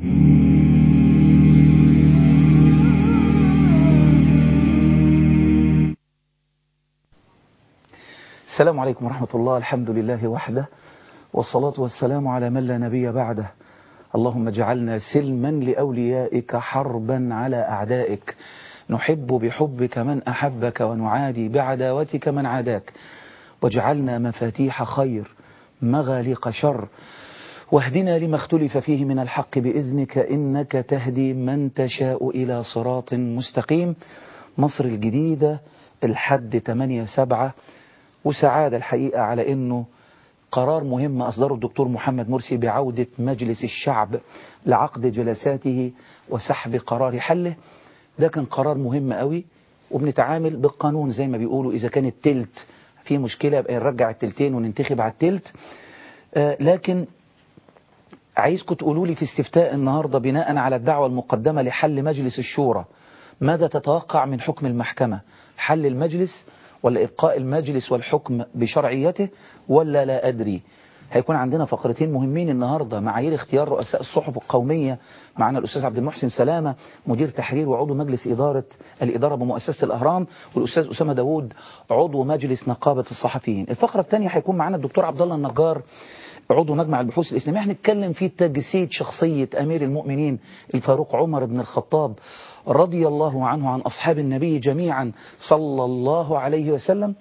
السلام عليكم ورحمة الله الحمد لله وحده والصلاة والسلام على من لا نبي بعده اللهم اجعلنا سلما لأوليائك حربا على أعدائك نحب بحبك من أحبك ونعادي بعداوتك من عاداك واجعلنا مفاتيح خير مغاليق شر واهدنا لما اختلف فيه من الحق بإذنك إنك تهدي من تشاء إلى صراط مستقيم مصر الجديدة الحد 8 سبعة وسعادة الحقيقة على أنه قرار مهم أصدره الدكتور محمد مرسي بعودة مجلس الشعب لعقد جلساته وسحب قرار حله ده كان قرار مهم قوي وبنتعامل بالقانون زي ما بيقولوا إذا كان التلت في مشكلة يبقى نرجع التلتين وننتخب على التلت آه لكن عايزكم تقولوا لي في استفتاء النهاردة بناء على الدعوة المقدمة لحل مجلس الشورى ماذا تتوقع من حكم المحكمة حل المجلس ولا إبقاء المجلس والحكم بشرعيته ولا لا أدري هيكون عندنا فقرتين مهمين النهاردة معايير اختيار رؤساء الصحف القومية معنا الأستاذ عبد المحسن سلامة مدير تحرير وعضو مجلس إدارة الإدارة بمؤسسة الأهرام والأستاذ أسامة داوود عضو مجلس نقابة الصحفيين الفقرة الثانية هيكون معنا الدكتور عبد الله النجار عضو مجمع البحوث الإسلامية هنتكلم في تجسيد شخصية أمير المؤمنين الفاروق عمر بن الخطاب رضي الله عنه عن أصحاب النبي جميعا صلى الله عليه وسلم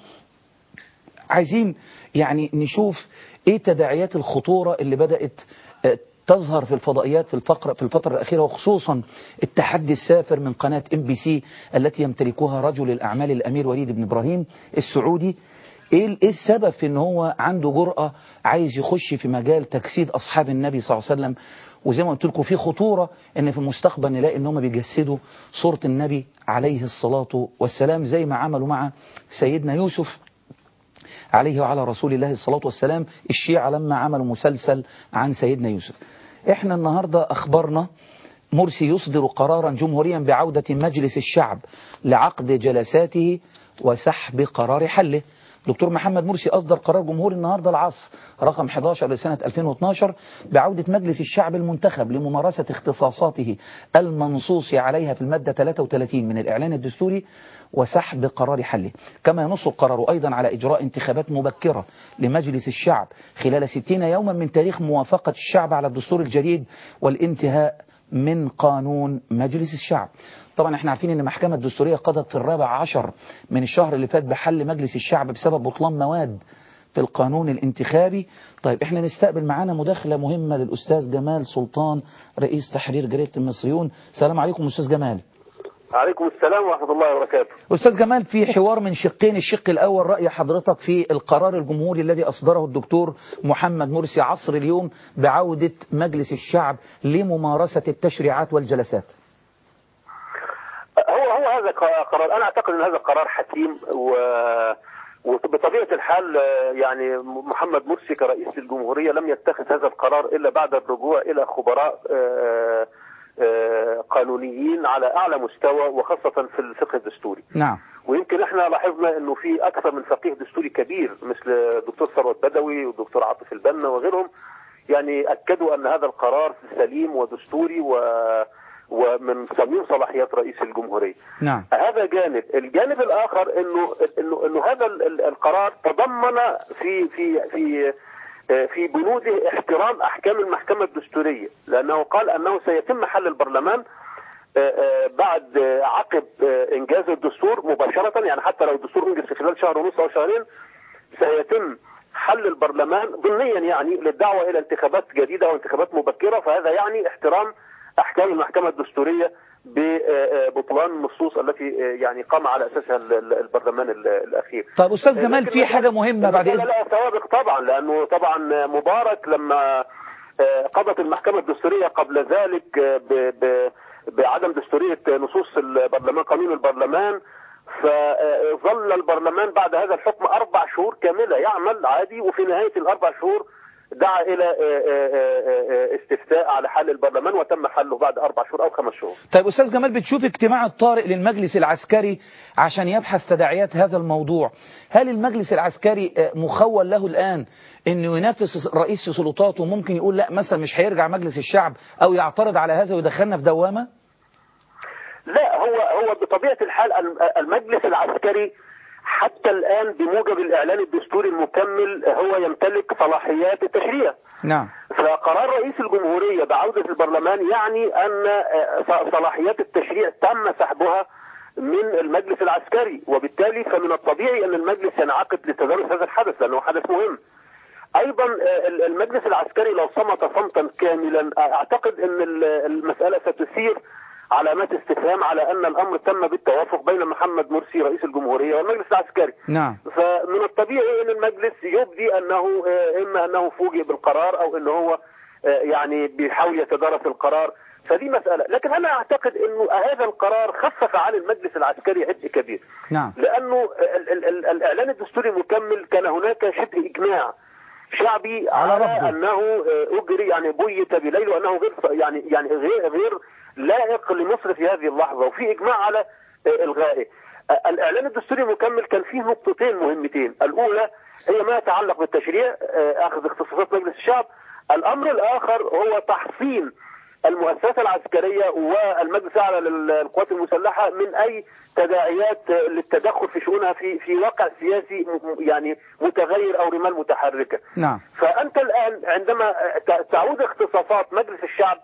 عايزين يعني نشوف ايه تداعيات الخطورة اللي بدأت تظهر في الفضائيات في الفقرة في الفترة الأخيرة وخصوصا التحدي السافر من قناة ام بي سي التي يمتلكها رجل الأعمال الأمير وليد بن إبراهيم السعودي ايه السبب في ان هو عنده جرأة عايز يخش في مجال تجسيد أصحاب النبي صلى الله عليه وسلم وزي ما قلت لكم في خطورة ان في المستقبل نلاقي ان هم بيجسدوا صورة النبي عليه الصلاة والسلام زي ما عملوا مع سيدنا يوسف عليه وعلى رسول الله الصلاة والسلام الشيعة لما عملوا مسلسل عن سيدنا يوسف احنا النهاردة اخبرنا مرسي يصدر قرارا جمهوريا بعودة مجلس الشعب لعقد جلساته وسحب قرار حله دكتور محمد مرسي أصدر قرار جمهوري النهاردة العصر رقم 11 لسنة 2012 بعودة مجلس الشعب المنتخب لممارسة اختصاصاته المنصوص عليها في المادة 33 من الإعلان الدستوري وسحب قرار حله كما ينص القرار أيضا على إجراء انتخابات مبكرة لمجلس الشعب خلال 60 يوما من تاريخ موافقة الشعب على الدستور الجديد والانتهاء من قانون مجلس الشعب طبعا احنا عارفين ان المحكمة الدستورية قضت في الرابع عشر من الشهر اللي فات بحل مجلس الشعب بسبب بطلان مواد في القانون الانتخابي طيب احنا نستقبل معانا مداخلة مهمة للأستاذ جمال سلطان رئيس تحرير جريدة المصريون السلام عليكم أستاذ جمال عليكم السلام ورحمة الله وبركاته أستاذ جمال في حوار من شقين الشق الأول رأي حضرتك في القرار الجمهوري الذي أصدره الدكتور محمد مرسي عصر اليوم بعودة مجلس الشعب لممارسة التشريعات والجلسات هو هو هذا قرار أنا أعتقد أن هذا قرار حكيم و وبطبيعة الحال يعني محمد مرسي كرئيس للجمهورية لم يتخذ هذا القرار إلا بعد الرجوع إلى خبراء قانونيين على أعلى مستوى وخاصة في الفقه الدستوري نعم ويمكن احنا لاحظنا انه في اكثر من فقيه دستوري كبير مثل الدكتور ثروت بدوي والدكتور عاطف البنا وغيرهم يعني اكدوا ان هذا القرار سليم ودستوري و ومن صميم صلاحيات رئيس الجمهوريه. نعم. هذا جانب، الجانب الاخر انه انه انه هذا القرار تضمن في في في في بنوده احترام احكام المحكمه الدستوريه، لانه قال انه سيتم حل البرلمان بعد عقب انجاز الدستور مباشره يعني حتى لو الدستور انجز في خلال شهر ونص او شهرين سيتم حل البرلمان ضمنيا يعني للدعوه الى انتخابات جديده او انتخابات مبكره فهذا يعني احترام احكام المحكمه الدستوريه ببطلان النصوص التي يعني قام على اساسها البرلمان الاخير. طيب استاذ جمال في حاجه مهمه بعد اذن لها سوابق طبعا لانه طبعا مبارك لما قضت المحكمه الدستوريه قبل ذلك ب ب بعدم دستوريه نصوص البرلمان قانون البرلمان فظل البرلمان بعد هذا الحكم اربع شهور كامله يعمل عادي وفي نهايه الاربع شهور دعا الى آه، آه، آه، آه، استفتاء على حل البرلمان وتم حله بعد اربع شهور او خمس شهور طيب أستاذ جمال بتشوف اجتماع الطارئ للمجلس العسكري عشان يبحث تداعيات هذا الموضوع هل المجلس العسكري آه، مخول له الآن أنه ينافس رئيس سلطاته ممكن يقول لا مثلا مش هيرجع مجلس الشعب أو يعترض على هذا ويدخلنا في دوامة لا هو هو بطبيعه الحال الم- المجلس العسكري حتى الان بموجب الاعلان الدستوري المكمل هو يمتلك صلاحيات التشريع نعم فقرار رئيس الجمهورية بعودة البرلمان يعني أن آه، صلاحيات التشريع تم سحبها من المجلس العسكري وبالتالي فمن الطبيعي أن المجلس ينعقد لتدرس هذا الحدث لأنه حدث مهم أيضا آه، المجلس العسكري لو صمت صمتا كاملا آه، أعتقد أن ال- المسألة ستثير علامات استفهام على أن الأمر تم بالتوافق بين محمد مرسي رئيس الجمهورية والمجلس العسكري نعم فمن الطبيعي ان المجلس يبدي انه آه، اما انه فوجئ بالقرار او ان هو آه، يعني بيحاول يتدارس القرار فدي مسألة لكن أنا أعتقد أنه هذا القرار خفف عن المجلس العسكري عبء كبير نعم لأنه ال ال ال الإعلان الدستوري المكمل كان هناك شبه إجماع شعبي على على, رفضه. أنه آه، أجري يعني بيت بليل وأنه غير يعني يعني غير غير لائق لمصر في هذه اللحظة وفي إجماع على آه، إلغائه آه، الإعلان الدستوري المكمل كان فيه نقطتين مهمتين الأولى هي ما يتعلق بالتشريع آه، أخذ اختصاصات مجلس الشعب الأمر الآخر هو تحصين المؤسسة العسكرية والمجلس الأعلى للقوات المسلحة من أي تداعيات آه، للتدخل في شؤونها في في واقع سياسي م- م- يعني متغير أو رمال متحركة نعم فأنت الآن عندما ت- تعود اختصاصات مجلس الشعب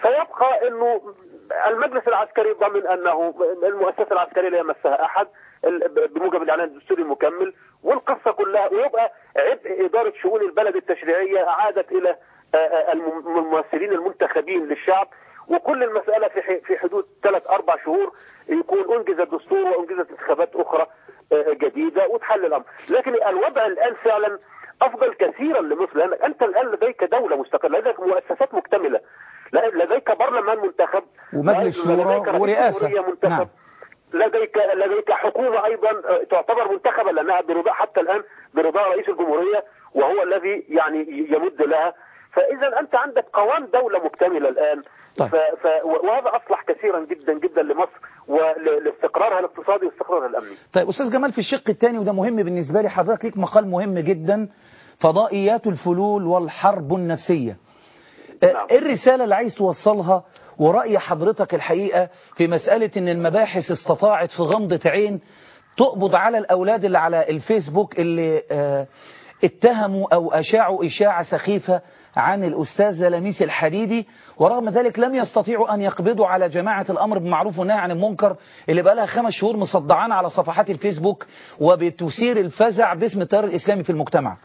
فيبقى أنه المجلس العسكري ضمن أنه المؤسسة العسكرية لا يمسها أحد ال- بموجب الإعلان الدستوري المكمل والقصة كلها ويبقى عبء إدارة شؤون البلد التشريعية عادت إلى آه، آه، الم- الممثلين المنتخبين للشعب وكل المسألة في ح- في حدود ثلاث أربع شهور يكون أنجز الدستور وأنجزت انتخابات أخرى آه، جديدة وتحل الأمر لكن الوضع الآن فعلا أفضل كثيرا لمصر لأنك أنت الآن لديك دولة مستقلة لديك مؤسسات مكتملة ل- لديك برلمان منتخب ومجلس شورى لديك رئيس ورئاسة. جمهورية منتخب نعم. لديك لديك حكومة أيضا آه، تعتبر منتخبة لأنها برضا حتى الآن برضا رئيس الجمهورية وهو الذي يعني يمد لها فإذا أنت عندك قوام دولة مكتملة الآن طيب. ف... ف... وهذا أصلح كثيرا جدا جدا لمصر ولاستقرارها الاقتصادي واستقرارها الأمني طيب أستاذ جمال في الشق الثاني وده مهم بالنسبة لي حضرتك ليك مقال مهم جدا فضائيات الفلول والحرب النفسية آه، نعم. ايه الرسالة اللي عايز توصلها ورأي حضرتك الحقيقة في مسألة ان المباحث استطاعت في غمضة عين تقبض على الأولاد اللي على الفيسبوك اللي آه، اتهموا أو أشاعوا إشاعة سخيفة عن الأستاذ لميس الحديدي ورغم ذلك لم يستطيعوا أن يقبضوا على جماعة الأمر بالمعروف والنهي عن المنكر اللي بقى لها خمس شهور مصدعانة على صفحات الفيسبوك وبتثير الفزع باسم التيار الإسلامي في المجتمع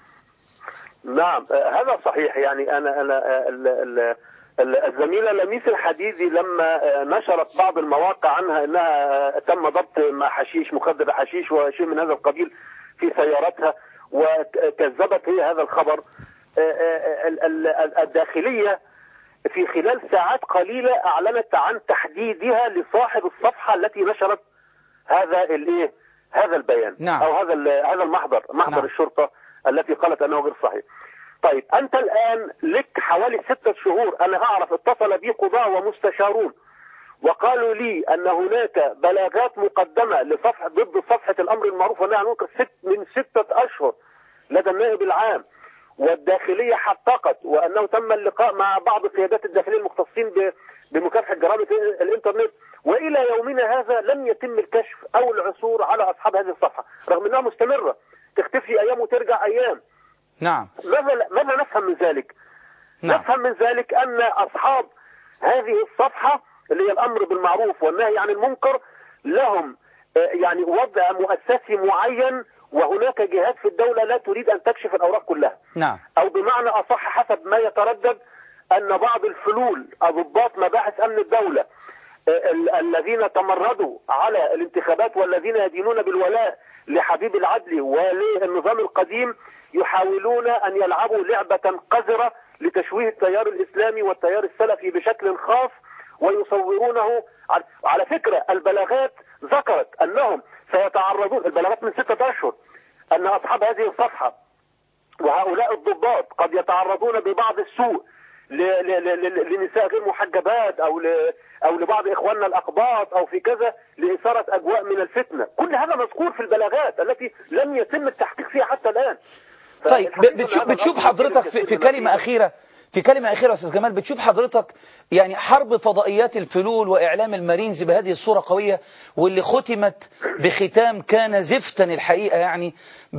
نعم آه، هذا صحيح يعني أنا أنا آه، ال- ال- ال- الزميلة لميس الحديدي لما آه، نشرت بعض المواقع عنها أنها آه، تم ضبط مع حشيش مخدر حشيش وشيء من هذا القبيل في سيارتها وكذبت هي هذا الخبر آه، آه، ال- ال- ال- الداخلية في خلال ساعات قليلة أعلنت عن تحديدها لصاحب الصفحة التي نشرت هذا الايه هذا البيان نعم. او هذا ال- هذا المحضر محضر نعم. الشرطه التي قالت انه غير صحيح طيب انت الان لك حوالي ستة شهور انا اعرف اتصل بي قضاة ومستشارون وقالوا لي ان هناك بلاغات مقدمه لصفحه ضد صفحه الامر المعروف والنهي عن المنكر ست من ستة اشهر لدى النائب العام والداخلية حققت وأنه تم اللقاء مع بعض قيادات الداخلية المختصين ب- بمكافحة جرائم الإنترنت وإلى يومنا هذا لم يتم الكشف أو العثور على أصحاب هذه الصفحة رغم أنها مستمرة تختفي أيام وترجع أيام نعم ماذا ماذا نفهم من ذلك؟ نعم. نفهم من ذلك أن أصحاب هذه الصفحة اللي هي الأمر بالمعروف والنهي عن المنكر لهم آه، يعني وضع مؤسسي معين وهناك جهات في الدولة لا تريد أن تكشف الأوراق كلها نعم أو بمعنى أصح حسب ما يتردد أن بعض الفلول ضباط مباحث أمن الدولة آه، ال- الذين تمردوا على الانتخابات والذين يدينون بالولاء لحبيب العدل وللنظام القديم يحاولون أن يلعبوا لعبة قذرة لتشويه التيار الإسلامي والتيار السلفي بشكل خاص ويصورونه على- على فكرة البلاغات ذكرت أنهم سيتعرضون البلاغات من ستة أشهر أن أصحاب هذه الصفحة وهؤلاء الضباط قد يتعرضون ببعض السوء ل- ل- ل- ل- لنساء غير محجبات او ل- او لبعض اخواننا الاقباط او في كذا لاثاره اجواء من الفتنه، كل هذا مذكور في البلاغات التي لم يتم التحقيق فيها حتى الان. طيب فالحقيقة ب- أن بتشوف, هذا بتشوف الأمر حضرتك كثير في, في من كلمة الناس. أخيرة في كلمة أخيرة يا أستاذ جمال بتشوف حضرتك يعني حرب فضائيات الفلول وإعلام المارينز بهذه الصورة قوية واللي ختمت بختام كان زفتا الحقيقة يعني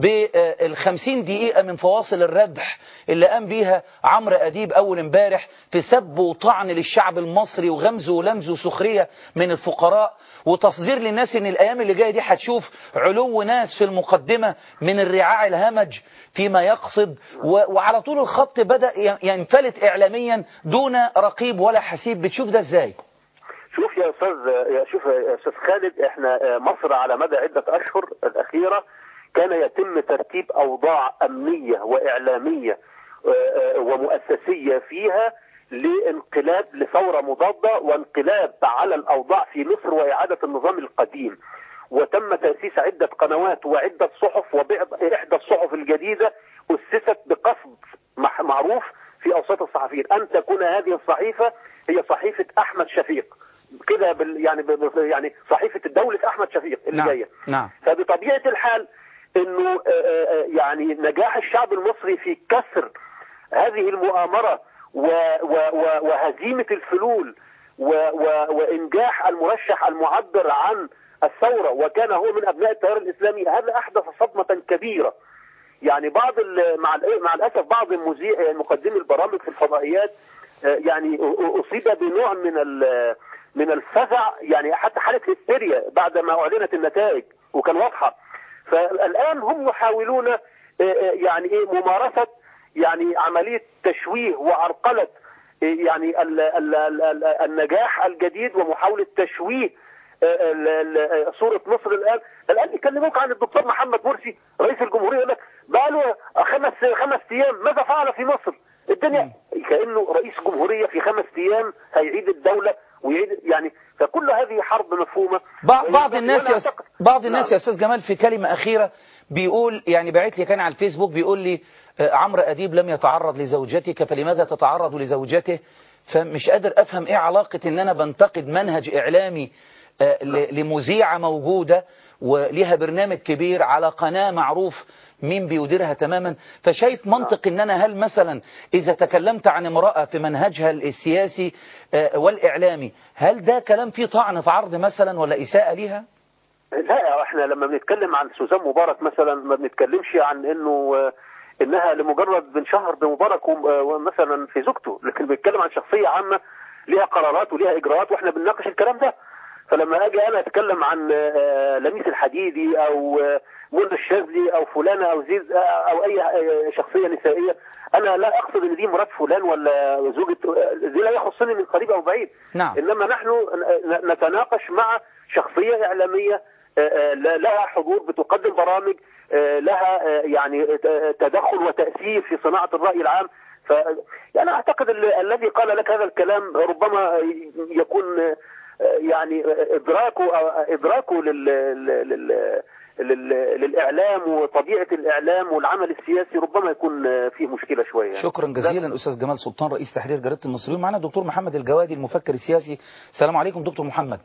بالخمسين دقيقة من فواصل الردح اللي قام بيها عمرو أديب أول امبارح في سب وطعن للشعب المصري وغمز ولمز وسخرية من الفقراء وتصدير للناس ان الايام اللي جايه دي هتشوف علو ناس في المقدمه من الرعاع الهمج فيما يقصد و- وعلى طول الخط بدا ي- ينفلت اعلاميا دون رقيب ولا حسيب بتشوف ده ازاي؟ شوف يا استاذ يا شوف يا استاذ خالد احنا مصر على مدى عده اشهر الاخيره كان يتم ترتيب اوضاع امنيه واعلاميه آه، آه، ومؤسسيه فيها لانقلاب لثوره مضاده وانقلاب على الاوضاع في مصر واعاده النظام القديم وتم تاسيس عده قنوات وعده صحف واحدى الصحف الجديده اسست بقصد مح- معروف في اوساط الصحفيين ان تكون هذه الصحيفه هي صحيفه احمد شفيق كده بال يعني ب- يعني صحيفه دوله احمد شفيق اللي نعم جايه نعم فبطبيعه الحال انه آه، آه، يعني نجاح الشعب المصري في كسر هذه المؤامره و- و- و- وهزيمه الفلول و- و- وانجاح المرشح المعبر عن الثوره وكان هو من ابناء التيار الاسلامي هذا احدث صدمه كبيره يعني بعض ال- مع ال- مع الاسف بعض المذيع مقدمي البرامج في الفضائيات آه، يعني أ- أ- اصيب بنوع من ال- من الفزع يعني حتى حاله هستيريا بعد ما اعلنت النتائج وكان واضحه فالان هم يحاولون آه، آه، يعني ايه ممارسه يعني عمليه تشويه وعرقله آه، يعني ال- ال- ال- ال- النجاح الجديد ومحاوله تشويه آه، ال- ال- صوره مصر الان الان يكلموك عن الدكتور محمد مرسي رئيس الجمهوريه يقول لك بقى له خمس خمس ايام ماذا فعل في مصر؟ الدنيا كانه رئيس جمهوريه في خمس ايام هيعيد الدوله ويعيد يعني فكل هذه حرب مفهومه بعض بعض الناس وأنا يا أس- أعتقد- بعض الناس نعم. يا استاذ جمال في كلمه اخيره بيقول يعني بعت لي كان على الفيسبوك بيقول لي آه، عمرو اديب لم يتعرض لزوجتك فلماذا تتعرض لزوجته فمش قادر افهم ايه علاقه ان انا بنتقد منهج اعلامي آه، ل- لمذيعه موجوده وليها برنامج كبير على قناه معروف مين بيديرها تماما فشايف منطق ان انا هل مثلا اذا تكلمت عن امراه في منهجها السياسي آه، والاعلامي هل ده كلام فيه طعن في عرض مثلا ولا اساءه ليها؟ لا احنا لما بنتكلم عن سوزان مبارك مثلا ما بنتكلمش عن انه آه، انها لمجرد بنشهر بمبارك وم- آه، ومثلا في زوجته لكن بنتكلم عن شخصيه عامه ليها قرارات وليها اجراءات واحنا بنناقش الكلام ده فلما اجي انا اتكلم عن آه، لميس الحديدي او آه، منى الشاذلي او فلانه او زيز آه، او اي آه، شخصيه نسائيه انا لا اقصد ان دي مرات فلان ولا زوجة آه، دي لا يخصني من قريب او بعيد نعم. انما نحن ن- نتناقش مع شخصيه اعلاميه آه، آه، لها حضور بتقدم برامج آه، لها آه، يعني ت- تدخل وتاثير في صناعه الراي العام ف يعني اعتقد ال- الذي قال لك هذا الكلام ربما يكون آه، يعني ادراكه ادراكه لل لل لل للاعلام وطبيعه الاعلام والعمل السياسي ربما يكون فيه مشكله شويه يعني. شكرا جزيلا استاذ جمال سلطان رئيس تحرير جريده المصريون معنا دكتور محمد الجوادي المفكر السياسي السلام عليكم دكتور محمد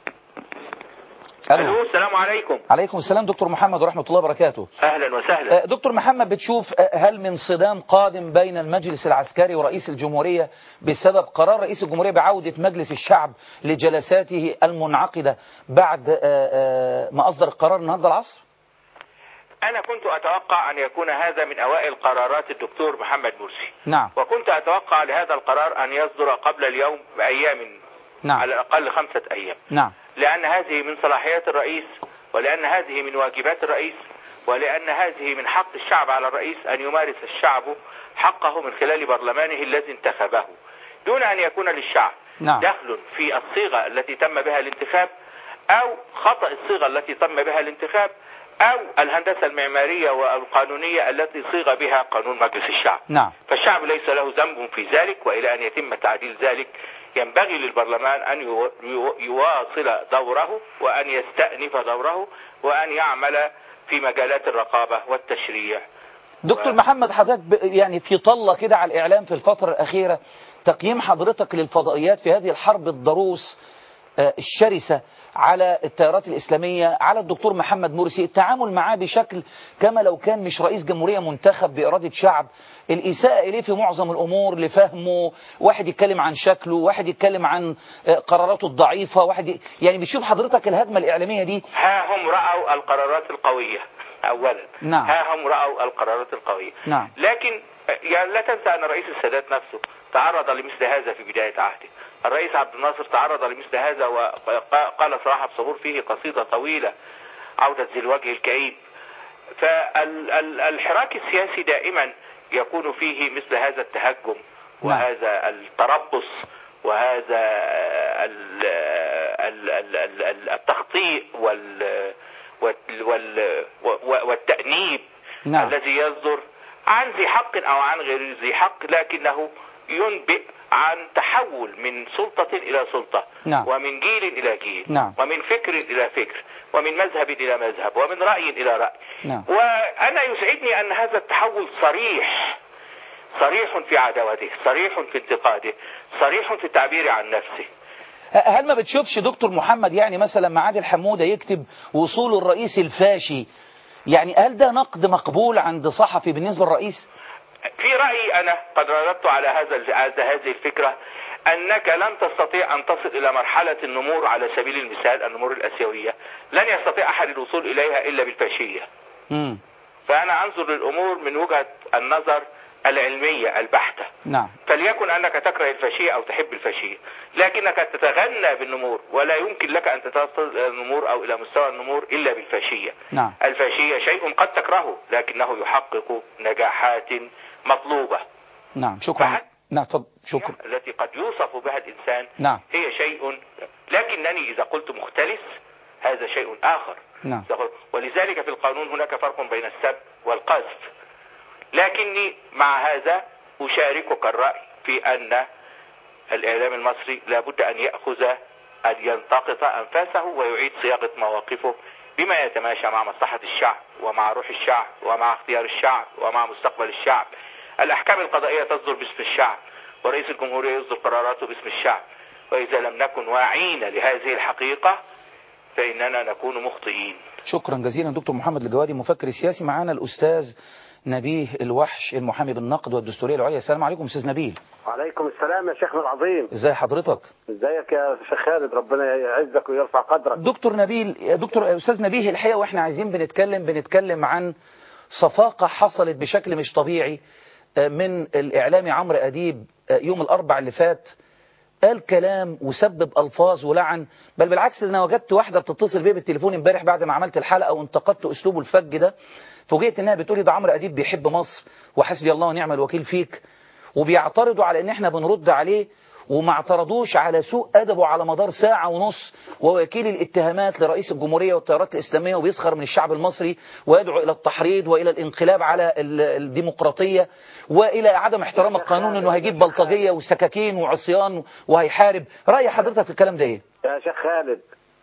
الو السلام عليكم عليكم السلام دكتور محمد ورحمه الله وبركاته اهلا وسهلا آه، دكتور محمد بتشوف آه، هل من صدام قادم بين المجلس العسكري ورئيس الجمهورية بسبب قرار رئيس الجمهورية بعودة مجلس الشعب لجلساته المنعقدة بعد آه، آه، ما أصدر القرار النهاردة العصر انا كنت اتوقع ان يكون هذا من اوائل قرارات الدكتور محمد مرسي نعم وكنت اتوقع لهذا القرار ان يصدر قبل اليوم بايام نعم على الاقل خمسه ايام نعم لان هذه من صلاحيات الرئيس ولان هذه من واجبات الرئيس ولان هذه من حق الشعب على الرئيس ان يمارس الشعب حقه من خلال برلمانه الذي انتخبه دون ان يكون للشعب نعم. دخل في الصيغه التي تم بها الانتخاب او خطا الصيغه التي تم بها الانتخاب او الهندسه المعماريه والقانونيه التي صيغ بها قانون مجلس الشعب نعم فالشعب ليس له ذنب في ذلك والى ان يتم تعديل ذلك ينبغي للبرلمان ان يو- يو- يواصل دوره وان يستأنف دوره وان يعمل في مجالات الرقابه والتشريع دكتور محمد حضرتك ب- يعني في طلة كده على الإعلام في الفترة الأخيرة تقييم حضرتك للفضائيات في هذه الحرب الضروس آه، الشرسة على التيارات الإسلامية على الدكتور محمد مرسي التعامل معاه بشكل كما لو كان مش رئيس جمهورية منتخب بإرادة شعب الإساءة إليه في معظم الأمور لفهمه واحد يتكلم عن شكله واحد يتكلم عن آه، قراراته الضعيفة واحد ي... يعني بتشوف حضرتك الهجمة الإعلامية دي ها هم رأوا القرارات القوية أولا نعم. ها هم رأوا القرارات القوية نعم. لكن يعني لا تنسى أن رئيس السادات نفسه تعرض لمثل هذا في بداية عهده الرئيس عبد الناصر تعرض لمثل هذا وقال صراحة بصبور فيه قصيدة طويلة عودة ذي الوجه الكئيب فالحراك السياسي دائما يكون فيه مثل هذا التهجم وهذا التربص وهذا ال- ال- ال- ال- ال- التخطيء وال وال- وال- و- والتأنيب نعم. الذي يصدر عن ذي حق أو عن غير ذي حق لكنه ينبئ عن تحول من سلطة إلى سلطة نعم. ومن جيل إلى جيل نعم. ومن فكر إلى فكر ومن مذهب إلى مذهب ومن رأي إلى رأي نعم. وأنا يسعدني أن هذا التحول صريح صريح في عداوته صريح في انتقاده صريح في التعبير عن نفسه هل ما بتشوفش دكتور محمد يعني مثلا مع عادل حمودة يكتب وصول الرئيس الفاشي يعني هل ده نقد مقبول عند صحفي بالنسبة للرئيس في رأيي أنا قد رددت على هذا على هذه الفكرة أنك لن تستطيع أن تصل إلى مرحلة النمور على سبيل المثال النمور الآسيوية لن يستطيع أحد الوصول إليها إلا بالفاشية مم. فأنا أنظر للأمور من وجهة النظر العلمية البحتة نعم فليكن أنك تكره الفاشية أو تحب الفاشية لكنك تتغنى بالنمور ولا يمكن لك أن تصل إلى النمور أو إلى مستوى النمور إلا بالفاشية نعم. الفاشية شيء قد تكرهه لكنه يحقق نجاحات مطلوبة نعم شكرا فهل- نعم تفضل شكرا التي قد يوصف بها الإنسان نعم. هي شيء لكنني إذا قلت مختلس هذا شيء آخر نعم. إذا قلت- ولذلك في القانون هناك فرق بين السب والقذف لكني مع هذا أشاركك الرأي في أن الإعلام المصري لابد أن يأخذ أن ينتقط أنفاسه ويعيد صياغة مواقفه بما يتماشى مع مصلحة الشعب ومع روح الشعب ومع اختيار الشعب ومع مستقبل الشعب الأحكام القضائية تصدر باسم الشعب ورئيس الجمهورية يصدر قراراته باسم الشعب وإذا لم نكن واعين لهذه الحقيقة فإننا نكون مخطئين شكرا جزيلا دكتور محمد الجوادي مفكر سياسي معانا الأستاذ نبيه الوحش المحامي بالنقد والدستورية العليا السلام عليكم أستاذ نبيل وعليكم السلام يا شيخنا العظيم ازي حضرتك ازيك يا شيخ خالد ربنا يعزك ويرفع قدرك دكتور نبيل دكتور أستاذ نبيه الحقيقة وإحنا عايزين بنتكلم بنتكلم عن صفاقة حصلت بشكل مش طبيعي آه، من الإعلامي عمرو أديب آه، يوم الأربع اللي فات قال كلام وسبب ألفاظ ولعن بل بالعكس أنا وجدت واحدة بتتصل بيا بالتليفون امبارح بعد ما عملت الحلقة وانتقدت أسلوبه الفج ده فوجئت إنها بتقولي ده عمرو أديب بيحب مصر وحسبي الله ونعم الوكيل فيك وبيعترضوا على إن إحنا بنرد عليه وما اعترضوش على سوء أدبه على مدار ساعة ونص ووكيل الاتهامات لرئيس الجمهورية والتيارات الإسلامية وبيسخر من الشعب المصري ويدعو إلى التحريض وإلى الانقلاب على ال- الديمقراطية وإلى عدم احترام القانون إنه هيجيب بلطجية وسكاكين وعصيان وهيحارب رأي حضرتك في الكلام ده إيه؟ يا شيخ خالد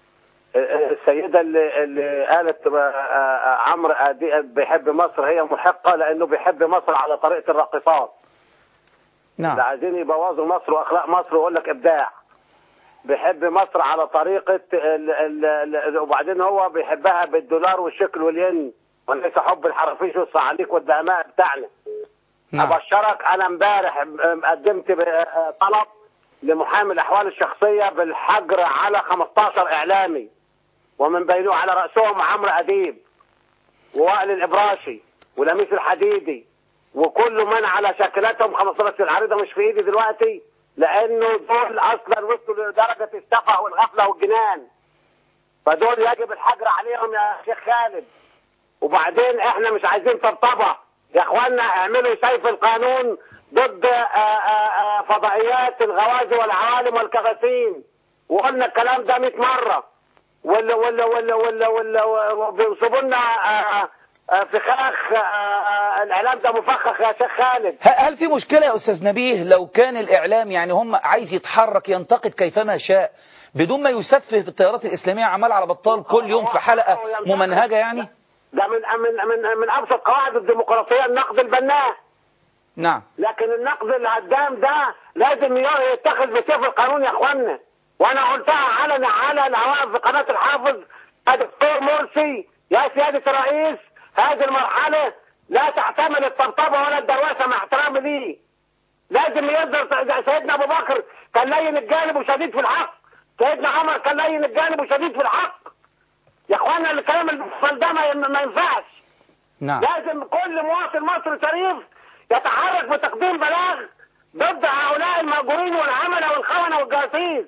السيدة اللي, اللي قالت آه، آه، عمرو أديب بيحب مصر هي محقة لأنه بيحب مصر على طريقة الراقصات اللي نعم عايزين يبوظوا مصر واخلاق مصر ويقول لك ابداع بيحب مصر على طريقه ال ال ال وبعدين هو بيحبها بالدولار والشكل والين وليس حب الحرافيش والصعاليك والدهماء بتاعنا نعم ابشرك انا امبارح قدمت ب- طلب لمحامي الاحوال الشخصيه بالحجر على 15 اعلامي ومن بينه على راسهم عمرو اديب ووائل الابراشي ولميس الحديدي وكل من على شكلتهم 15 العريضه مش في ايدي دلوقتي لانه دول اصلا وصلوا لدرجه السفه والغفله والجنان فدول يجب الحجر عليهم يا شيخ خالد وبعدين احنا مش عايزين طبطبه يا اخوانا اعملوا سيف القانون ضد آه، آه، آه، فضائيات الغوازي والعوالم والكغاسين وقلنا الكلام ده 100 مره ولا ولا ولا ولا ولا بينصبوا لنا آه، آه، فخاخ آه، آه، الاعلام ده مفخخ يا شيخ خالد ه- هل في مشكلة يا أستاذ نبيه لو كان الإعلام يعني هم عايز يتحرك ينتقد كيفما شاء بدون ما يسفه في التيارات الإسلامية عمال على بطال كل يوم في حلقة ممنهجة يعني؟ ده من من من من ابسط قواعد الديمقراطيه النقد البناء نعم لكن النقد الهدام ده لازم يتخذ بسيف القانون يا اخوانا وانا قلتها علنا على الهواء في قناه الحافظ يا دكتور مرسي يا سياده الرئيس هذه المرحله لا تحتمل الطبطبه ولا الدروشه مع احترامي ليه لازم يقدر سيدنا ابو بكر كان لين الجانب وشديد في الحق سيدنا عمر كان لين الجانب وشديد في الحق يا اخوانا الكلام المفصل ده ما ما ينفعش نعم لازم كل مواطن مصري شريف يتحرك بتقديم بلاغ ضد هؤلاء المأجورين والعملة والخونة والجاسيس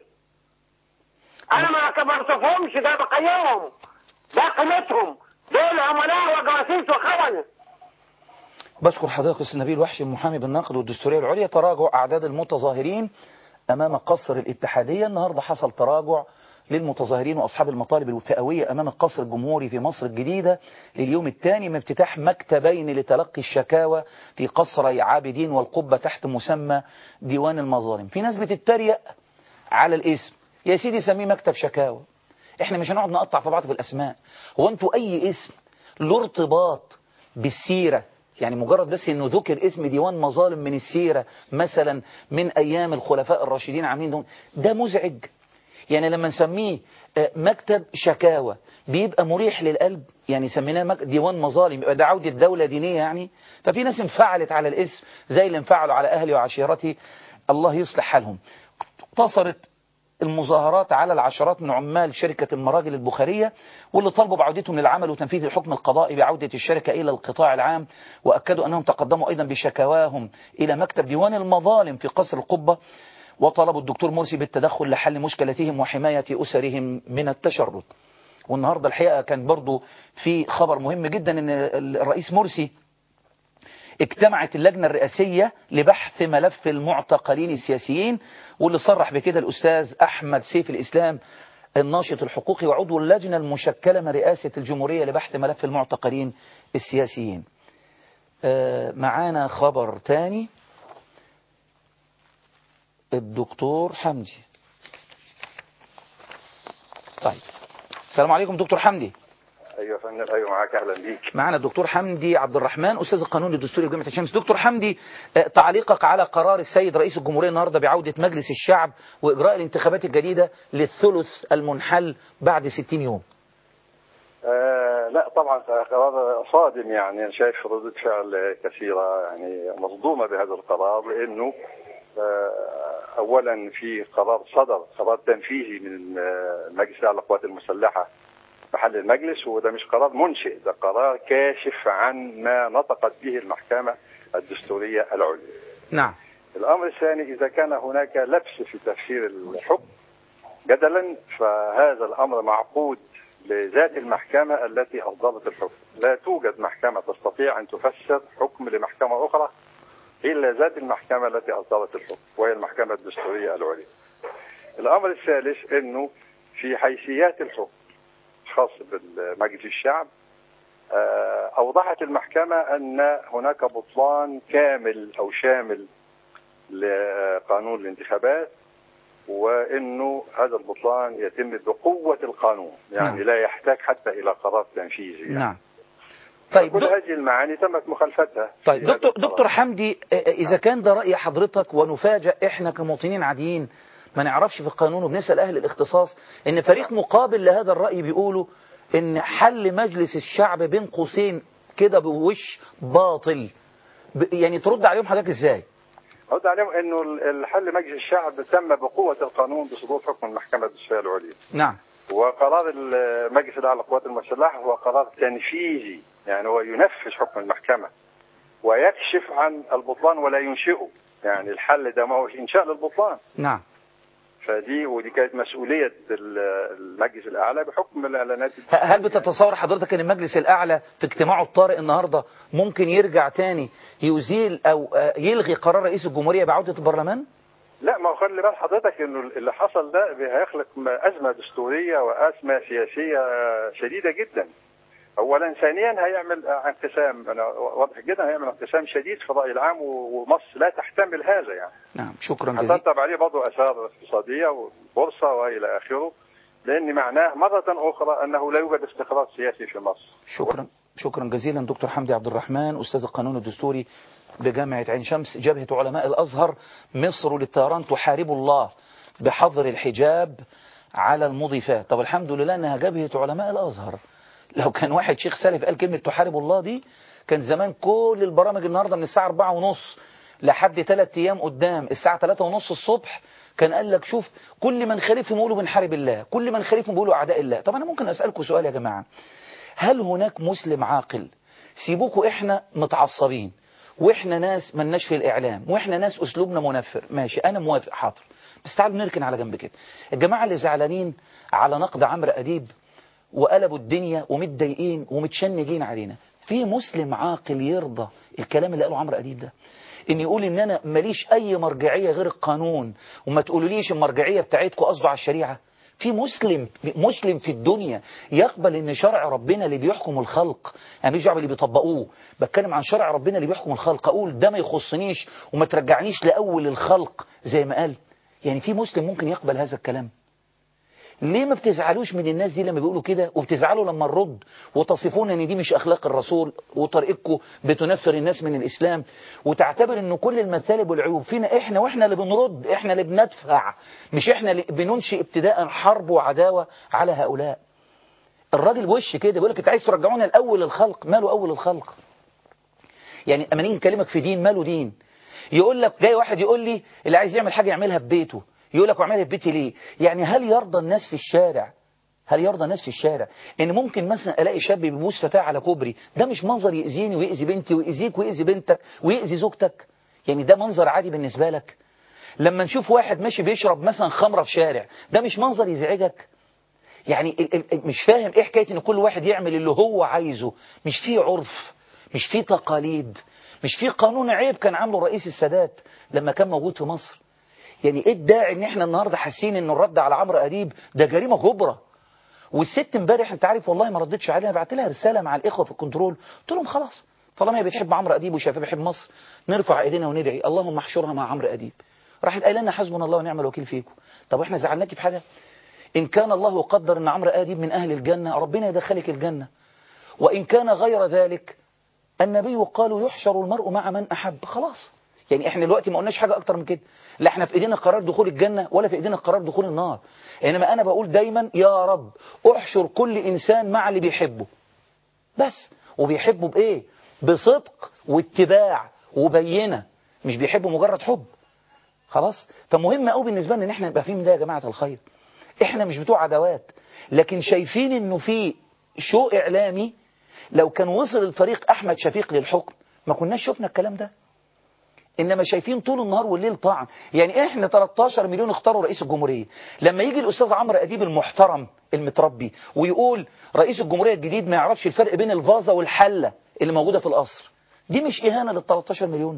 أنا ما ما بصفهمش ده بقيمهم ده قيمتهم دول عملاء وجواسيس وخونة بشكر حضرتك أستاذ نبيل وحشي المحامي بالنقد والدستورية العليا تراجع أعداد المتظاهرين أمام قصر الاتحادية النهاردة حصل تراجع للمتظاهرين وأصحاب المطالب الفئوية أمام القصر الجمهوري في مصر الجديدة لليوم الثاني من افتتاح مكتبين لتلقي الشكاوى في قصري عابدين والقبة تحت مسمى ديوان المظالم في ناس بتتريق على الاسم يا سيدي سميه مكتب شكاوى احنا مش هنقعد نقطع في بعض في الأسماء هو انتوا أي اسم له ارتباط بالسيرة يعني مجرد بس انه ذكر اسم ديوان مظالم من السيرة مثلا من ايام الخلفاء الراشدين عاملين دون ده مزعج يعني لما نسميه مكتب شكاوى بيبقى مريح للقلب يعني سميناه مك... ديوان مظالم يبقى ده عودة دولة دينية يعني ففي ناس انفعلت على الاسم زي اللي انفعلوا على أهلي وعشيرتي الله يصلح حالهم اقتصرت المظاهرات على العشرات من عمال شركة المراجل البخارية واللي طلبوا بعودتهم للعمل وتنفيذ الحكم القضائي بعودة الشركة إلى القطاع العام وأكدوا أنهم تقدموا أيضا بشكواهم إلى مكتب ديوان المظالم في قصر القبة وطلبوا الدكتور مرسي بالتدخل لحل مشكلتهم وحماية أسرهم من التشرد والنهاردة الحقيقة كان برضو في خبر مهم جدا أن الرئيس مرسي اجتمعت اللجنة الرئاسية لبحث ملف المعتقلين السياسيين واللي صرح بكده الأستاذ أحمد سيف الإسلام الناشط الحقوقي وعضو اللجنة المشكلة من رئاسة الجمهورية لبحث ملف المعتقلين السياسيين معانا خبر تاني الدكتور حمدي طيب السلام عليكم دكتور حمدي ايوه يا فندم ايوه معاك اهلا بيك معنا الدكتور حمدي عبد الرحمن استاذ القانون الدستوري بجامعه الشمس دكتور حمدي تعليقك على قرار السيد رئيس الجمهوريه النهارده بعوده مجلس الشعب واجراء الانتخابات الجديده للثلث المنحل بعد 60 يوم آه لا طبعا قرار صادم يعني انا شايف ردة فعل كثيره يعني مصدومه بهذا القرار لانه اولا في قرار صدر قرار تنفيذي من مجلس الاعلى للقوات المسلحه محل المجلس وده مش قرار منشئ ده قرار كاشف عن ما نطقت به المحكمه الدستوريه العليا. نعم. الامر الثاني اذا كان هناك لبس في تفسير الحكم جدلا فهذا الامر معقود لذات المحكمه التي اصدرت الحكم، لا توجد محكمه تستطيع ان تفسر حكم لمحكمه اخرى إلا ذات المحكمة التي أصدرت الحكم وهي المحكمة الدستورية العليا. الأمر الثالث أنه في حيثيات الحكم الخاص بمجلس الشعب أوضحت المحكمة أن هناك بطلان كامل أو شامل لقانون الانتخابات وأنه هذا البطلان يتم بقوة القانون يعني نعم. لا يحتاج حتى إلى قرار تنفيذي يعني. نعم طيب كل هذه المعاني تمت مخالفتها طيب دكتور دكتور حمدي اذا كان ده راي حضرتك ونفاجئ احنا كمواطنين عاديين ما نعرفش في القانون وبنسال اهل الاختصاص ان فريق مقابل لهذا الراي بيقولوا ان حل مجلس الشعب بين قوسين كده بوش باطل يعني ترد عليهم حضرتك ازاي؟ أرد عليهم انه الحل مجلس الشعب تم بقوه القانون بصدور حكم المحكمه الدستوريه العليا. نعم. وقرار المجلس الاعلى للقوات المسلحه هو قرار تنفيذي يعني هو ينفذ حكم المحكمة ويكشف عن البطلان ولا ينشئه يعني الحل ده ما هو إنشاء للبطلان نعم فدي ودي كانت مسؤولية المجلس الأعلى بحكم الإعلانات هل بتتصور حضرتك أن المجلس الأعلى في اجتماعه الطارئ النهاردة ممكن يرجع تاني يزيل أو يلغي قرار رئيس الجمهورية بعودة البرلمان؟ لا ما هو خلي بال حضرتك انه اللي حصل ده هيخلق ازمه دستوريه وازمه سياسيه شديده جدا. اولا ثانيا هيعمل انقسام انا واضح جدا هيعمل انقسام شديد في الراي العام ومصر لا تحتمل هذا يعني نعم شكرا جزيلا هترتب عليه برضه اثار اقتصاديه وبورصه والى اخره لان معناه مره اخرى انه لا يوجد استقرار سياسي في مصر شكرا شكرا جزيلا دكتور حمدي عبد الرحمن أستاذ القانون الدستوري بجامعة عين شمس جبهة علماء الأزهر مصر للطيران تحارب الله بحظر الحجاب على المضيفات طب الحمد لله أنها جبهة علماء الأزهر لو كان واحد شيخ سالف قال كلمة تحارب الله دي كان زمان كل البرامج النهاردة من الساعة 4 ونص لحد 3 أيام قدام الساعة 3 ونص الصبح كان قال لك شوف كل من خالفهم يقولوا بنحارب الله كل من خالفهم بيقولوا أعداء الله طب أنا ممكن أسألكم سؤال يا جماعة هل هناك مسلم عاقل سيبوكوا إحنا متعصبين وإحنا ناس ملناش في الإعلام وإحنا ناس أسلوبنا منفر ماشي أنا موافق حاضر بس تعالوا نركن على جنب كده الجماعة اللي زعلانين على نقد عمرو أديب وقلبوا الدنيا ومتضايقين ومتشنجين علينا في مسلم عاقل يرضى الكلام اللي قاله عمرو أديب ده ان يقول ان انا ماليش اي مرجعية غير القانون وما تقولوليش المرجعية بتاعتكم قصده على الشريعة في مسلم مسلم في الدنيا يقبل ان شرع ربنا اللي بيحكم الخلق انا مش دعوه اللي بيطبقوه بتكلم عن شرع ربنا اللي بيحكم الخلق اقول ده ما يخصنيش وما ترجعنيش لاول الخلق زي ما قال يعني في مسلم ممكن يقبل هذا الكلام ليه ما بتزعلوش من الناس دي لما بيقولوا كده وبتزعلوا لما نرد وتصفون ان دي مش اخلاق الرسول وطريقتكم بتنفر الناس من الاسلام وتعتبر ان كل المثالب والعيوب فينا احنا واحنا اللي بنرد احنا اللي بندفع مش احنا اللي بننشئ ابتداء حرب وعداوة على هؤلاء الراجل وش كده بيقول لك انت عايز ترجعونا لاول الخلق ماله اول الخلق يعني اما نيجي نكلمك في دين ماله دين يقول لك جاي واحد يقول لي اللي عايز يعمل حاجه يعملها في بيته يقول لك واعملها في بيتي ليه يعني هل يرضى الناس في الشارع هل يرضى الناس في الشارع ان ممكن مثلا الاقي شاب بيبوس فتاه على كوبري ده مش منظر يأذيني ويأذي بنتي ويأذيك ويأذي بنتك ويأذي زوجتك يعني ده منظر عادي بالنسبة لك لما نشوف واحد ماشي بيشرب مثلا خمرة في شارع ده مش منظر يزعجك يعني ال- ال- مش فاهم ايه حكايه ان كل واحد يعمل اللي هو عايزه مش فيه عرف مش فيه تقاليد مش فيه قانون عيب كان عامله رئيس السادات لما كان موجود في مصر يعني ايه الداعي ان احنا النهارده حاسين ان الرد على عمرو اديب ده جريمه كبرى والست امبارح انت عارف والله ما ردتش عليها بعت لها رساله مع الاخوه في الكنترول قلت لهم خلاص طالما هي بتحب عمرو اديب وشايفاه بيحب مصر نرفع ايدينا وندعي اللهم احشرها مع عمرو اديب راحت قايله لنا حسبنا الله ونعم الوكيل فيكم طب احنا زعلناكي في حاجه ان كان الله قدر ان عمرو اديب من اهل الجنه ربنا يدخلك الجنه وان كان غير ذلك النبي قالوا يحشر المرء مع من احب خلاص يعني احنا دلوقتي ما قلناش حاجه اكتر من كده لا احنا في ايدينا قرار دخول الجنه ولا في ايدينا قرار دخول النار انما انا بقول دايما يا رب احشر كل انسان مع اللي بيحبه بس وبيحبه بايه بصدق واتباع وبينه مش بيحبه مجرد حب خلاص فمهم قوي بالنسبه لنا ان احنا نبقى فاهمين ده يا جماعه الخير احنا مش بتوع عداوات لكن شايفين انه في شو اعلامي لو كان وصل الفريق احمد شفيق للحكم ما كناش شفنا الكلام ده انما شايفين طول النهار والليل طعن يعني احنا 13 مليون اختاروا رئيس الجمهوريه لما يجي الاستاذ عمرو اديب المحترم المتربي ويقول رئيس الجمهوريه الجديد ما يعرفش الفرق بين الفازه والحله اللي موجوده في القصر دي مش اهانه لل 13 مليون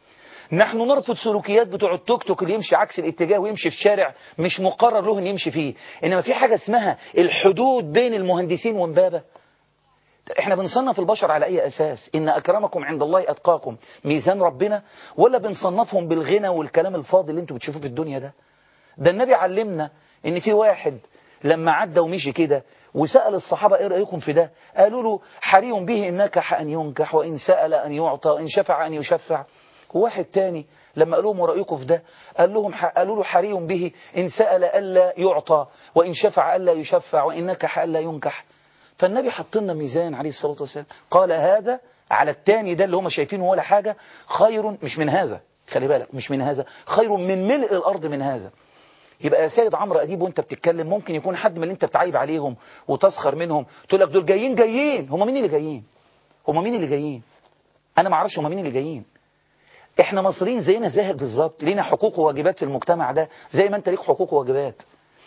نحن نرفض سلوكيات بتوع التوك توك اللي يمشي عكس الاتجاه ويمشي في شارع مش مقرر له ان يمشي فيه انما في حاجه اسمها الحدود بين المهندسين ومبابه احنا بنصنف البشر على اي اساس ان اكرمكم عند الله اتقاكم ميزان ربنا ولا بنصنفهم بالغنى والكلام الفاضي اللي انتوا بتشوفوه في الدنيا ده ده النبي علمنا ان في واحد لما عدى ومشي كده وسأل الصحابة ايه رأيكم في ده قالوا له حري به ان نكح ان ينكح وان سأل ان يعطى وان شفع ان يشفع وواحد تاني لما قالوا لهم رأيكم في ده قال لهم قالوا له حري به ان سأل الا يعطى وان شفع الا يشفع وان نكح الا ينكح فالنبي حط لنا ميزان عليه الصلاة والسلام قال هذا على التاني ده اللي هم شايفينه ولا حاجة خير مش من هذا خلي بالك مش من هذا خير من ملء الأرض من هذا يبقى يا سيد عمرو أديب وانت بتتكلم ممكن يكون حد من اللي انت بتعيب عليهم وتسخر منهم تقول لك دول جايين جايين هم مين اللي جايين هم مين اللي جايين انا ما اعرفش هم مين اللي جايين احنا مصريين زينا زيك بالظبط لينا حقوق وواجبات في المجتمع ده زي ما انت ليك حقوق وواجبات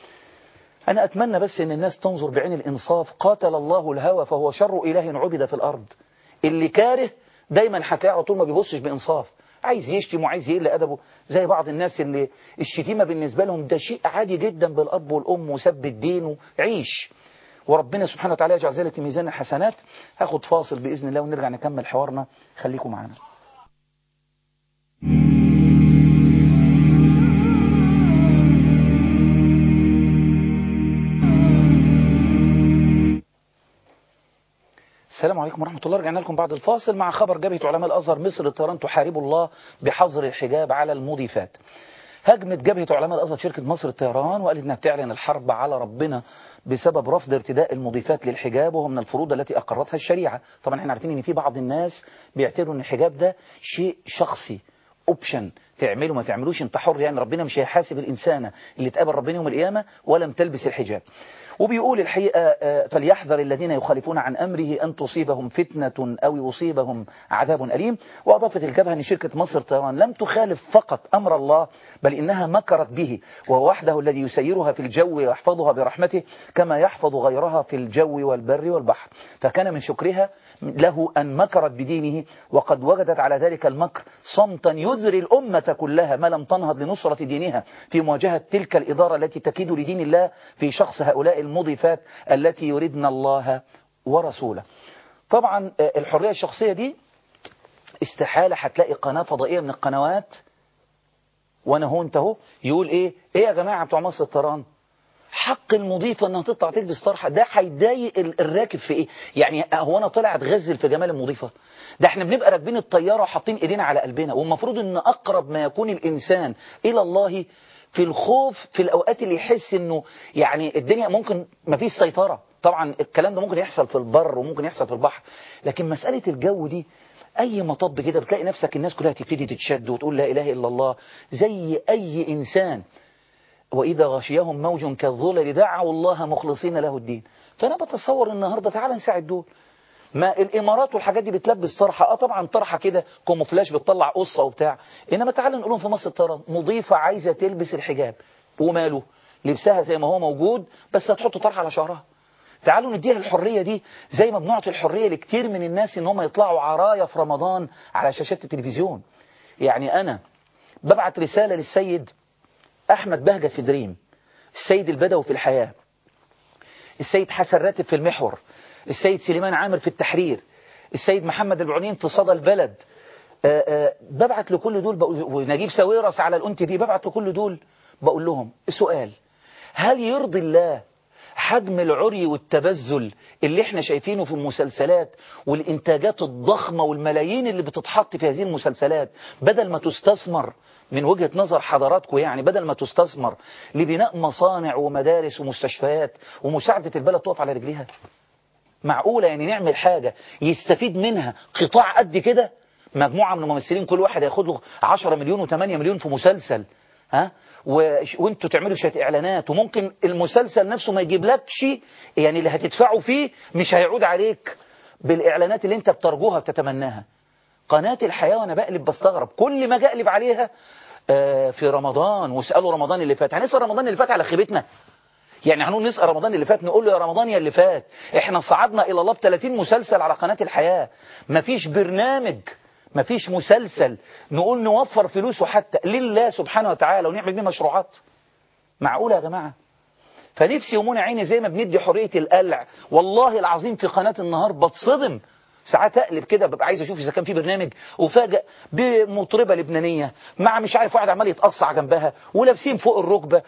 أنا أتمنى بس أن الناس تنظر بعين الإنصاف قاتل الله الهوى فهو شر إله عبد في الأرض اللي كاره دايما هتلاقيه على طول ما بيبصش بإنصاف عايز يشتم وعايز يقل أدبه زي بعض الناس اللي الشتيمة بالنسبة لهم ده شيء عادي جدا بالأب والأم وسب الدين وعيش وربنا سبحانه وتعالى يجعل ذلك في ميزان الحسنات هاخد فاصل بإذن الله ونرجع نكمل حوارنا خليكم معنا السلام عليكم ورحمة الله رجعنا لكم بعد الفاصل مع خبر جبهة علماء الأزهر مصر الطيران تحارب الله بحظر الحجاب على المضيفات هجمت جبهة علماء الأزهر شركة مصر الطيران وقالت انها بتعلن الحرب على ربنا بسبب رفض ارتداء المضيفات للحجاب وهو من الفروض التي أقرتها الشريعة طبعا احنا عارفين ان في بعض الناس بيعتبروا ان الحجاب ده شيء شخصي اوبشن تعمله ما تعملوش انت حر يعني ربنا مش هيحاسب الإنسانة اللي تقابل ربنا يوم القيامة ولم تلبس الحجاب وبيقول الحقيقة آه، فليحذر الذين يخالفون عن أمره أن تصيبهم فتنة أو يصيبهم عذاب أليم وأضافت الجبهة أن شركة مصر طيران لم تخالف فقط أمر الله بل إنها مكرت به وهو وحده الذي يسيرها في الجو ويحفظها برحمته كما يحفظ غيرها في الجو والبر والبحر فكان من شكرها له أن مكرت بدينه وقد وجدت على ذلك المكر صمتا يذري الأمة كلها ما لم تنهض لنصرة دينها في مواجهة تلك الإدارة التي تكيد لدين الله في شخص هؤلاء المضيفات التي يردن الله ورسوله طبعا آه، الحرية الشخصية دي استحالة هتلاقي قناة فضائية من القنوات وانا هو انت اهو يقول ايه ايه يا جماعة بتوع مصر الطيران حق المضيفة انها تطلع تلبس طرحة ده هيضايق ال- الراكب في ايه يعني هو انا طالع اتغزل في جمال المضيفة ده احنا بنبقى راكبين الطيارة وحاطين ايدينا على قلبنا والمفروض ان اقرب ما يكون الانسان الى الله في الخوف في الاوقات اللي يحس انه يعني الدنيا ممكن ما فيش سيطرة طبعا الكلام ده ممكن يحصل في البر وممكن يحصل في البحر لكن مسألة الجو دي اي مطب كده بتلاقي نفسك الناس كلها تبتدي تتشد وتقول لا اله الا الله زي اي انسان وإذا غشيهم موج كالظلل دعوا الله مخلصين له الدين فأنا بتصور النهاردة تعالى نساعد دول ما الإمارات والحاجات دي بتلبس طرحة آه طبعا طرحة كده كوموفلاش بتطلع قصة وبتاع إنما تعالى نقولهم في مصر الطيران مضيفة عايزة تلبس الحجاب وماله لبسها زي ما هو موجود بس هتحط طرحة على شعرها تعالوا نديها الحرية دي زي ما بنعطي الحرية لكتير من الناس ان هم يطلعوا عرايا في رمضان على شاشات التلفزيون يعني أنا ببعت رسالة للسيد أحمد بهجة في دريم السيد البدوي في الحياة السيد حسن راتب في المحور السيد سليمان عامر في التحرير السيد محمد البعونين في صدى البلد آآ آآ ببعت لكل دول بقول ونجيب ساويرس على الأنت دي ببعت لكل دول بقول لهم السؤال هل يرضي الله حجم العري والتبذل اللي احنا شايفينه في المسلسلات والإنتاجات الضخمة والملايين اللي بتتحط في هذه المسلسلات بدل ما تستثمر من وجهة نظر حضراتكم يعني بدل ما تستثمر لبناء مصانع ومدارس ومستشفيات ومساعدة البلد تقف على رجليها معقولة يعني نعمل حاجة يستفيد منها قطاع قد كده مجموعة من الممثلين كل واحد هياخد له 10 مليون و8 مليون في مسلسل ها وش- وانتوا تعملوا شويه اعلانات وممكن المسلسل نفسه ما يجيبلكش يعني اللي هتدفعه فيه مش هيعود عليك بالاعلانات اللي انت بترجوها وتتمناها قناة الحياة وانا بقلب بستغرب كل ما اقلب عليها آه، في رمضان واسألوا رمضان اللي فات هنسأل رمضان اللي فات على خيبتنا يعني هنقول نسأل رمضان اللي فات نقول له يا رمضان يا اللي فات احنا صعدنا الى الله ب 30 مسلسل على قناة الحياة مفيش برنامج مفيش مسلسل نقول نوفر فلوسه حتى لله سبحانه وتعالى ونعمل بيه مشروعات معقولة يا جماعة فنفسي يومنا عيني زي ما بندي حرية القلع والله العظيم في قناة النهار بتصدم ساعات اقلب كده ببقى عايز اشوف اذا كان في برنامج وفاجئ بمطربه لبنانيه مع مش عارف واحد عمال يتقصع جنبها ولابسين فوق الركبه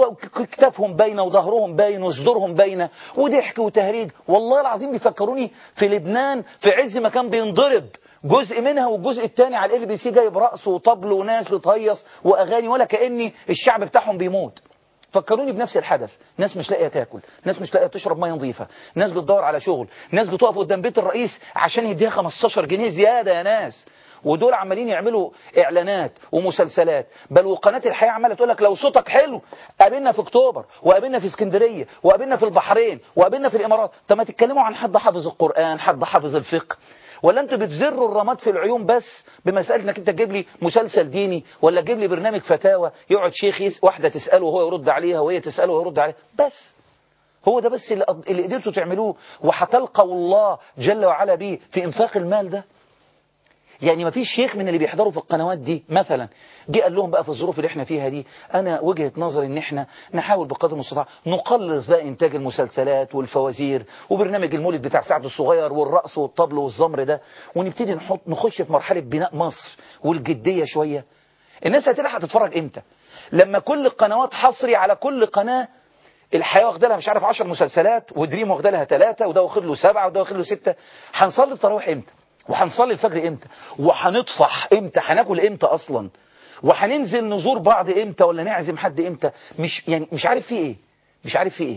وكتافهم باينه وظهرهم باين وصدورهم باينه وضحك وتهريج والله العظيم بيفكروني في لبنان في عز ما كان بينضرب جزء منها والجزء الثاني على ال بي سي جايب رقص وطبل وناس بتهيص واغاني ولا كاني الشعب بتاعهم بيموت فكروني بنفس الحدث ناس مش لاقيه تاكل ناس مش لاقيه تشرب ميه نظيفه ناس بتدور على شغل ناس بتقف قدام بيت الرئيس عشان يديها 15 جنيه زياده يا ناس ودول عمالين يعملوا اعلانات ومسلسلات بل وقناه الحياه عماله تقول لك لو صوتك حلو قابلنا في اكتوبر وقابلنا في اسكندريه وقابلنا في البحرين وقابلنا في الامارات طب ما تتكلموا عن حد حافظ القران حد حافظ الفقه ولا انتوا بتزروا الرماد في العيون بس بمسألة انك انت تجيب لي مسلسل ديني ولا تجيب لي برنامج فتاوى يقعد شيخ يس واحدة تسأله وهو يرد عليها وهي تسأله وهو يرد عليها بس هو ده بس اللي, قد- اللي قدرتوا تعملوه وهتلقوا الله جل وعلا بيه في انفاق المال ده يعني ما فيش شيخ من اللي بيحضروا في القنوات دي مثلا جه قال لهم بقى في الظروف اللي احنا فيها دي انا وجهة نظري ان احنا نحاول بقدر المستطاع نقلص بقى انتاج المسلسلات والفوازير وبرنامج المولد بتاع سعد الصغير والرقص والطبل والزمر ده ونبتدي نحط نخش في مرحلة بناء مصر والجدية شوية الناس هتلحق تتفرج امتى لما كل القنوات حصري على كل قناة الحياة واخده لها مش عارف 10 مسلسلات ودريم واخده لها ثلاثة وده واخد له سبعة وده واخد له ستة هنصلي التراويح امتى وهنصلي الفجر امتى وهنطفح امتى هناكل امتى اصلا وهننزل نزور بعض امتى ولا نعزم حد امتى مش يعني مش عارف في ايه مش عارف في ايه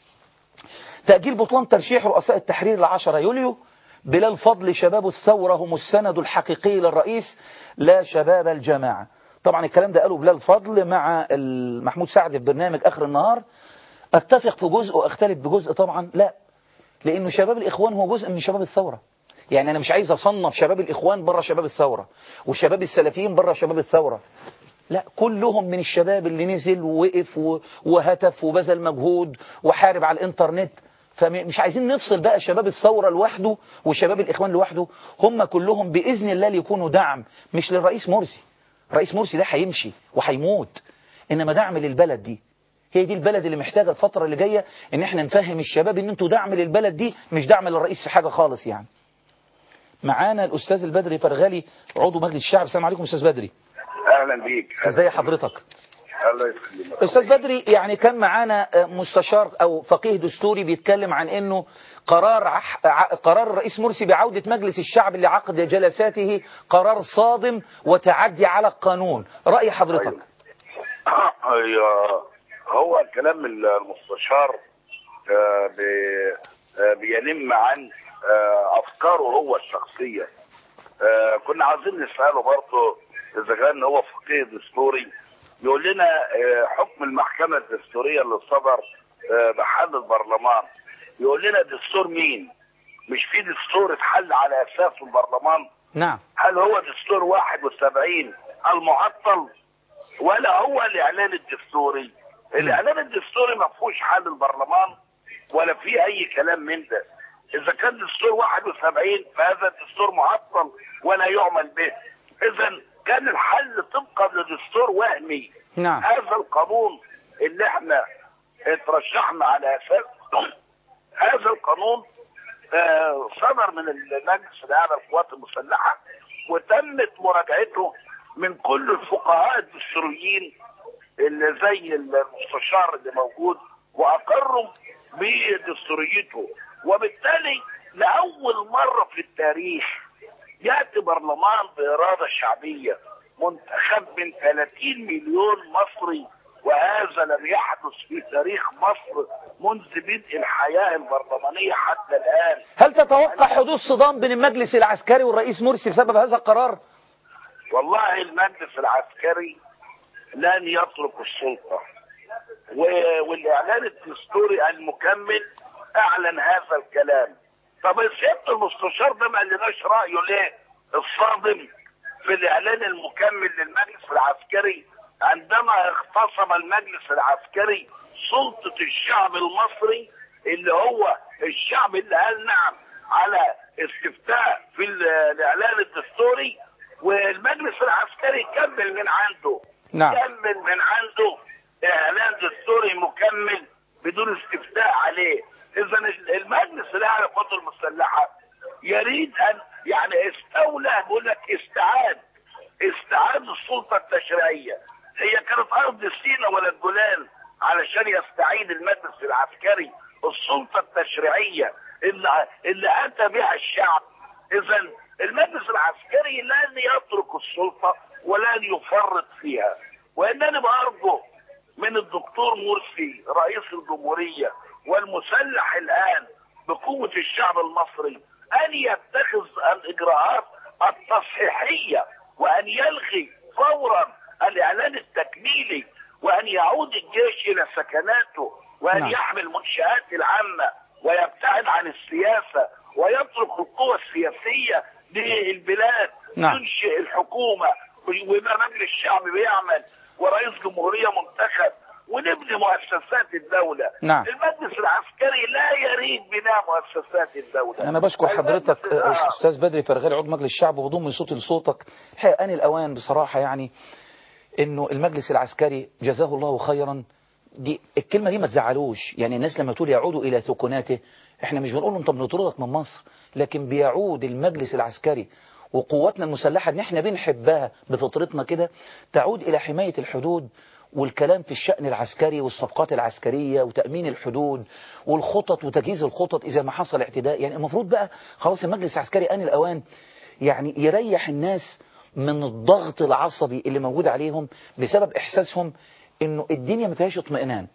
تأجيل بطلان ترشيح رؤساء التحرير ل 10 يوليو بلال فضل شباب الثورة هم السند الحقيقي للرئيس لا شباب الجماعة طبعا الكلام ده قاله بلال فضل مع محمود سعد في برنامج آخر النهار اتفق في جزء واختلف بجزء طبعا لا لأنه شباب الإخوان هو جزء من شباب الثورة يعني أنا مش عايز أصنف شباب الإخوان بره شباب الثورة وشباب السلفيين بره شباب الثورة لا كلهم من الشباب اللي نزل ووقف وهتف وبذل مجهود وحارب على الانترنت فمش عايزين نفصل بقى شباب الثورة لوحده وشباب الإخوان لوحده هم كلهم بإذن الله ليكونوا دعم مش للرئيس مرسي رئيس مرسي ده هيمشي وهيموت إنما دعم للبلد دي هي دي البلد اللي محتاجة الفترة اللي جاية إن احنا نفهم الشباب إن انتوا دعم للبلد دي مش دعم للرئيس في حاجة خالص يعني معانا الأستاذ البدري فرغالي عضو مجلس الشعب السلام عليكم أستاذ بدري اهلا بيك ازي حضرتك الله يسلمك استاذ بدري يعني كان معانا مستشار او فقيه دستوري بيتكلم عن انه قرار ع- قرار الرئيس مرسي بعودة مجلس الشعب لعقد جلساته قرار صادم وتعدي على القانون رأي حضرتك أيوة. هو كلام المستشار آه، بي- آه، بينم عن آه، افكاره هو الشخصيه آه، كنا عايزين نساله برضه اذا كان هو فقيه دستوري يقول لنا آه، حكم المحكمه الدستوريه اللي صدر آه، بحل البرلمان يقول لنا دستور مين؟ مش في دستور اتحل على اساسه البرلمان؟ نعم هل هو دستور 71 المعطل ولا هو الاعلان الدستوري الاعلان الدستوري ما فيهوش حل البرلمان ولا فيه اي كلام من ده اذا كان دستور 71 فهذا الدستور معطل ولا يعمل به اذا كان الحل طبقا لدستور وهمي نعم هذا القانون اللي احنا اترشحنا على اساس هذا القانون آه، صدر من المجلس الاعلى للقوات المسلحه وتمت مراجعته من كل الفقهاء الدستوريين اللي زي المستشار اللي موجود واقروا بدستوريته وبالتالي لاول مره في التاريخ ياتي برلمان باراده شعبيه منتخب من 30 مليون مصري وهذا لم يحدث في تاريخ مصر منذ بدء الحياه البرلمانيه حتى الان هل تتوقع حدوث صدام بين المجلس العسكري والرئيس مرسي بسبب هذا القرار والله المجلس العسكري لن يترك السلطة و- والإعلان الدستوري المكمل أعلن هذا الكلام طب سيادة المستشار ده ما قالناش رأيه ليه الصادم في الإعلان المكمل للمجلس العسكري عندما اختصم المجلس العسكري سلطة الشعب المصري اللي هو الشعب اللي قال نعم على استفتاء في ال- الإعلان الدستوري والمجلس العسكري كمل من عنده نعم. كمل من عنده اعلان دستوري مكمل بدون استفتاء عليه اذا المجلس الاعلى للقوات المسلحه يريد ان يعني استولى بقول لك استعاد استعاد السلطه التشريعيه هي كانت ارض سيناء ولا الجولان علشان يستعيد المجلس العسكري السلطه التشريعيه اللي اللي اتى بها الشعب اذا المجلس العسكري لن يترك السلطه ولن يفرط فيها وانني بارجو من الدكتور مرسي رئيس الجمهوريه والمسلح الان بقوه الشعب المصري ان يتخذ الاجراءات التصحيحيه وان يلغي فورا الاعلان التكميلي وان يعود الجيش الى سكناته وان نعم. يحمي المنشات العامه ويبتعد عن السياسه ويترك القوى السياسيه للبلاد نعم. تنشئ الحكومه ويبقى مجلس الشعب بيعمل ورئيس جمهوريه منتخب ونبني مؤسسات الدوله نعم. المجلس العسكري لا يريد بناء مؤسسات الدوله أنا بشكر حضرتك المجلس- آه. أستاذ بدري فرغالي عضو مجلس الشعب وضم صوتي لصوتك الحقيقة آن الأوان بصراحة يعني إنه المجلس العسكري جزاه الله خيرا دي الكلمة دي ما تزعلوش يعني الناس لما تقول يعودوا إلى ثقناته احنا مش بنقول له انت بنطردك من مصر لكن بيعود المجلس العسكري وقواتنا المسلحة ان احنا بنحبها بفطرتنا كده تعود إلى حماية الحدود والكلام في الشأن العسكري والصفقات العسكرية وتأمين الحدود والخطط وتجهيز الخطط إذا ما حصل اعتداء يعني المفروض بقى خلاص المجلس العسكري آن الأوان يعني يريح الناس من الضغط العصبي اللي موجود عليهم بسبب إحساسهم إنه الدنيا ما فيهاش اطمئنان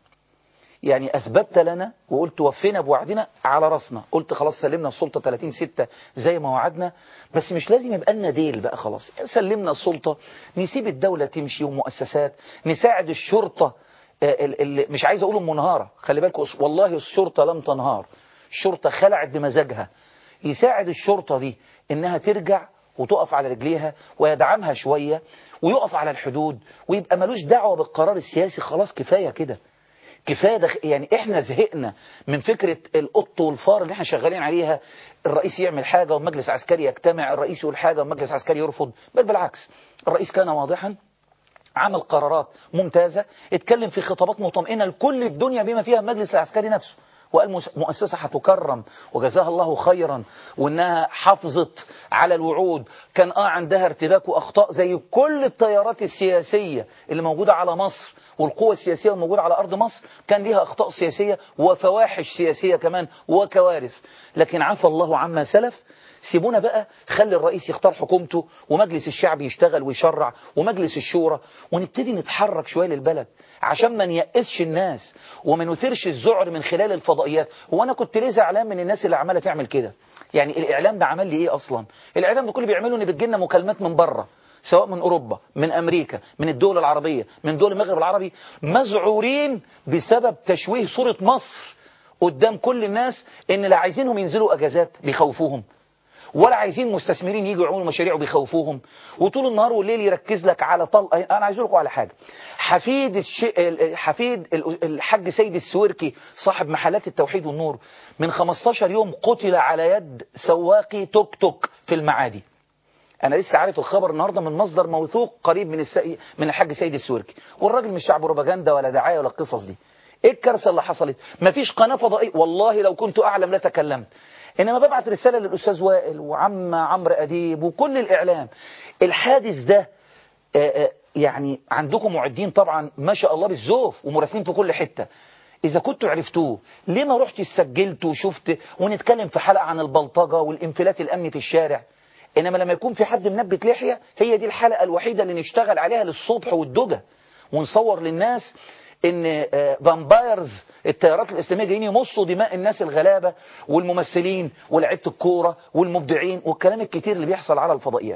يعني أثبتت لنا وقلت وفينا بوعدنا على راسنا قلت خلاص سلمنا السلطة 30 6 زي ما وعدنا بس مش لازم يبقى لنا ديل بقى خلاص سلمنا السلطة نسيب الدولة تمشي ومؤسسات نساعد الشرطة اللي مش عايز أقول منهارة خلي بالكم والله الشرطة لم تنهار الشرطة خلعت بمزاجها يساعد الشرطة دي إنها ترجع وتقف على رجليها ويدعمها شوية ويقف على الحدود ويبقى ملوش دعوة بالقرار السياسي خلاص كفاية كده كفايه دخ... يعني احنا زهقنا من فكره القط والفار اللي احنا شغالين عليها الرئيس يعمل حاجه والمجلس العسكري يجتمع الرئيس يقول حاجه والمجلس العسكري يرفض بل بالعكس الرئيس كان واضحا عمل قرارات ممتازه اتكلم في خطابات مطمئنه لكل الدنيا بما فيها المجلس العسكري نفسه وقال مؤسسة هتكرم وجزاها الله خيرا وانها حافظت على الوعود كان اه عندها ارتباك واخطاء زي كل التيارات السياسية اللي موجودة على مصر والقوى السياسية الموجودة على ارض مصر كان ليها اخطاء سياسية وفواحش سياسية كمان وكوارث لكن عفى الله عما سلف سيبونا بقى خلي الرئيس يختار حكومته ومجلس الشعب يشتغل ويشرع ومجلس الشورى ونبتدي نتحرك شوية للبلد عشان ما نيأسش الناس وما نثيرش الذعر من خلال الفضائيات هو انا كنت ليه زعلان من الناس اللي عماله تعمل كده يعني الاعلام ده عمل لي ايه اصلا الاعلام ده كل بيعمله ان بتجيلنا مكالمات من بره سواء من اوروبا من امريكا من الدول العربيه من دول المغرب العربي مذعورين بسبب تشويه صوره مصر قدام كل الناس ان لا عايزينهم ينزلوا اجازات بيخوفوهم ولا عايزين مستثمرين يجوا يعملوا مشاريع وبيخوفوهم وطول النهار والليل يركز لك على طلقه انا عايز اقول لكم على حاجه حفيد الش... حفيد الحاج سيد السويركي صاحب محلات التوحيد والنور من 15 يوم قتل على يد سواقي توك توك في المعادي انا لسه عارف الخبر النهارده من مصدر موثوق قريب من السي... من الحاج سيد السويركي والراجل مش شعب بروباجندا ولا دعايه ولا القصص دي ايه الكارثه اللي حصلت مفيش قناه فضائيه والله لو كنت اعلم لتكلمت انما ببعت رساله للاستاذ وائل وعم عمرو اديب وكل الاعلام الحادث ده آآ آآ يعني عندكم معدين طبعا ما شاء الله بالزوف ومراسلين في كل حته اذا كنتوا عرفتوه ليه ما رحت سجلت وشفت ونتكلم في حلقه عن البلطجه والانفلات الامني في الشارع انما لما يكون في حد منبت لحيه هي دي الحلقه الوحيده اللي نشتغل عليها للصبح والدجى ونصور للناس ان فامبايرز التيارات الاسلاميه جايين يمصوا دماء الناس الغلابه والممثلين ولاعيبه الكوره والمبدعين والكلام الكتير اللي بيحصل على الفضائيات.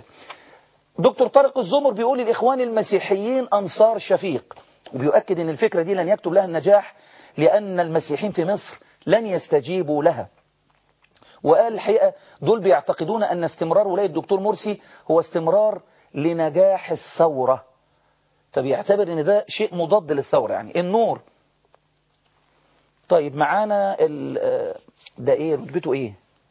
دكتور طارق الزمر بيقول الاخوان المسيحيين انصار شفيق وبيؤكد ان الفكره دي لن يكتب لها النجاح لان المسيحيين في مصر لن يستجيبوا لها. وقال الحقيقه دول بيعتقدون ان استمرار ولايه الدكتور مرسي هو استمرار لنجاح الثوره. فبيعتبر ان ده شيء مضاد للثورة يعني النور طيب معانا ده ايه رتبته ايه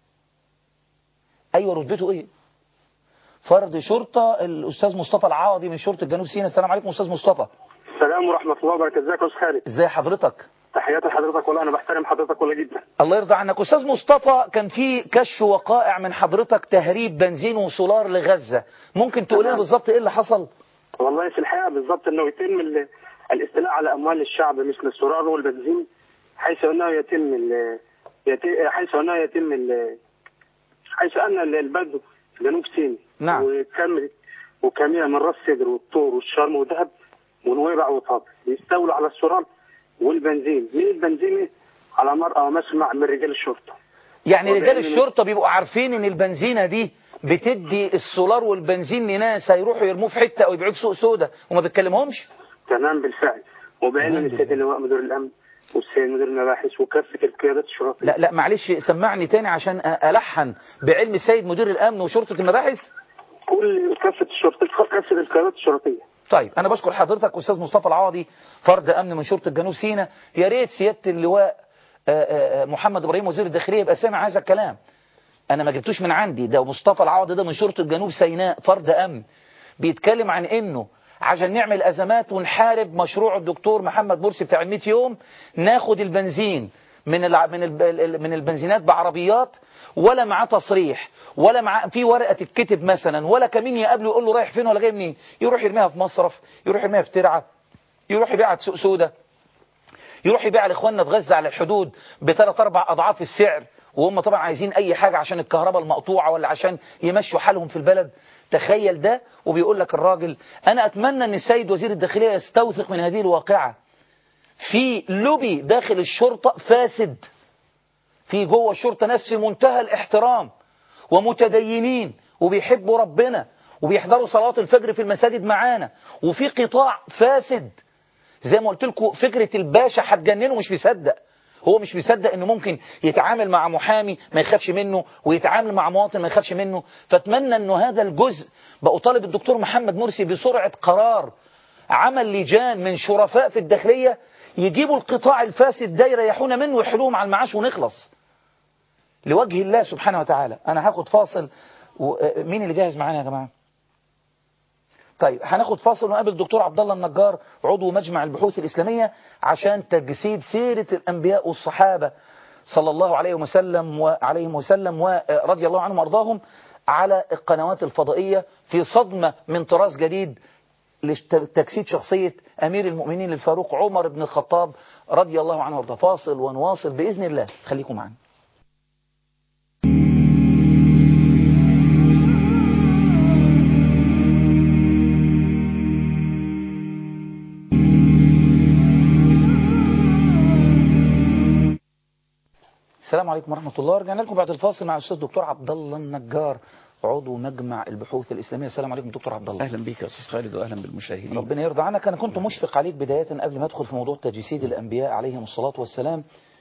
ايوه رتبته ايه فرد شرطة الاستاذ مصطفى العوضي من شرطة جنوب سيناء السلام عليكم استاذ مصطفى السلام ورحمة الله وبركاته ازيك يا استاذ خالد ازي حضرتك تحياتي لحضرتك والله انا بحترم حضرتك والله جدا الله يرضى عنك استاذ مصطفى كان في كشف وقائع من حضرتك تهريب بنزين وسولار لغزة ممكن تقول لنا بالظبط ايه اللي حصل والله في الحقيقة بالضبط انه يتم الاستيلاء على اموال الشعب مثل السولار والبنزين حيث انه يتم ال حيث انه يتم ال حيث ان البلد في جنوب سيناء نعم وكامل وكامية من راس سدر والطور والشرم ودهب ونويبع وطاب بيستولوا على السولار والبنزين من البنزين على مرأى مسمع من رجال الشرطة يعني رجال الشرطة بيبقوا عارفين ان البنزينة دي بتدي السولار والبنزين لناس هيروحوا يرموه في حته او يبيعوه في سوق سودا وما بتكلمهمش تمام بالفعل وبعلم السيد اللواء مدير الامن والسيد مدير المباحث وكافه القيادات الشرطيه لا لا معلش سمعني تاني عشان الحن بعلم السيد مدير الامن وشرطه المباحث كل كافه الشرطه كافه القيادات الشرطيه طيب انا بشكر حضرتك استاذ مصطفى العوضي فرد امن من شرطه جنوب سيناء يا ريت سياده اللواء محمد ابراهيم وزير الداخليه يبقى سامع هذا الكلام انا ما جبتوش من عندي ده مصطفى العوضي ده من شرطة جنوب سيناء فرد امن بيتكلم عن انه عشان نعمل ازمات ونحارب مشروع الدكتور محمد مرسي بتاع ال 100 يوم ناخد البنزين من الع... من ال... من البنزينات بعربيات ولا معاه تصريح ولا معاه في ورقه تتكتب مثلا ولا كمين يقابله يقول له رايح فين ولا جاي منين يروح يرميها في مصرف يروح يرميها في ترعه يروح يبيعها سوق سودة يروح يبيع لاخواننا في غزة على الحدود بثلاث اربع اضعاف السعر وهم طبعا عايزين اي حاجة عشان الكهرباء المقطوعة ولا عشان يمشوا حالهم في البلد تخيل ده وبيقول لك الراجل انا اتمنى ان السيد وزير الداخلية يستوثق من هذه الواقعة في لوبي داخل الشرطة فاسد في جوه الشرطة ناس في منتهى الاحترام ومتدينين وبيحبوا ربنا وبيحضروا صلوات الفجر في المساجد معانا وفي قطاع فاسد زي ما قلت لكم فكرة الباشا هتجننه مش مصدق هو مش مصدق انه ممكن يتعامل مع محامي ما يخافش منه ويتعامل مع مواطن ما يخافش منه فاتمنى انه هذا الجزء بقوا طالب الدكتور محمد مرسي بسرعة قرار عمل لجان من شرفاء في الداخلية يجيبوا القطاع الفاسد ده يريحونا منه ويحلوهم على المعاش ونخلص لوجه الله سبحانه وتعالى انا هاخد فاصل و... مين اللي جاهز معانا يا جماعه طيب هناخد فاصل ونقابل الدكتور عبد الله النجار عضو مجمع البحوث الاسلاميه عشان تجسيد سيره الانبياء والصحابه صلى الله عليه وسلم وعليهم وسلم ورضي الله عنهم وارضاهم على القنوات الفضائيه في صدمه من طراز جديد لتجسيد شخصيه امير المؤمنين الفاروق عمر بن الخطاب رضي الله عنه وارضاه فاصل ونواصل باذن الله خليكم معنا السلام عليكم ورحمة الله رجعنا لكم بعد الفاصل مع الأستاذ الدكتور عبد الله النجار عضو مجمع البحوث الإسلامية السلام عليكم دكتور عبد الله اهلا بك يا استاذ خالد واهلا بالمشاهدين ربنا يرضى عنك أنا كنت مشفق عليك بداية قبل ما أدخل في موضوع تجسيد الأنبياء عليهم الصلاة والسلام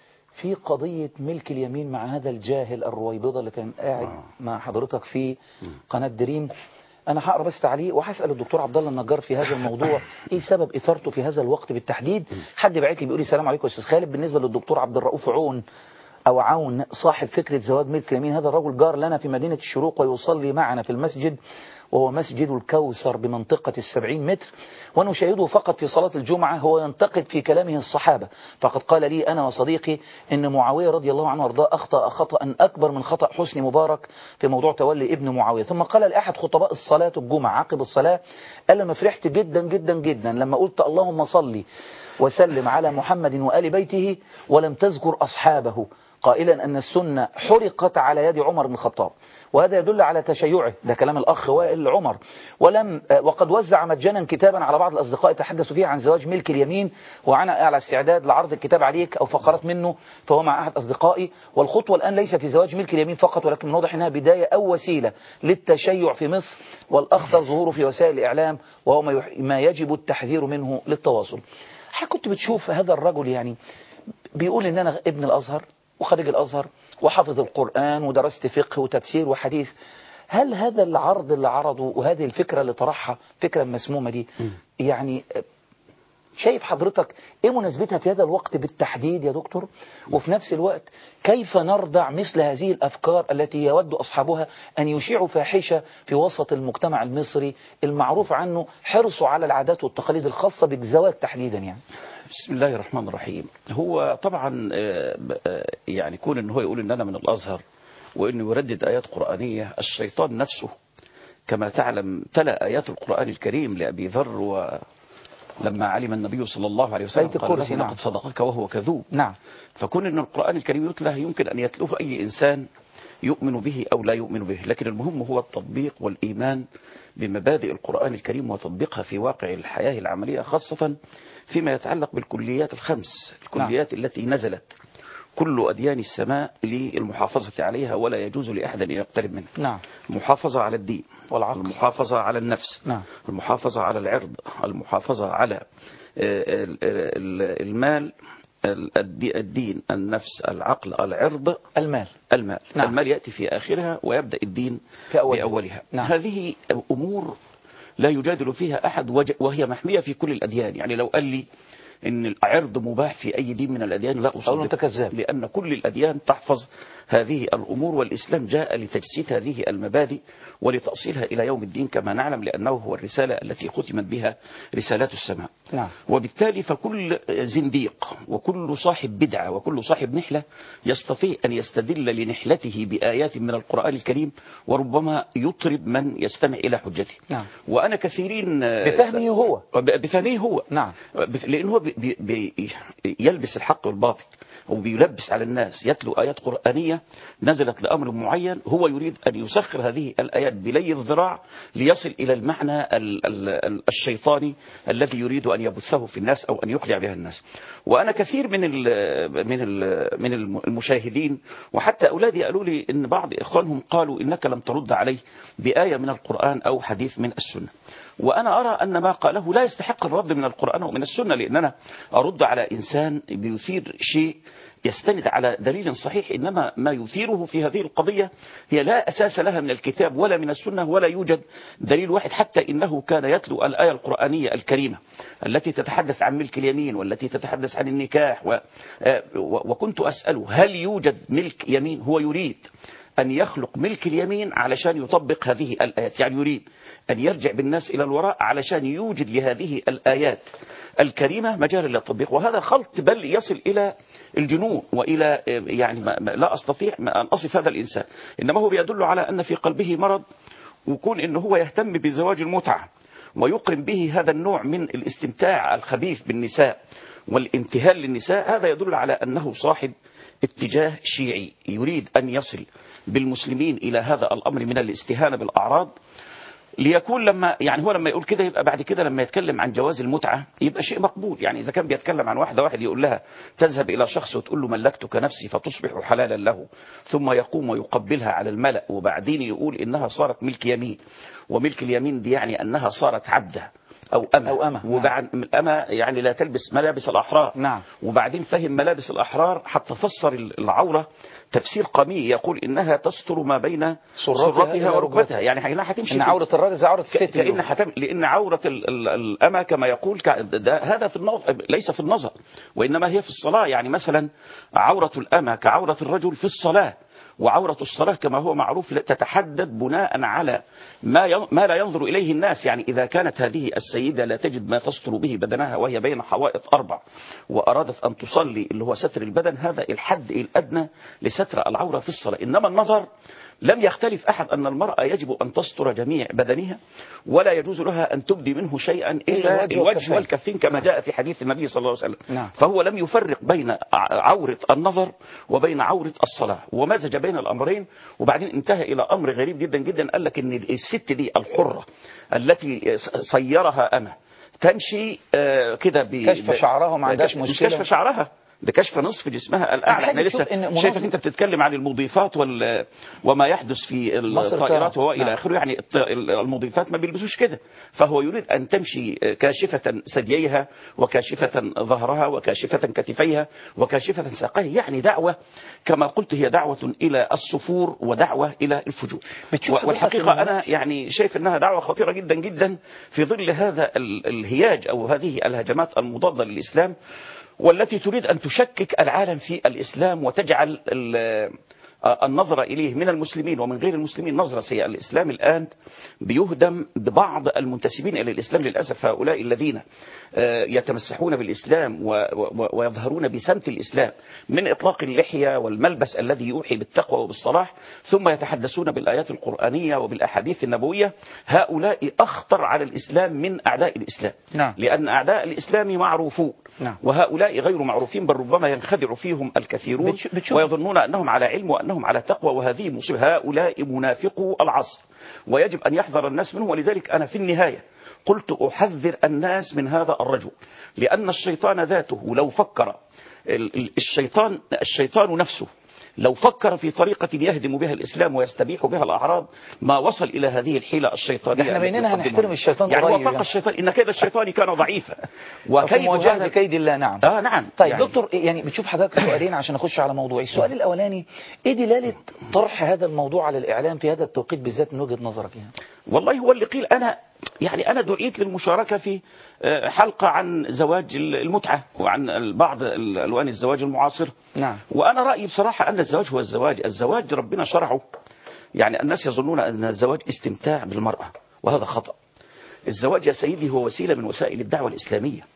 في قضية ملك اليمين مع هذا الجاهل الرويبضة اللي كان قاعد مع حضرتك في قناة دريم أنا هقرا بس تعليق وهسأل الدكتور عبد الله النجار في هذا الموضوع إيه سبب إثارته في هذا الوقت بالتحديد حد بعت لي بيقول لي السلام عليكم يا أستاذ خالد بالنسبة للدكتور عبد الرؤوف عون أو عون صاحب فكرة زواج ملك اليمين هذا الرجل جار لنا في مدينة الشروق ويصلي معنا في المسجد وهو مسجد الكوثر بمنطقة السبعين متر ونشاهده فقط في صلاة الجمعة هو ينتقد في كلامه الصحابة فقد قال لي أنا وصديقي أن معاوية رضي الله عنه وارضاه أخطأ خطأ أكبر من خطأ حسني مبارك في موضوع تولي ابن معاوية ثم قال لأحد خطباء الصلاة الجمعة عقب الصلاة قال لما فرحت جدا جدا جدا لما قلت اللهم صلي وسلم على محمد وآل بيته ولم تذكر أصحابه قائلا أن السنة حرقت على يد عمر بن الخطاب وهذا يدل على تشيعه ده كلام الأخ وائل عمر ولم وقد وزع مجانا كتابا على بعض الأصدقاء يتحدثوا فيه عن زواج ملك اليمين وأنا على استعداد لعرض الكتاب عليك أو فقرات منه فهو مع أحد أصدقائي والخطوة الآن ليس في زواج ملك اليمين فقط ولكن من واضح أنها بداية أو وسيلة للتشيع في مصر والأخطر ظهوره في وسائل الإعلام وهو ما, يح... ما يجب التحذير منه للتواصل كنت بتشوف هذا الرجل يعني بيقول ان انا ابن الازهر وخريج الازهر وحافظ القرآن ودرست فقه وتفسير وحديث هل هذا العرض اللي عرضه وهذه الفكرة اللي طرحها فكرة المسمومة دي يعني شايف حضرتك ايه مناسبتها في هذا الوقت بالتحديد يا دكتور وفي نفس الوقت كيف نردع مثل هذه الأفكار التي يود أصحابها أن يشيعوا فاحشة في وسط المجتمع المصري المعروف عنه حرصه على العادات والتقاليد الخاصة بالزواج تحديدا يعني بسم الله الرحمن الرحيم هو طبعا يعني كون ان هو يقول ان انا من الازهر وانه يردد ايات قرآنية الشيطان نفسه كما تعلم تلا ايات القرآن الكريم لأبي ذر و لما علم النبي صلى الله عليه وسلم بيت قال الكرسي، له نعم. لقد صدقك وهو كذوب نعم فكون ان القرآن الكريم يتلى يمكن ان يتلوه اي انسان يؤمن به او لا يؤمن به لكن المهم هو التطبيق والايمان بمبادئ القرآن الكريم وتطبيقها في واقع الحياة العملية خاصة فيما يتعلق بالكليات الخمس الكليات التي نزلت كل أديان السماء للمحافظة عليها ولا يجوز لأحد أن يقترب منها نعم المحافظة على الدين والعقل. المحافظة على النفس نعم. المحافظة على العرض المحافظة على آه، ال- ال- المال ال- الدي- الدين النفس العقل العرض المال المال نعم. المال يأتي في آخرها ويبدأ الدين في أولها. بأولها نعم. هذه أمور لا يجادل فيها أحد وج- وهي محمية في كل الأديان يعني لو قال لي ان العرض مباح في اي دين من الاديان لا أقول له أنت اصدق كذاب. لان كل الاديان تحفظ هذه الامور والاسلام جاء لتجسيد هذه المبادئ ولتاصيلها الى يوم الدين كما نعلم لانه هو الرساله التي ختمت بها رسالات السماء نعم. وبالتالي فكل زنديق وكل صاحب بدعة وكل صاحب نحلة يستطيع أن يستدل لنحلته بآيات من القرآن الكريم وربما يطرب من يستمع إلى حجته نعم. وأنا كثيرين بفهمه هو. بفهمه هو نعم. بف- لأنه هو بي بي بي يلبس الحق والباطل أو بيلبس على الناس يتلو آيات قرآنية نزلت لأمر معين هو يريد أن يسخر هذه الآيات بلي الذراع ليصل إلى المعنى ال ال ال الشيطاني الذي يريد أن يبثه في الناس أو أن يقنع بها الناس وأنا كثير من ال من ال من المشاهدين وحتى أولادي قالوا لي إن بعض إخوانهم قالوا إنك لم ترد عليه بآية من القرآن أو حديث من السنة وأنا أرى أن ما قاله لا يستحق الرد من القرآن ومن السنة لأن أنا أرد على إنسان بيثير شيء يستند على دليل صحيح إنما ما يثيره في هذه القضية هي لا أساس لها من الكتاب ولا من السنة ولا يوجد دليل واحد حتى إنه كان يتلو الآية القرآنية الكريمة التي تتحدث عن ملك اليمين والتي تتحدث عن النكاح و آه، و- وكنت أسأله هل يوجد ملك يمين هو يريد أن يخلق ملك اليمين علشان يطبق هذه الآيات يعني يريد أن يرجع بالناس إلى الوراء علشان يوجد لهذه الآيات الكريمة مجال للتطبيق وهذا خلط بل يصل إلى الجنون وإلى آه، يعني ما ما- لا أستطيع ما أن أصف هذا الإنسان إنما هو بيدل على أن في قلبه مرض ويكون إنه هو يهتم بزواج المتعة ويقرن به هذا النوع من الاستمتاع الخبيث بالنساء والانتهال للنساء هذا يدل على أنه صاحب اتجاه شيعي يريد أن يصل بالمسلمين إلى هذا الأمر من الاستهانة بالأعراض ليكون لما يعني هو لما يقول كده يبقى بعد كده لما يتكلم عن جواز المتعة يبقى شيء مقبول يعني إذا كان بيتكلم عن واحدة واحد يقول لها تذهب إلى شخص وتقول له ملكتك نفسي فتصبح حلالا له ثم يقوم ويقبلها على الملأ وبعدين يقول إنها صارت ملك يمين وملك اليمين دي يعني أنها صارت عبدة أو أمة, أو أمة، وبعد الأمة يعني لا تلبس ملابس الأحرار نعم. وبعدين فهم ملابس الأحرار حتى فسر العورة تفسير قمي يقول إنها تستر ما بين سرتها إلى سرتها وركبتها ركبتها. يعني كأنها هتمشي إن في- عورة الراجل زي عورة ك- الست كأن اليوم. حتم لأن عورة ال- ال- الأمة كما يقول ك- ده هذا في النظر ليس في النظر وإنما هي في الصلاة يعني مثلا عورة الأمة كعورة الرجل في الصلاة وعورة الصلاة كما هو معروف لا تتحدد بناء على ما ين- ما لا ينظر إليه الناس يعني إذا كانت هذه السيدة لا تجد ما تستر به بدنها وهي بين حوائط أربع وأرادت أن تصلي اللي هو ستر البدن هذا الحد الأدنى لستر العورة في الصلاة إنما النظر لم يختلف أحد أن المرأة يجب أن تستر جميع بدنها ولا يجوز لها أن تبدي منه شيئا إلا الوجه الوجه والكفين. والكفين كما جاء في حديث النبي صلى الله عليه وسلم نعم. فهو لم يفرق بين ع- عورة النظر وبين عورة الصلاة ومزج بين الأمرين وبعدين انتهى إلى أمر غريب جدا جدا قال لك إن الست دي الحرة التي س- صيرها أنا تمشي آه، كده ب- كشف ب- شعرها وما عندهاش كشف- مش مشكلة. كشف شعرها ده كشف نصف جسمها الاعلى أحيانا احنا بتشوف لسه إن منظم- شايفك انت بتتكلم عن المضيفات وال وما يحدث في مصر الطائرات الطيران. والى نعم. اخره يعني الط- المضيفات ما بيلبسوش كده فهو يريد ان تمشي كاشفه ثدييها وكاشفه ظهرها وكاشفه كتفيها وكاشفه ساقيه يعني دعوه كما قلت هي دعوه الى الصفور ودعوه الى الفجور بتشوف حضرتك والحقيقه إن انا يعني شايف انها دعوه خطيره جدا جدا في ظل هذا ال- الهياج او هذه الهجمات المضاده للاسلام والتي تريد ان تشكك العالم في الاسلام وتجعل ال- النظرة إليه من المسلمين ومن غير المسلمين نظرة سيئة الإسلام الآن بيهدم ببعض المنتسبين إلى الإسلام للأسف هؤلاء الذين آه، يتمسحون بالإسلام و- و- ويظهرون بسمت الإسلام من إطلاق اللحية والملبس الذي يوحي بالتقوى وبالصلاح ثم يتحدثون بالآيات القرآنية وبالأحاديث النبوية هؤلاء أخطر على الإسلام من أعداء الإسلام نعم. لأن أعداء الإسلام معروفون نعم. وهؤلاء غير معروفين بل ربما ينخدع فيهم الكثيرون بتش- بتشوف- ويظنون أنهم على علم وأنهم على تقوى وهذه مصيبة هؤلاء منافقو العصر ويجب أن يحذر الناس منه ولذلك أنا في النهاية قلت أحذر الناس من هذا الرجل لأن الشيطان ذاته لو فكر ال- ال- الشيطان الشيطان نفسه لو فكر في طريقة يهدم بها الإسلام ويستبيح بها الأعراض ما وصل إلى هذه الحيلة الشيطانية إحنا التي بيننا يقدمها. هنحترم الشيطان يعني هو قريب فاق يعني. الشيطان إن كيد الشيطان كان ضعيفا في وكيد مواجهة هذا كيد الله نعم آه نعم طيب يعني دكتور يعني بتشوف حضرتك سؤالين عشان اخش على موضوعي السؤال الاولاني ايه دلاله طرح هذا الموضوع على الاعلام في هذا التوقيت بالذات من وجهه نظرك يعني والله هو اللي قيل أنا يعني أنا دعيت للمشاركة في آه، حلقة عن زواج المتعة وعن بعض ألوان الزواج المعاصر نعم. وأنا رأيي بصراحة أن الزواج هو الزواج الزواج ربنا شرعه يعني الناس يظنون أن الزواج استمتاع بالمرأة وهذا خطأ الزواج يا سيدي هو وسيلة من وسائل الدعوة الإسلامية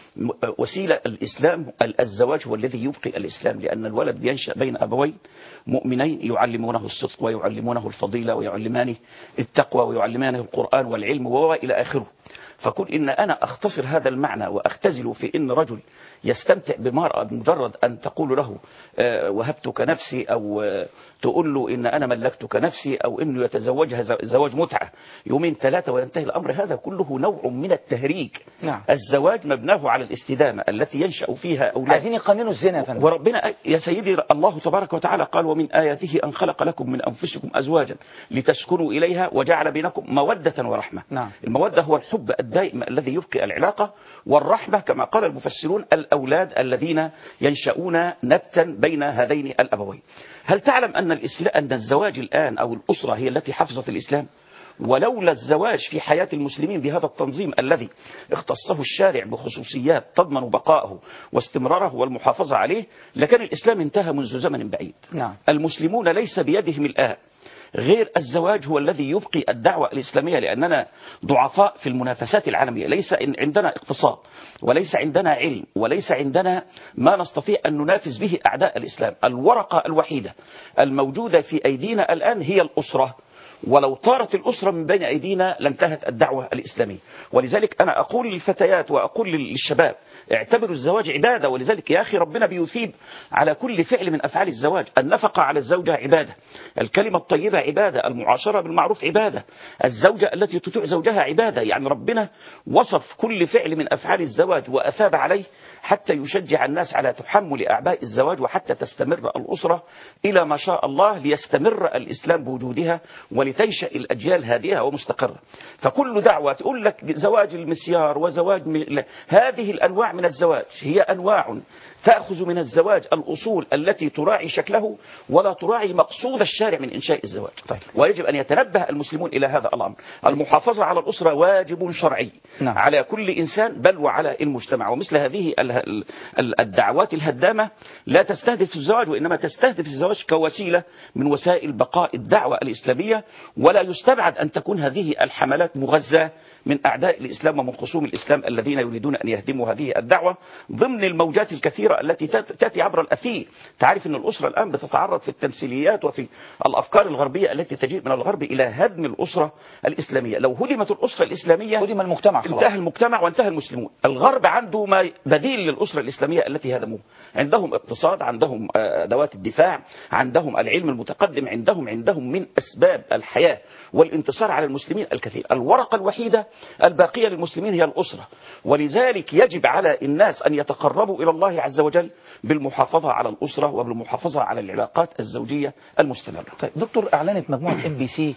م- وسيلة الإسلام الزواج هو الذي يبقي الإسلام لأن الولد ينشأ بين أبوين مؤمنين يعلمونه الصدق ويعلمونه الفضيلة ويعلمانه التقوى ويعلمانه القرآن والعلم وإلى آخره فكون إن أنا أختصر هذا المعنى وأختزل في إن رجل يستمتع بمرأة بمجرد أن تقول له آه، وهبتك نفسي أو آه، تقول له إن أنا ملكتك نفسي أو إنه يتزوجها ز- زواج متعة يومين ثلاثة وينتهي الأمر هذا كله نوع من التهريج نعم. الزواج مبناه على الاستدامة التي ينشأ فيها أولاد عايزين يقننوا الزنا يا فندم وربنا يا سيدي الله تبارك وتعالى قال ومن آياته أن خلق لكم من أنفسكم أزواجا لتسكنوا إليها وجعل بينكم مودة ورحمة نعم. المودة هو الحب الدائم الذي يبقي العلاقة والرحمة كما قال المفسرون الأولاد الذين ينشؤون نبتا بين هذين الأبوين هل تعلم أن, الإسلام أن الزواج الآن أو الأسرة هي التي حفظت الإسلام ولولا الزواج في حياة المسلمين بهذا التنظيم الذي اختصه الشارع بخصوصيات تضمن بقائه واستمراره والمحافظة عليه لكان الإسلام انتهى منذ زمن بعيد نعم. المسلمون ليس بيدهم الآن غير الزواج هو الذي يبقي الدعوة الإسلامية لأننا ضعفاء في المنافسات العالمية ليس إن عندنا اقتصاد وليس عندنا علم وليس عندنا ما نستطيع أن ننافس به أعداء الإسلام الورقة الوحيدة الموجودة في أيدينا الآن هي الأسرة ولو طارت الأسرة من بين أيدينا لانتهت الدعوة الإسلامية ولذلك أنا أقول للفتيات وأقول للشباب اعتبروا الزواج عبادة ولذلك يا أخي ربنا بيثيب على كل فعل من أفعال الزواج النفقة على الزوجة عبادة الكلمة الطيبة عبادة المعاشرة بالمعروف عبادة الزوجة التي تطيع زوجها عبادة يعني ربنا وصف كل فعل من أفعال الزواج وأثاب عليه حتى يشجع الناس على تحمل أعباء الزواج وحتى تستمر الأسرة إلى ما شاء الله ليستمر الإسلام بوجودها ولتنشأ الأجيال هادئة ومستقرة فكل دعوة تقول لك زواج المسيار وزواج م... لا. هذه الأنواع من الزواج هي أنواع تأخذ من الزواج الأصول التي تراعي شكله ولا تراعي مقصود الشارع من إنشاء الزواج طيب. ويجب أن يتنبه المسلمون إلى هذا الأمر المحافظة على الأسرة واجب شرعي نعم. على كل إنسان بل وعلى المجتمع ومثل هذه ال- ال- ال- الدعوات الهدامة لا تستهدف الزواج وإنما تستهدف الزواج كوسيلة من وسائل بقاء الدعوة الإسلامية ولا يستبعد أن تكون هذه الحملات مغذاة من أعداء الإسلام ومن خصوم الإسلام الذين يريدون أن يهدموا هذه الدعوة ضمن الموجات الكثيرة التي تات- تأتي عبر الأثير تعرف أن الأسرة الآن بتتعرض في التمثيليات وفي الأفكار الغربية التي تجيء من الغرب إلى هدم الأسرة الإسلامية لو هدمت الأسرة الإسلامية هدم المجتمع خلاص انتهى المجتمع وانتهى المسلمون الغرب عنده ما بديل للأسرة الإسلامية التي هدموها عندهم اقتصاد عندهم آه، أدوات الدفاع عندهم العلم المتقدم عندهم عندهم من أسباب الحياة والانتصار على المسلمين الكثير الورقة الوحيدة الباقية للمسلمين هي الأسرة ولذلك يجب على الناس أن يتقربوا إلى الله عز وجل بالمحافظة على الأسرة وبالمحافظة على العلاقات الزوجية المستمرة طيب دكتور اعلنت مجموعه ام بي سي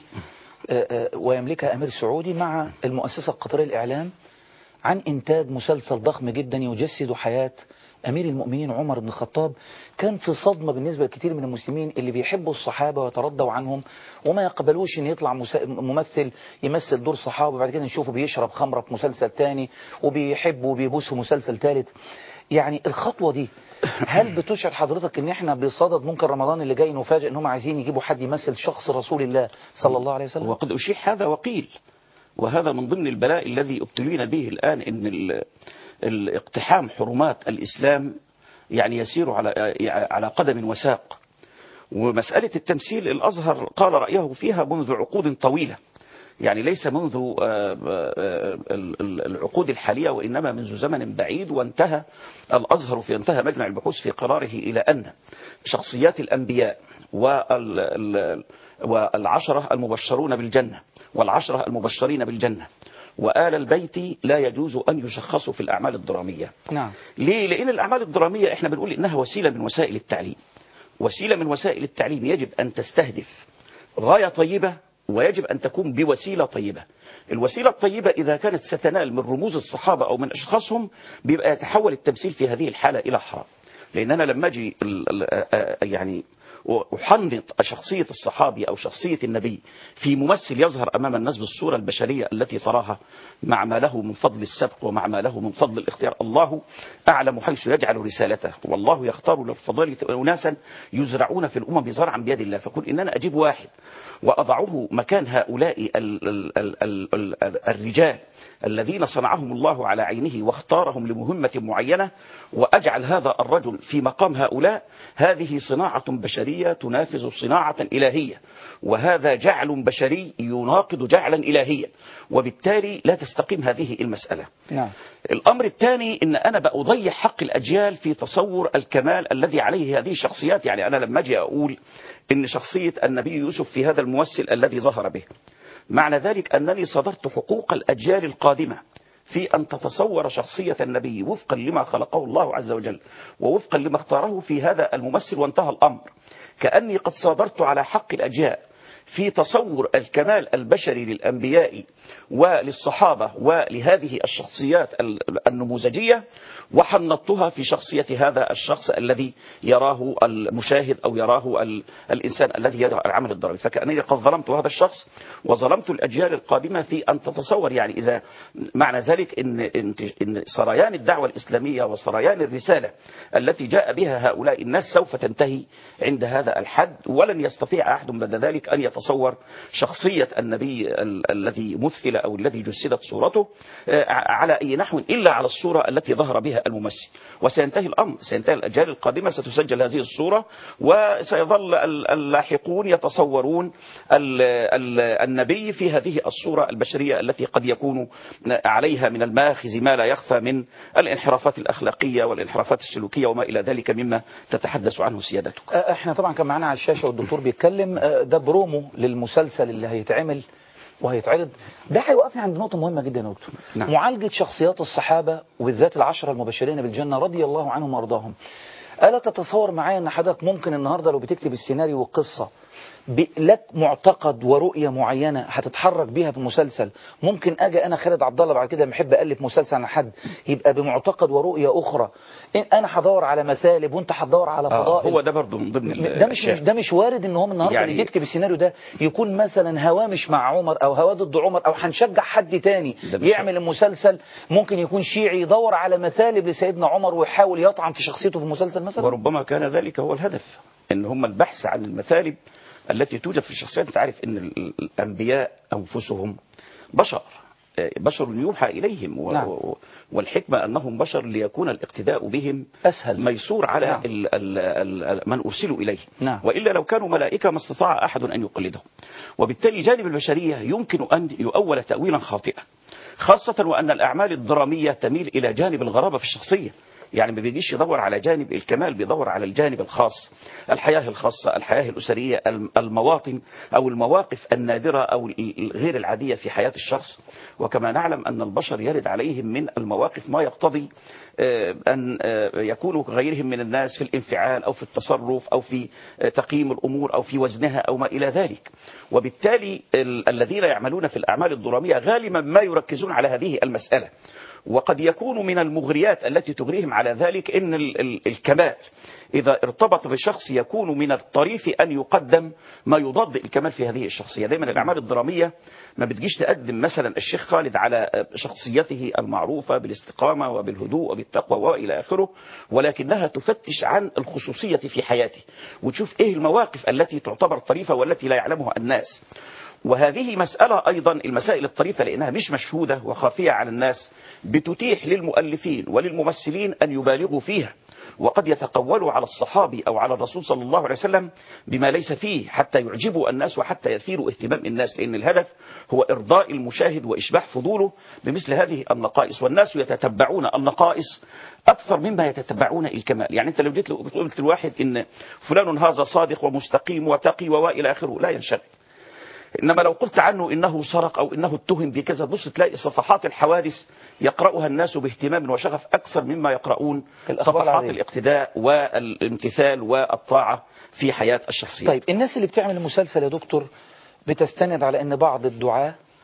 ويملكها امير سعودي مع المؤسسه القطريه للاعلام عن انتاج مسلسل ضخم جدا يجسد حياه امير المؤمنين عمر بن الخطاب كان في صدمه بالنسبه لكثير من المسلمين اللي بيحبوا الصحابه ويترضوا عنهم وما يقبلوش ان يطلع مسا- ممثل يمثل دور صحابه وبعد كده نشوفه بيشرب خمره في مسلسل تاني وبيحب وبيبوس في مسلسل ثالث يعني الخطوه دي هل بتشعر حضرتك ان احنا بصدد ممكن رمضان اللي جاي نفاجئ ان هم عايزين يجيبوا حد يمثل شخص رسول الله صلى الله عليه وسلم وقد أشيح هذا وقيل وهذا من ضمن البلاء الذي ابتلينا به الآن إن ال- الاقتحام حرمات الإسلام يعني يسير على على قدم وساق ومسألة التمثيل الأزهر قال رأيه فيها منذ عقود طويلة يعني ليس منذ آه، آه، ال- ال- العقود الحالية وإنما منذ زمن بعيد وانتهى الأزهر في انتهى مجمع البحوث في قراره إلى أن شخصيات الأنبياء وال- ال- والعشرة المبشرون بالجنة والعشرة المبشرين بالجنة وآل البيت لا يجوز أن يشخصوا في الأعمال الدرامية نعم ليه؟ لأن الأعمال الدرامية إحنا بنقول إنها وسيلة من وسائل التعليم وسيلة من وسائل التعليم يجب أن تستهدف غاية طيبة ويجب أن تكون بوسيلة طيبة الوسيلة الطيبة إذا كانت ستنال من رموز الصحابة أو من أشخاصهم بيبقى يتحول التمثيل في هذه الحالة إلى حرام لان انا لما اجي ال- ال- آه، يعني أحنط شخصية الصحابي أو شخصية النبي في ممثل يظهر أمام الناس بالصورة البشرية التي تراها مع ما له من فضل السبق ومع ما له من فضل الاختيار الله أعلم حيث يجعل رسالته والله يختار للفضائل أناسا يزرعون في الأمم زرعا بيد الله فكل إن أنا أجيب واحد وأضعه مكان هؤلاء ال ال ال ال ال الرجال الذين صنعهم الله على عينه واختارهم لمهمة معينة وأجعل هذا الرجل في مقام هؤلاء هذه صناعة بشرية تنافذ صناعة إلهية وهذا جعل بشري يناقض جعلا إلهيا وبالتالي لا تستقيم هذه المسألة نعم الأمر الثاني إن أنا بأضيع حق الأجيال في تصور الكمال الذي عليه هذه الشخصيات يعني أنا لما أجي أقول إن شخصية النبي يوسف في هذا الممثل الذي ظهر به معنى ذلك أنني صدرت حقوق الأجيال القادمة في أن تتصور شخصية النبي وفقا لما خلقه الله عز وجل ووفقا لما اختاره في هذا الممثل وانتهى الأمر كأني قد صادرت على حق الأجيال في تصور الكمال البشري للأنبياء وللصحابة ولهذه الشخصيات ال- النموذجية وحنطتها في شخصية هذا الشخص الذي يراه المشاهد أو يراه ال- الإنسان الذي يرى العمل الضروري فكأنني قد ظلمت هذا الشخص وظلمت الأجيال القادمة في أن تتصور يعني إذا معنى ذلك إن, إن, إن سريان الدعوة الإسلامية وسريان الرسالة التي جاء بها هؤلاء الناس سوف تنتهي عند هذا الحد ولن يستطيع أحد بعد ذلك أن يتصور شخصية النبي ال- الذي مثل أو الذي جسدت صورته آه، على أي نحو إلا على الصورة التي ظهر بها الممثل وسينتهي الأمر سينتهي الأجيال القادمة ستسجل هذه الصورة وسيظل ال- اللاحقون يتصورون ال- ال- النبي في هذه الصورة البشرية التي قد يكون عليها من الماخذ ما لا يخفى من الانحرافات الأخلاقية والانحرافات السلوكية وما إلى ذلك مما تتحدث عنه سيادتك آه، احنا طبعا كان معانا على الشاشة والدكتور بيتكلم آه، ده برومو للمسلسل اللي هيتعمل وهيتعرض ده هيوقفني عند نقطة مهمة جدا يا دكتور نعم. معالجة شخصيات الصحابة وبالذات العشرة المبشرين بالجنة رضي الله عنهم وارضاهم ألا تتصور معايا أن حضرتك ممكن النهاردة لو بتكتب السيناريو والقصة ب- لك معتقد ورؤية معينة هتتحرك بيها في مسلسل ممكن اجي انا خالد عبد الله بعد كده لما احب الف مسلسل عن حد يبقى بمعتقد ورؤية اخرى إن انا هدور على مثالب وانت هتدور على آه فضائل هو ده برضه من ضمن ال- ده مش الأشياء. مش ده مش وارد ان هو من النهارده يعني- اللي بيكتب السيناريو ده يكون مثلا هواه مش مع عمر او هواه ضد عمر او هنشجع حد تاني ده مش يعمل المسلسل ممكن يكون شيعي يدور على مثالب لسيدنا عمر ويحاول يطعن في شخصيته في المسلسل مثلا وربما كان ذلك هو الهدف ان هم البحث عن المثالب التي توجد في الشخصيات انت عارف ان ال- ال- الانبياء انفسهم بشر آه، بشر يوحى اليهم و- نعم. و- والحكمه انهم بشر ليكون الاقتداء بهم أسهل. ميسور على نعم. ال ال ال من ارسلوا اليه نعم. والا لو كانوا ملائكه ما استطاع احد ان يقلدهم وبالتالي جانب البشريه يمكن ان يؤول تاويلا خاطئا خاصه وان الاعمال الدراميه تميل الى جانب الغرابه في الشخصيه يعني ما بيجيش يدور على جانب الكمال بيدور على الجانب الخاص الحياة الخاصة الحياة الأسرية الم- المواطن أو المواقف النادرة أو ال- ال- غير العادية في حياة الشخص وكما نعلم أن البشر يرد عليهم من المواقف ما يقتضي آه، أن آه، يكونوا كغيرهم من الناس في الانفعال أو في التصرف أو في آه، تقييم الأمور أو في وزنها أو ما إلى ذلك وبالتالي ال- الذين يعملون في الأعمال الدرامية غالبا ما يركزون على هذه المسألة وقد يكون من المغريات التي تغريهم على ذلك ان ال ال الكمال اذا ارتبط بشخص يكون من الطريف ان يقدم ما يضاد الكمال في هذه الشخصيه دايما الاعمال الدراميه ما بتجيش تقدم مثلا الشيخ خالد على شخصيته المعروفه بالاستقامه وبالهدوء وبالتقوى والى اخره ولكنها تفتش عن الخصوصيه في حياته وتشوف ايه المواقف التي تعتبر طريفه والتي لا يعلمها الناس وهذه مسألة أيضا المسائل الطريفة لأنها مش مشهودة وخافية على الناس بتتيح للمؤلفين وللممثلين أن يبالغوا فيها وقد يتقولوا على الصحابي أو على الرسول صلى الله عليه وسلم بما ليس فيه حتى يعجبوا الناس وحتى يثيروا اهتمام الناس لأن الهدف هو إرضاء المشاهد وإشباع فضوله بمثل هذه النقائص والناس يتتبعون النقائص أكثر مما يتتبعون الكمال يعني أنت لو جيت قلت لواحد إن فلان هذا صادق ومستقيم وتقي وإلى آخره لا ينشغل إنما لو قلت عنه إنه سرق أو إنه اتهم بكذا بص تلاقي صفحات الحوادث يقرأها الناس باهتمام وشغف أكثر مما يقرؤون الأخبار صفحات العادية. الاقتداء والامتثال والطاعة في حياة الشخصية طيب الناس اللي بتعمل المسلسل يا دكتور بتستند على ان بعض الدعاة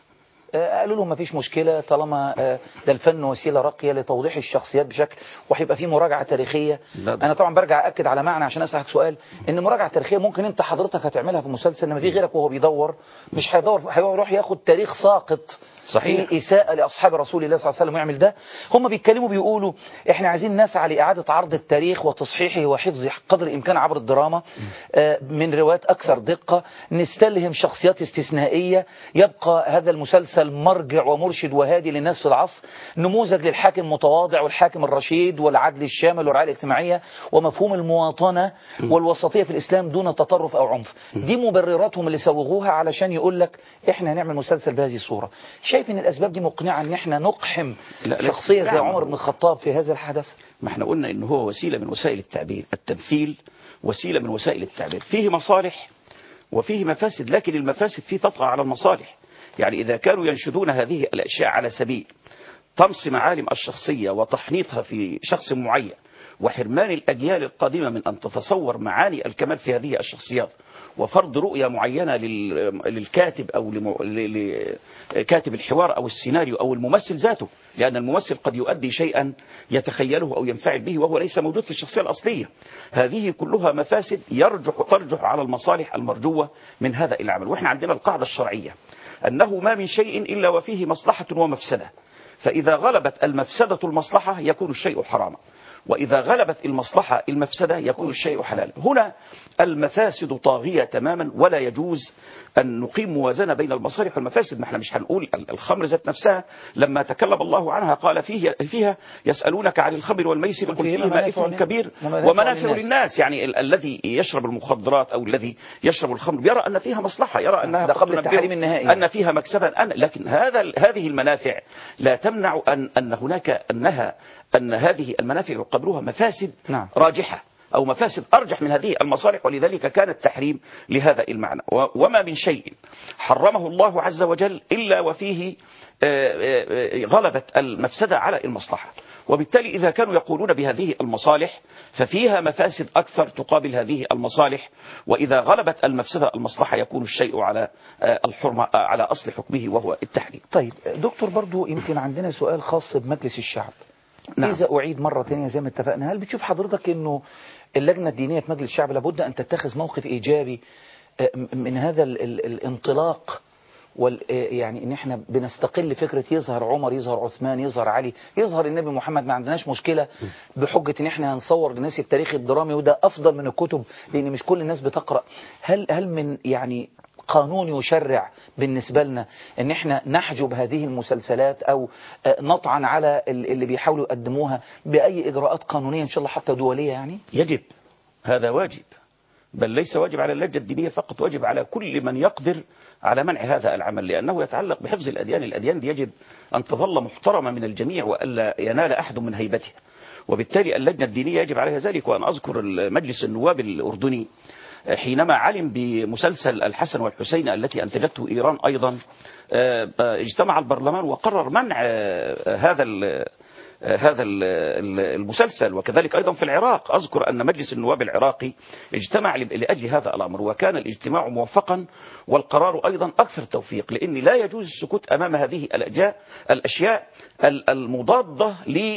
آه، قالوا لهم مفيش مشكلة طالما آه، ده الفن وسيلة راقية لتوضيح الشخصيات بشكل وهيبقى فيه مراجعة تاريخية لا ده- أنا طبعا برجع أكد على معنى عشان أسألك سؤال إن مراجعة تاريخية ممكن أنت حضرتك هتعملها في مسلسل إنما في غيرك وهو بيدور مش هيدور هيروح ياخد تاريخ ساقط صحيح. في إساءة لأصحاب رسول الله صلى الله عليه وسلم ويعمل ده هم بيتكلموا بيقولوا إحنا عايزين نسعى لإعادة عرض التاريخ وتصحيحه وحفظه قدر الإمكان عبر الدراما آه، من روايات أكثر دقة نستلهم شخصيات استثنائية يبقى هذا المسلسل مرجع ومرشد وهادي للناس في العصر نموذج للحاكم المتواضع والحاكم الرشيد والعدل الشامل والرعاية الاجتماعية ومفهوم المواطنة والوسطية في الإسلام دون تطرف أو عنف دي مبرراتهم اللي سوغوها علشان يقول لك إحنا هنعمل مسلسل بهذه الصورة شايف إن الأسباب دي مقنعة إن إحنا نقحم لا، لا، شخصية زي نعم. عمر بن الخطاب في هذا الحدث ما احنا قلنا ان هو وسيلة من وسائل التعبير التمثيل وسيلة من وسائل التعبير فيه مصالح وفيه مفاسد لكن المفاسد فيه تطغى على المصالح يعني إذا كانوا ينشدون هذه الأشياء على سبيل طمس معالم الشخصية وتحنيطها في شخص معين وحرمان الأجيال القادمة من أن تتصور معاني الكمال في هذه الشخصيات وفرض رؤية معينة لل- للكاتب أو لم- ل- لكاتب الحوار أو السيناريو أو الممثل ذاته لأن الممثل قد يؤدي شيئا يتخيله أو ينفعل به وهو ليس موجود في الشخصية الأصلية هذه كلها مفاسد يرجح ترجح على المصالح المرجوة من هذا العمل وإحنا عندنا القاعدة الشرعية أنه ما من شيء إلا وفيه مصلحة ومفسدة فإذا غلبت المفسدة المصلحة يكون الشيء حراما وإذا غلبت المصلحة المفسدة يكون الشيء حلالا هنا المفاسد طاغية تماما ولا يجوز أن نقيم موازنة بين المصالح والمفاسد ما احنا مش هنقول الخمر ذات نفسها لما تكلم الله عنها قال فيه فيها يسألونك عن الخمر والميسر قل فيهما فيهما منافع إثم لل- كبير ومنافع ومنافع للناس. للناس يعني ال- الذي يشرب المخدرات أو الذي يشرب الخمر يرى أن فيها مصلحة يرى أنها ده قد قبل تنبهه التحريم النهائي. أن فيها مكسبا أن لكن هذا هذه المنافع لا تمنع أن أن هناك أنها أن هذه المنافع يقابلها مفاسد نعم. راجحة أو مفاسد أرجح من هذه المصالح ولذلك كان التحريم لهذا المعنى و- وما من شيء حرمه الله عز وجل إلا وفيه آه، آه، آه، غلبت المفسدة على المصلحة وبالتالي إذا كانوا يقولون بهذه المصالح ففيها مفاسد أكثر تقابل هذه المصالح وإذا غلبت المفسدة المصلحة يكون الشيء على آه، الحرمة آه، على أصل حكمه وهو التحريم طيب دكتور برضو يمكن عندنا سؤال خاص بمجلس الشعب نعم. إذا أعيد مرة تانية زي ما اتفقنا هل بتشوف حضرتك أنه اللجنة الدينية في مجلس الشعب لابد أن تتخذ موقف إيجابي آه، من هذا ال ال الانطلاق وال آه، يعني ان احنا بنستقل فكره يظهر عمر يظهر عثمان يظهر علي يظهر النبي محمد ما عندناش مشكله بحجه ان احنا هنصور للناس التاريخ الدرامي وده افضل من الكتب لان مش كل الناس بتقرا هل هل من يعني قانون يشرع بالنسبة لنا ان احنا نحجب هذه المسلسلات او آه، نطعن على ال- اللي بيحاولوا يقدموها بأي إجراءات قانونية إن شاء الله حتى دولية يعني يجب هذا واجب بل ليس واجب على اللجنة الدينية فقط واجب على كل من يقدر على منع هذا العمل لأنه يتعلق بحفظ الأديان الأديان دي يجب أن تظل محترمة من الجميع وألا ينال أحد من هيبتها وبالتالي اللجنة الدينية يجب عليها ذلك وأن أذكر مجلس النواب الأردني حينما علم بمسلسل الحسن والحسين التي أنتجته إيران أيضا آه، آه، اجتمع البرلمان وقرر منع آه، هذا ال- آه، هذا ال- ال- المسلسل وكذلك أيضا في العراق أذكر أن مجلس النواب العراقي اجتمع ل- لأجل هذا الأمر وكان الاجتماع موفقا والقرار أيضا أكثر توفيق لأن لا يجوز السكوت أمام هذه الأجاء الأشياء ال- المضادة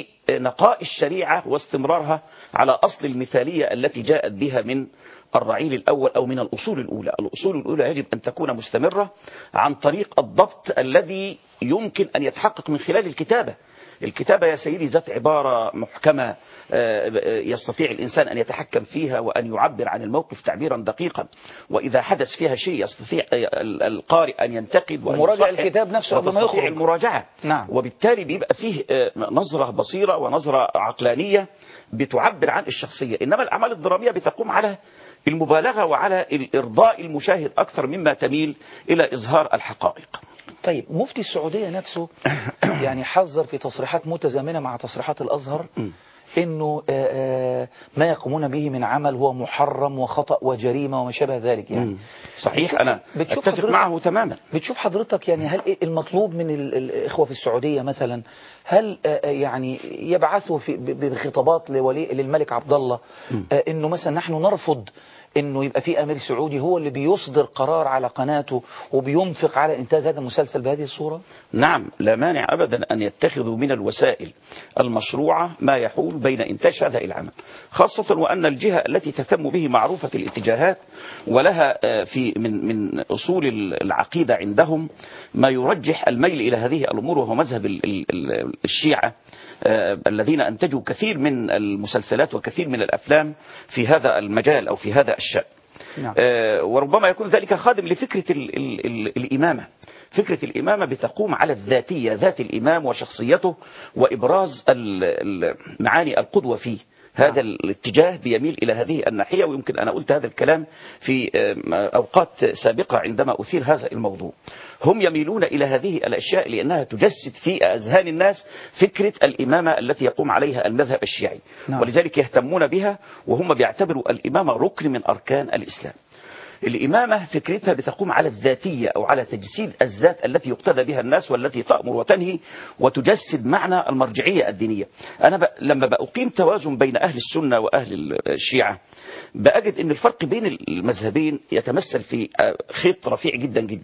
لنقاء الشريعة واستمرارها على أصل المثالية التي جاءت بها من الرعيل الأول أو من الأصول الأولى الأصول الأولى يجب أن تكون مستمرة عن طريق الضبط الذي يمكن أن يتحقق من خلال الكتابة الكتابة يا سيدي ذات عبارة محكمة آه، يستطيع الإنسان أن يتحكم فيها وأن يعبر عن الموقف تعبيرا دقيقا وإذا حدث فيها شيء يستطيع آه، ال- القارئ أن ينتقد وأن ومراجع يصحح الكتاب نفسه قبل ما وتستطيع يخرج. المراجعة نعم. وبالتالي بيبقى فيه آه، نظرة بصيرة ونظرة عقلانية بتعبر عن الشخصية إنما الأعمال الدرامية بتقوم على المبالغة وعلى الإرضاء المشاهد أكثر مما تميل إلى إظهار الحقائق طيب مفتي السعودية نفسه يعني حذر في تصريحات متزامنة مع تصريحات الأزهر انه آه، آه، ما يقومون به من عمل هو محرم وخطأ وجريمة وما شابه ذلك يعني صحيح بتشوف- أنا بتشوف أتفق حضرتك- معه تماما بتشوف حضرتك يعني هل إيه المطلوب من ال- الإخوة في السعودية مثلا هل آه، آه، يعني يبعثوا في ب- ب- بخطابات لولي للملك عبد الله آه، انه مثلا نحن نرفض انه يبقى في امير سعودي هو اللي بيصدر قرار على قناته وبينفق على انتاج هذا المسلسل بهذه الصورة نعم لا مانع أبدا أن يتخذوا من الوسائل المشروعة ما يحول بين إنتاج هذا العمل خاصة وأن الجهة التي تهتم به معروفة الاتجاهات ولها آه، في من من أصول العقيدة عندهم ما يرجح الميل إلى هذه الأمور وهو مذهب ال- ال- ال- الشيعة آه، الذين أنتجوا كثير من المسلسلات وكثير من الأفلام في هذا المجال أو في هذا الشأن نعم. آه، وربما يكون ذلك خادم لفكرة ال ال ال الإمامة فكرة الإمامة بتقوم على الذاتية ذات الإمام وشخصيته وإبراز ال- ال- معاني القدوة فيه هذا الاتجاه بيميل إلى هذه الناحية ويمكن أنا قلت هذا الكلام في آم، أوقات سابقة عندما أثير هذا الموضوع هم يميلون إلى هذه الأشياء لأنها تجسد في أذهان الناس فكرة الإمامة التي يقوم عليها المذهب الشيعي نعم. ولذلك يهتمون بها وهم بيعتبروا الإمامة ركن من أركان الإسلام الإمامة فكرتها بتقوم على الذاتية أو على تجسيد الذات التي يقتدى بها الناس والتي تأمر وتنهي وتجسد معنى المرجعية الدينية أنا ب... لما بأقيم توازن بين أهل السنة وأهل الشيعة بأجد أن الفرق بين المذهبين يتمثل في آه، خيط رفيع جدا جدا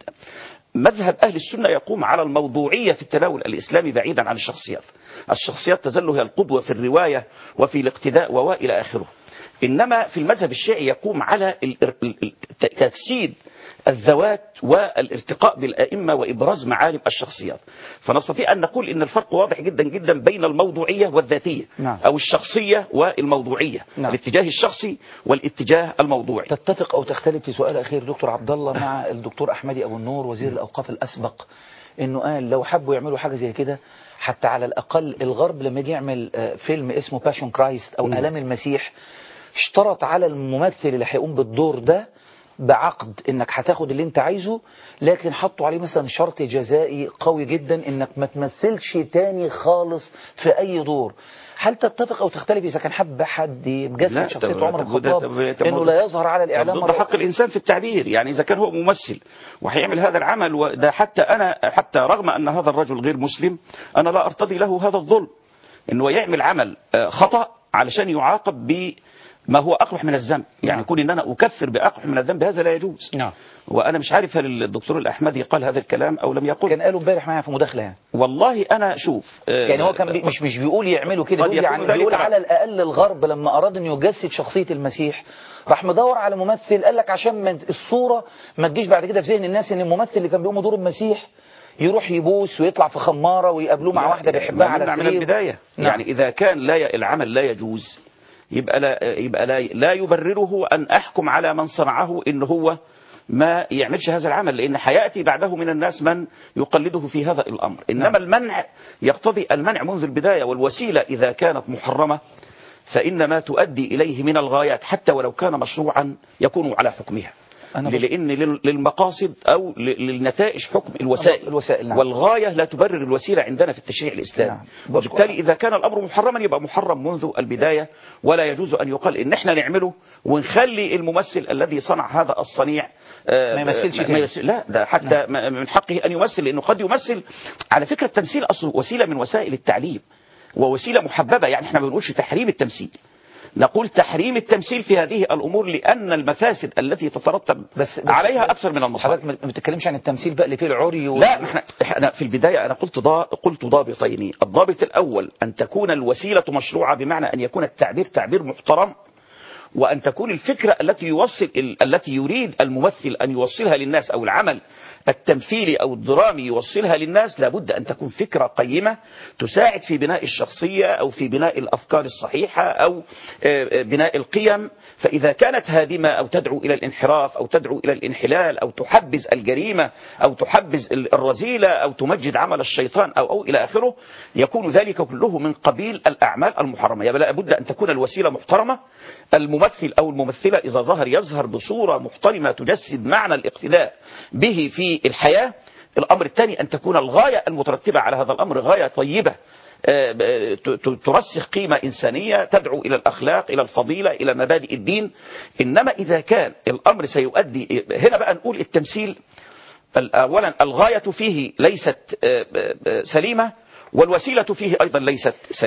مذهب أهل السنة يقوم على الموضوعية في التناول الإسلامي بعيدا عن الشخصيات الشخصيات تظل هي القدوة في الرواية وفي الاقتداء وإلى آخره إنما في المذهب الشيعي يقوم على ال- ال- ال- تجسيد الذوات والارتقاء بالأئمة وإبراز معالم الشخصيات فنستطيع أن نقول إن الفرق واضح جدا جدا بين الموضوعية والذاتية نعم. أو الشخصية والموضوعية نعم. الاتجاه الشخصي والاتجاه الموضوعي تتفق او تختلف في سؤال اخير دكتور عبد الله مع الدكتور احمدي ابو النور وزير الاوقاف الاسبق انه قال لو حبوا يعملوا حاجه زي كده حتى على الاقل الغرب لما يجي يعمل آه، فيلم اسمه باشون كرايست او الام المسيح اشترط على الممثل اللي هيقوم بالدور ده بعقد انك هتاخد اللي انت عايزه لكن حطوا عليه مثلا شرط جزائي قوي جدا انك ما تمثلش تاني خالص في اي دور هل تتفق او تختلف اذا كان حب حد يجسد لا، شخصيه طب- عمر طب وده- الخطاب طب- طب انه وده- لا يظهر على الاعلام ضد حق الإنسان في التعبير يعني إذا كان هو ممثل وهيعمل هذا العمل وده حتى أنا حتى رغم أن هذا الرجل غير مسلم أنا لا أرتضي له هذا الظلم إنه يعمل عمل آه، خطأ علشان يعاقب بما هو أقبح من الذنب يعني نعم. يكون إن أنا أكفر بأقبح من الذنب هذا لا يجوز نعم وأنا مش عارف هل الدكتور الأحمدي قال هذا الكلام أو لم يقل كان قالوا امبارح معايا في مداخله يعني والله أنا شوف آه، يعني هو كان بي مش مش بيقول يعملوا كده قد بيقول يكون يعني ذلك بيقول بقى. على الاقل الغرب لما اراد انه يجسد شخصيه المسيح راح مدور على ممثل قال لك عشان ما الصوره ما تجيش بعد كده في ذهن الناس ان الممثل اللي كان بيقوم بدور المسيح يروح يبوس ويطلع في خماره ويقابلوه مع لا، واحده يعني بيحبها ما على نمنع من السرير البداية نعم. يعني إذا كان لا ي- العمل لا يجوز يبقى لا يبقى لا, لا يبرره أن أحكم على من صنعه إن هو ما يعملش هذا العمل لأن حياتي بعده من الناس من يقلده في هذا الأمر إنما نعم. المنع يقتضي المنع منذ البداية والوسيلة إذا كانت محرمة فإن ما تؤدي إليه من الغايات حتى ولو كان مشروعا يكون على حكمها أنا بش- لأن لل- للمقاصد أو ل- للنتائج حكم الوسائل الوسائل، نعم. والغاية لا تبرر الوسيلة عندنا في التشريع الإسلامي نعم. وبالتالي إذا كان الأمر محرما يبقى محرم منذ البداية ولا يجوز أن يقال إن إحنا نعمله ونخلي الممثل الذي صنع هذا الصنيع آه، ما يمثلش ما تاني. يمثل لا ده حتى ما- من حقه أن يمثل لأنه قد يمثل على فكرة التمثيل أصله وسيلة من وسائل التعليم ووسيلة محببة يعني إحنا ما بنقولش تحريم التمثيل نقول تحريم التمثيل في هذه الأمور لأن المفاسد التي تترتب بس, بس عليها بس أكثر من المصالح حضرتك ما بتتكلمش عن التمثيل بقى اللي فيه العري و... لا ما احنا احنا في البدايه انا قلت ضا قلت ضابطين الضابط الاول ان تكون الوسيله مشروعه بمعنى ان يكون التعبير تعبير محترم وان تكون الفكره التي يوصل ال- التي يريد الممثل ان يوصلها للناس او العمل التمثيلي او الدرامي يوصلها للناس لابد ان تكون فكره قيمه تساعد في بناء الشخصيه او في بناء الافكار الصحيحه او آه، آه، بناء القيم فاذا كانت هادمه او تدعو الى الانحراف او تدعو الى الانحلال او تحبز الجريمه او تحبز ال- الرذيله او تمجد عمل الشيطان او او الى اخره يكون ذلك كله من قبيل الاعمال المحرمه يبقى لابد ان تكون الوسيله محترمه الممثل او الممثله اذا ظهر يظهر بصوره محترمه تجسد معنى الاقتداء به في الحياه الامر الثاني ان تكون الغايه المترتبه على هذا الامر غايه طيبه آه، ت- ت- ترسخ قيمة إنسانية تدعو إلى الأخلاق إلى الفضيلة إلى مبادئ الدين إنما إذا كان الأمر سيؤدي هنا بقى نقول التمثيل ال- أولا الغاية فيه ليست آه، آه، سليمة والوسيلة فيه أيضا ليست سليمة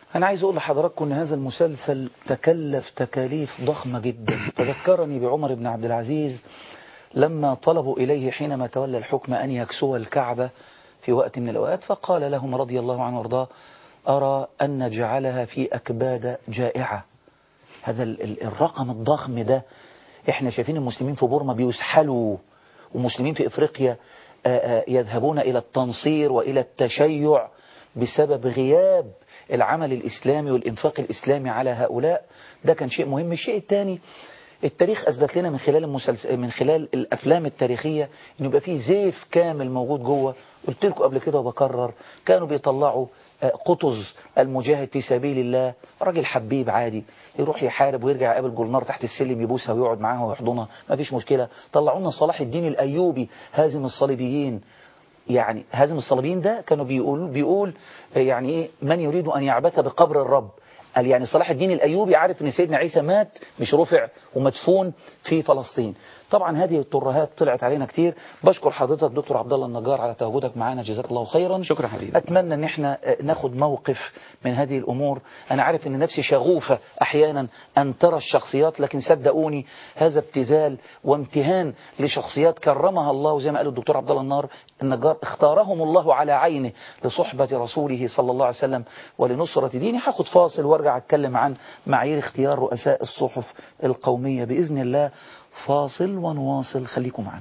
أنا عايز أقول لحضراتكم أن هذا المسلسل تكلف تكاليف ضخمة جدا تذكرني بعمر بن عبد العزيز لما طلبوا إليه حينما تولى الحكم أن يكسو الكعبة في وقت من الأوقات فقال لهم رضي الله عنه وارضاه أرى أن نجعلها في أكباد جائعة هذا ال- ال- الرقم الضخم ده احنا شايفين المسلمين في بورما بيسحلوا ومسلمين في افريقيا آه، آه، يذهبون الى التنصير والى التشيع بسبب غياب العمل الاسلامي والانفاق الاسلامي على هؤلاء ده كان شيء مهم الشيء الثاني التاريخ اثبت لنا من خلال المسلسل من خلال الافلام التاريخيه انه يبقى فيه زيف كامل موجود جوه قلت لكم قبل كده وبكرر كانوا بيطلعوا آه، قطز المجاهد في سبيل الله راجل حبيب عادي يروح يحارب ويرجع يقابل جولنار تحت السلم يبوسها ويقعد معاها ويحضنها ما فيش مشكله طلعوا لنا صلاح الدين الايوبي هازم الصليبيين يعني هازم الصليبيين ده كانوا بيقول بيقول آه، يعني ايه من يريد ان يعبث بقبر الرب قال يعني صلاح الدين الايوبي عارف ان سيدنا عيسى مات مش رفع ومدفون في فلسطين طبعا هذه الترهات طلعت علينا كتير بشكر حضرتك دكتور عبد الله النجار على تواجدك معانا جزاك الله خيرا شكرا حبيبي اتمنى ان احنا آه، ناخد موقف من هذه الامور انا عارف ان نفسي شغوفه احيانا ان ترى الشخصيات لكن صدقوني هذا ابتذال وامتهان لشخصيات كرمها الله زي ما قال الدكتور عبد الله النار النجار اختارهم الله على عينه لصحبه رسوله صلى الله عليه وسلم ولنصره دينه هاخد فاصل وارجع اتكلم عن معايير اختيار رؤساء الصحف القوميه باذن الله فاصل ونواصل خليكم معنا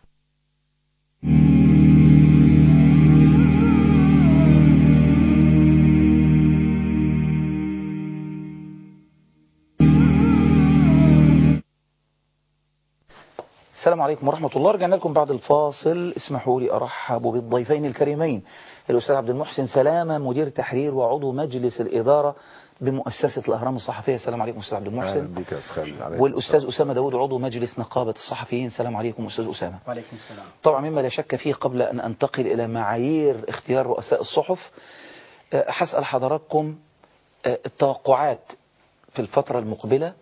السلام عليكم ورحمة الله رجعنا لكم بعد الفاصل اسمحوا لي أرحب بالضيفين الكريمين الأستاذ عبد المحسن سلامة مدير تحرير وعضو مجلس الإدارة بمؤسسة الأهرام الصحفية السلام عليكم أستاذ عبد اهلا المحسن بك يا أستاذ خالد عليكم والأستاذ أسامة داود عضو مجلس نقابة الصحفيين السلام عليكم أستاذ أسامة وعليكم السلام طبعا مما لا شك فيه قبل أن أنتقل إلى معايير اختيار رؤساء الصحف أه، هسأل حضراتكم أه، التوقعات في الفترة المقبلة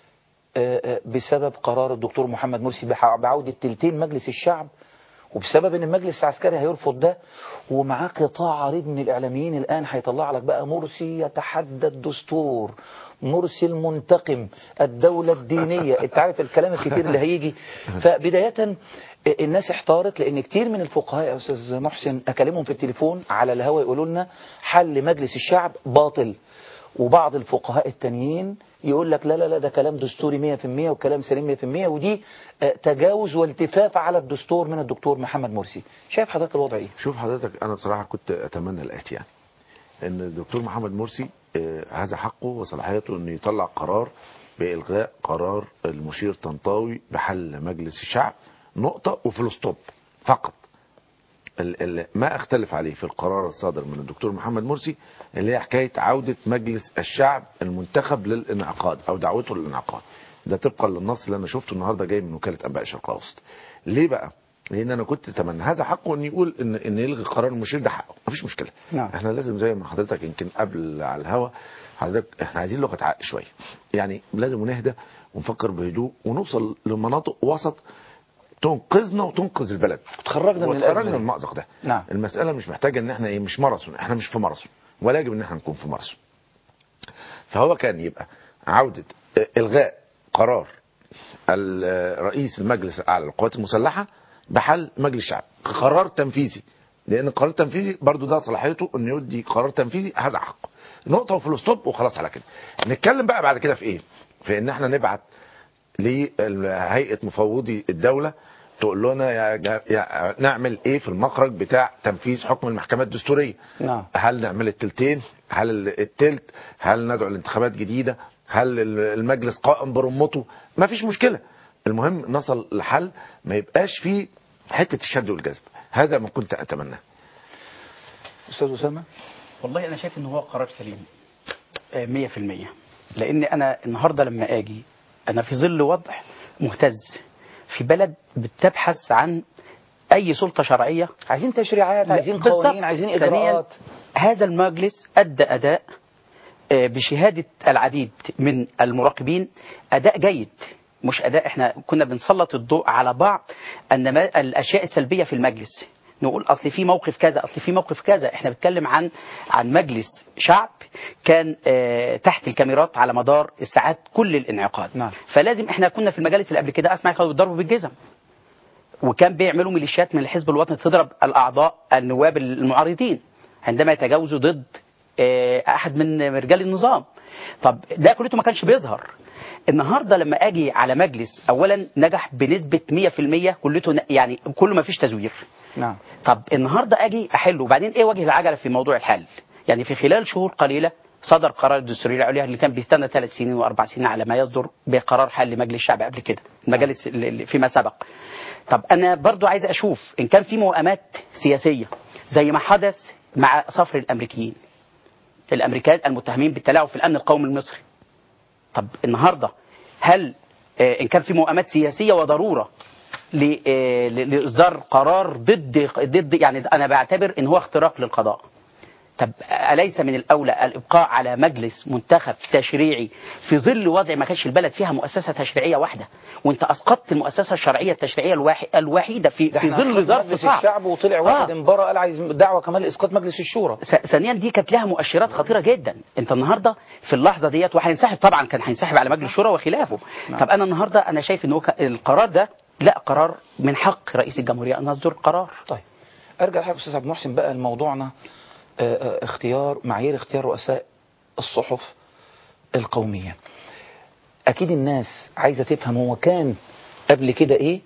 أه، أه، بسبب قرار الدكتور محمد مرسي بح- بعودة تلتين مجلس الشعب وبسبب ان المجلس العسكري هيرفض ده ومعاه قطاع عريض من الاعلاميين الان هيطلع لك بقى مرسي يتحدى الدستور مرسي المنتقم الدولة الدينية انت عارف الكلام الكتير اللي هيجي فبداية الناس احتارت لان كتير من الفقهاء يا استاذ محسن اكلمهم في التليفون على الهوا يقولوا لنا حل مجلس الشعب باطل وبعض الفقهاء التانيين يقول لك لا لا لا ده كلام دستوري 100% وكلام سليم 100% ودي آه، تجاوز والتفاف على الدستور من الدكتور محمد مرسي شايف حضرتك الوضع ايه شوف حضرتك انا بصراحه كنت اتمنى الاتي يعني ان الدكتور محمد مرسي آه، هذا حقه وصلاحيته انه يطلع قرار بالغاء قرار المشير طنطاوي بحل مجلس الشعب نقطه وفول ستوب فقط ال- ال- ما اختلف عليه في القرار الصادر من الدكتور محمد مرسي اللي هي حكايه عوده مجلس الشعب المنتخب للانعقاد او دعوته للانعقاد ده طبقا للنص اللي انا شفته النهارده جاي من وكاله انباء الشرق الاوسط ليه بقى لان انا كنت اتمنى هذا حقه ان يقول ان ان يلغي قرار المشير ده حقه مفيش مشكله نعم. احنا لازم زي ما حضرتك يمكن قبل على الهوا حضرتك احنا عايزين لغه عقل شويه يعني لازم نهدى ونفكر بهدوء ونوصل لمناطق وسط تنقذنا وتنقذ البلد تخرجنا من الأزمة وتخرجنا دي. من المأزق ده نعم. المسألة مش محتاجة ان احنا ايه مش ماراثون احنا مش في ماراثون ولا يجب ان احنا نكون في ماراثون فهو كان يبقى عودة اه، الغاء قرار ال- رئيس المجلس الاعلى للقوات المسلحة بحل مجلس الشعب قرار تنفيذي لان القرار التنفيذي برضو ده صلاحيته انه يدي قرار تنفيذي هذا حقه نقطة وفي الستوب وخلاص على كده نتكلم بقى بعد كده في ايه في ان احنا نبعت لهيئه مفوضي الدوله تقول لنا يا جا يا نعمل ايه في المخرج بتاع تنفيذ حكم المحكمه الدستوريه نعم هل نعمل التلتين هل ال- التلت هل ندعو لانتخابات جديده هل ال- المجلس قائم برمته ما فيش مشكله المهم نصل لحل ما يبقاش فيه حته الشد والجذب هذا ما كنت اتمناه استاذ اسامه والله انا شايف ان هو قرار سليم آه، 100% لان انا النهارده لما اجي انا في ظل وضع مهتز في بلد بتبحث عن اي سلطه شرعيه عايزين تشريعات عايزين بالظبط. قوانين عايزين ثانياً، اجراءات هذا المجلس ادى اداء آه، بشهاده العديد من المراقبين اداء جيد مش اداء احنا كنا بنسلط الضوء على بعض انما الاشياء السلبيه في المجلس نقول اصل في موقف كذا اصل في موقف كذا احنا بنتكلم عن عن مجلس شعب كان آه تحت الكاميرات على مدار الساعات كل الانعقاد نعم. فلازم احنا كنا في المجالس اللي قبل كده اسمع كانوا بيضربوا بالجزم وكان بيعملوا ميليشيات من الحزب الوطني تضرب الاعضاء النواب المعارضين عندما يتجاوزوا ضد آه، احد من رجال النظام طب ده كلته ما كانش بيظهر النهارده لما اجي على مجلس اولا نجح بنسبه 100% كلته ن- يعني كله ما فيش تزوير نعم طب النهارده اجي احله وبعدين ايه وجه العجله في موضوع الحل يعني في خلال شهور قليله صدر قرار الدستورية العليا اللي كان بيستنى ثلاث سنين واربع سنين على ما يصدر بقرار حل مجلس الشعب قبل كده المجالس اللي اللي فيما سبق طب انا برضو عايز اشوف ان كان في موائمات سياسيه زي ما حدث مع صفر الامريكيين الامريكان المتهمين بالتلاعب في الامن القومي المصري طب النهارده هل آه، ان كان في موائمات سياسيه وضروره ل- آه، ل- لاصدار قرار ضد ضد يعني انا بعتبر ان هو اختراق للقضاء طب أليس من الأولى الإبقاء على مجلس منتخب تشريعي في ظل وضع ما كانش البلد فيها مؤسسة تشريعية واحدة وأنت أسقطت المؤسسة الشرعية التشريعية الواحد الوحيدة في, ده في احنا ظل أسقطنا ظرف مجلس صعب الشعب وطلع واحد آه. انبرى قال عايز دعوه كمان لاسقاط مجلس الشورى ث- ثانيا دي كانت لها مؤشرات خطيره جدا انت النهارده في اللحظه ديت وهينسحب طبعا كان هينسحب على مجلس الشورى وخلافه نعم. طب انا النهارده انا شايف ان هو ك- القرار ده لا قرار من حق رئيس الجمهوريه ان يصدر قرار طيب ارجع لحضرتك استاذ عبد المحسن بقى لموضوعنا آه، آه، اختيار معايير اختيار رؤساء الصحف القوميه اكيد الناس عايزه تفهم هو كان قبل كده ايه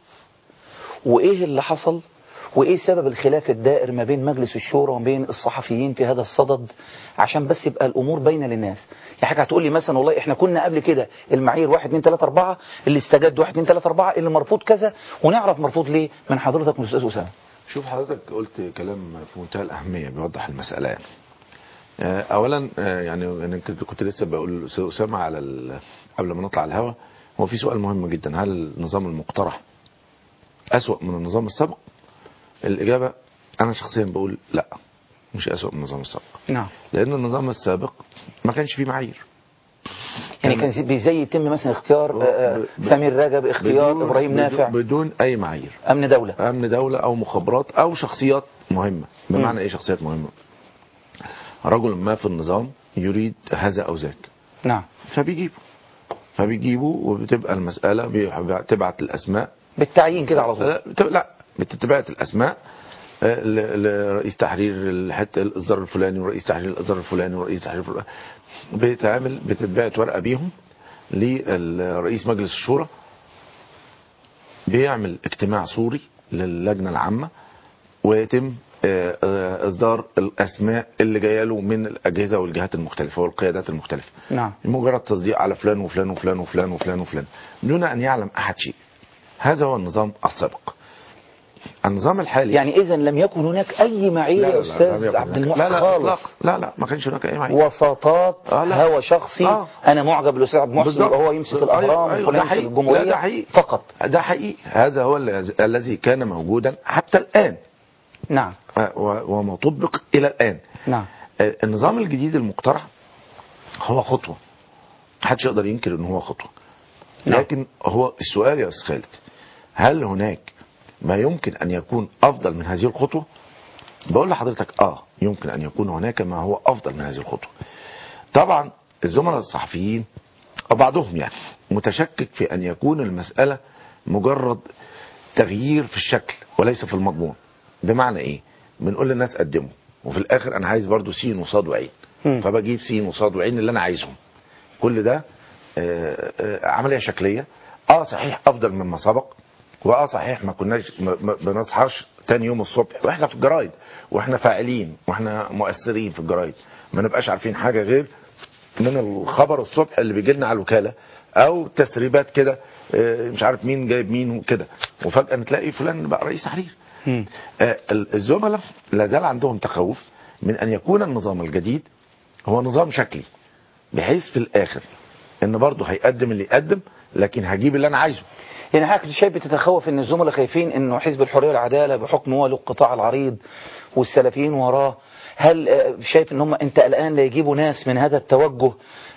وايه اللي حصل وايه سبب الخلاف الدائر ما بين مجلس الشورى وما بين الصحفيين في هذا الصدد عشان بس يبقى الامور باينه للناس يعني حاجه هتقول لي مثلا والله احنا كنا قبل كده المعايير 1 2 3 4 اللي استجد 1 2 3 4 اللي مرفوض كذا ونعرف مرفوض ليه من حضرتك من الاستاذ اسامه شوف حضرتك قلت كلام في منتهى الأهمية بيوضح المسألة يعني. آه، أولا آه، يعني أنا كنت كنت لسه بقول للأستاذ أسامة على ال- قبل ما نطلع الهوا هو في سؤال مهم جدا هل النظام المقترح أسوأ من النظام السابق؟ الإجابة أنا شخصيا بقول لا مش أسوأ من النظام السابق نعم لأن النظام السابق ما كانش فيه معايير يعني كان زي- زي يتم مثلا اختيار آه، آه، ب- سمير رجب اختيار بدون- ابراهيم بدون- نافع بدون أي معايير امن دوله امن دوله او مخابرات او شخصيات مهمه بمعنى ايه شخصيات مهمه رجل ما في النظام يريد هذا او ذاك نعم فبيجيبه فبيجيبه وبتبقى المساله بتبعت الاسماء بالتعيين كده على طول لا بت- لا بتتبعت الاسماء آه، ل- لرئيس تحرير الحته الاصدار الفلاني ورئيس تحرير الاصدار الفلاني ورئيس تحرير الفلاني بيتعمل بتتبعت ورقه بيهم لرئيس مجلس الشورى بيعمل اجتماع صوري للجنه العامه ويتم آه، آه، اصدار الاسماء اللي جايه له من الاجهزه والجهات المختلفه والقيادات المختلفه نعم مجرد تصديق على فلان وفلان وفلان وفلان وفلان وفلان دون ان يعلم احد شيء هذا هو النظام السابق النظام الحالي يعني اذا لم يكن هناك اي معايير لا يا لا لا، لم استاذ يكن عبد هناك- المحسن لا لا خالص إطلاق. لا لا ما كانش هناك اي معايير وساطات آه، لا. هوى شخصي آه. انا معجب بالاستاذ عبد المحسن بالظبط. يبقى هو يمسك أيوة، الاهرام أيوة، وفلان ده يمسك حقيقي. الجمهوريه لا، ده حقيقي. فقط ده حقيقي هذا هو الذي- الذي كان موجودا حتى الان نعم آه، و- وما طبق الى الان نعم آه، النظام الجديد المقترح هو خطوه محدش يقدر ينكر ان هو خطوه نعم. لكن هو السؤال يا استاذ خالد هل هناك ما يمكن ان يكون افضل من هذه الخطوه بقول لحضرتك اه يمكن ان يكون هناك ما هو افضل من هذه الخطوه طبعا الزملاء الصحفيين او بعضهم يعني متشكك في ان يكون المساله مجرد تغيير في الشكل وليس في المضمون بمعنى ايه بنقول للناس قدموا وفي الاخر انا عايز برضو سين وصاد وعين مم. فبجيب سين وصاد وعين اللي انا عايزهم كل ده آه، آه، عمليه شكليه اه صحيح افضل مما سبق واه صحيح ما كناش ما ما بنصحاش تاني يوم الصبح واحنا في الجرايد واحنا فاعلين واحنا مؤثرين في الجرايد ما نبقاش عارفين حاجه غير من الخبر الصبح اللي بيجي لنا على الوكاله او تسريبات كده آه، مش عارف مين جايب مين وكده وفجاه نتلاقي فلان بقى رئيس تحرير مم. آه، الزملاء لا زال عندهم تخوف من ان يكون النظام الجديد هو نظام شكلي بحيث في الاخر ان برضه هيقدم اللي يقدم لكن هجيب اللي انا عايزه يعني حضرتك شايف بتتخوف ان الزملاء خايفين انه حزب الحريه والعداله بحكم هو له القطاع العريض والسلفيين وراه هل آه، شايف ان هم انت الان لا يجيبوا ناس من هذا التوجه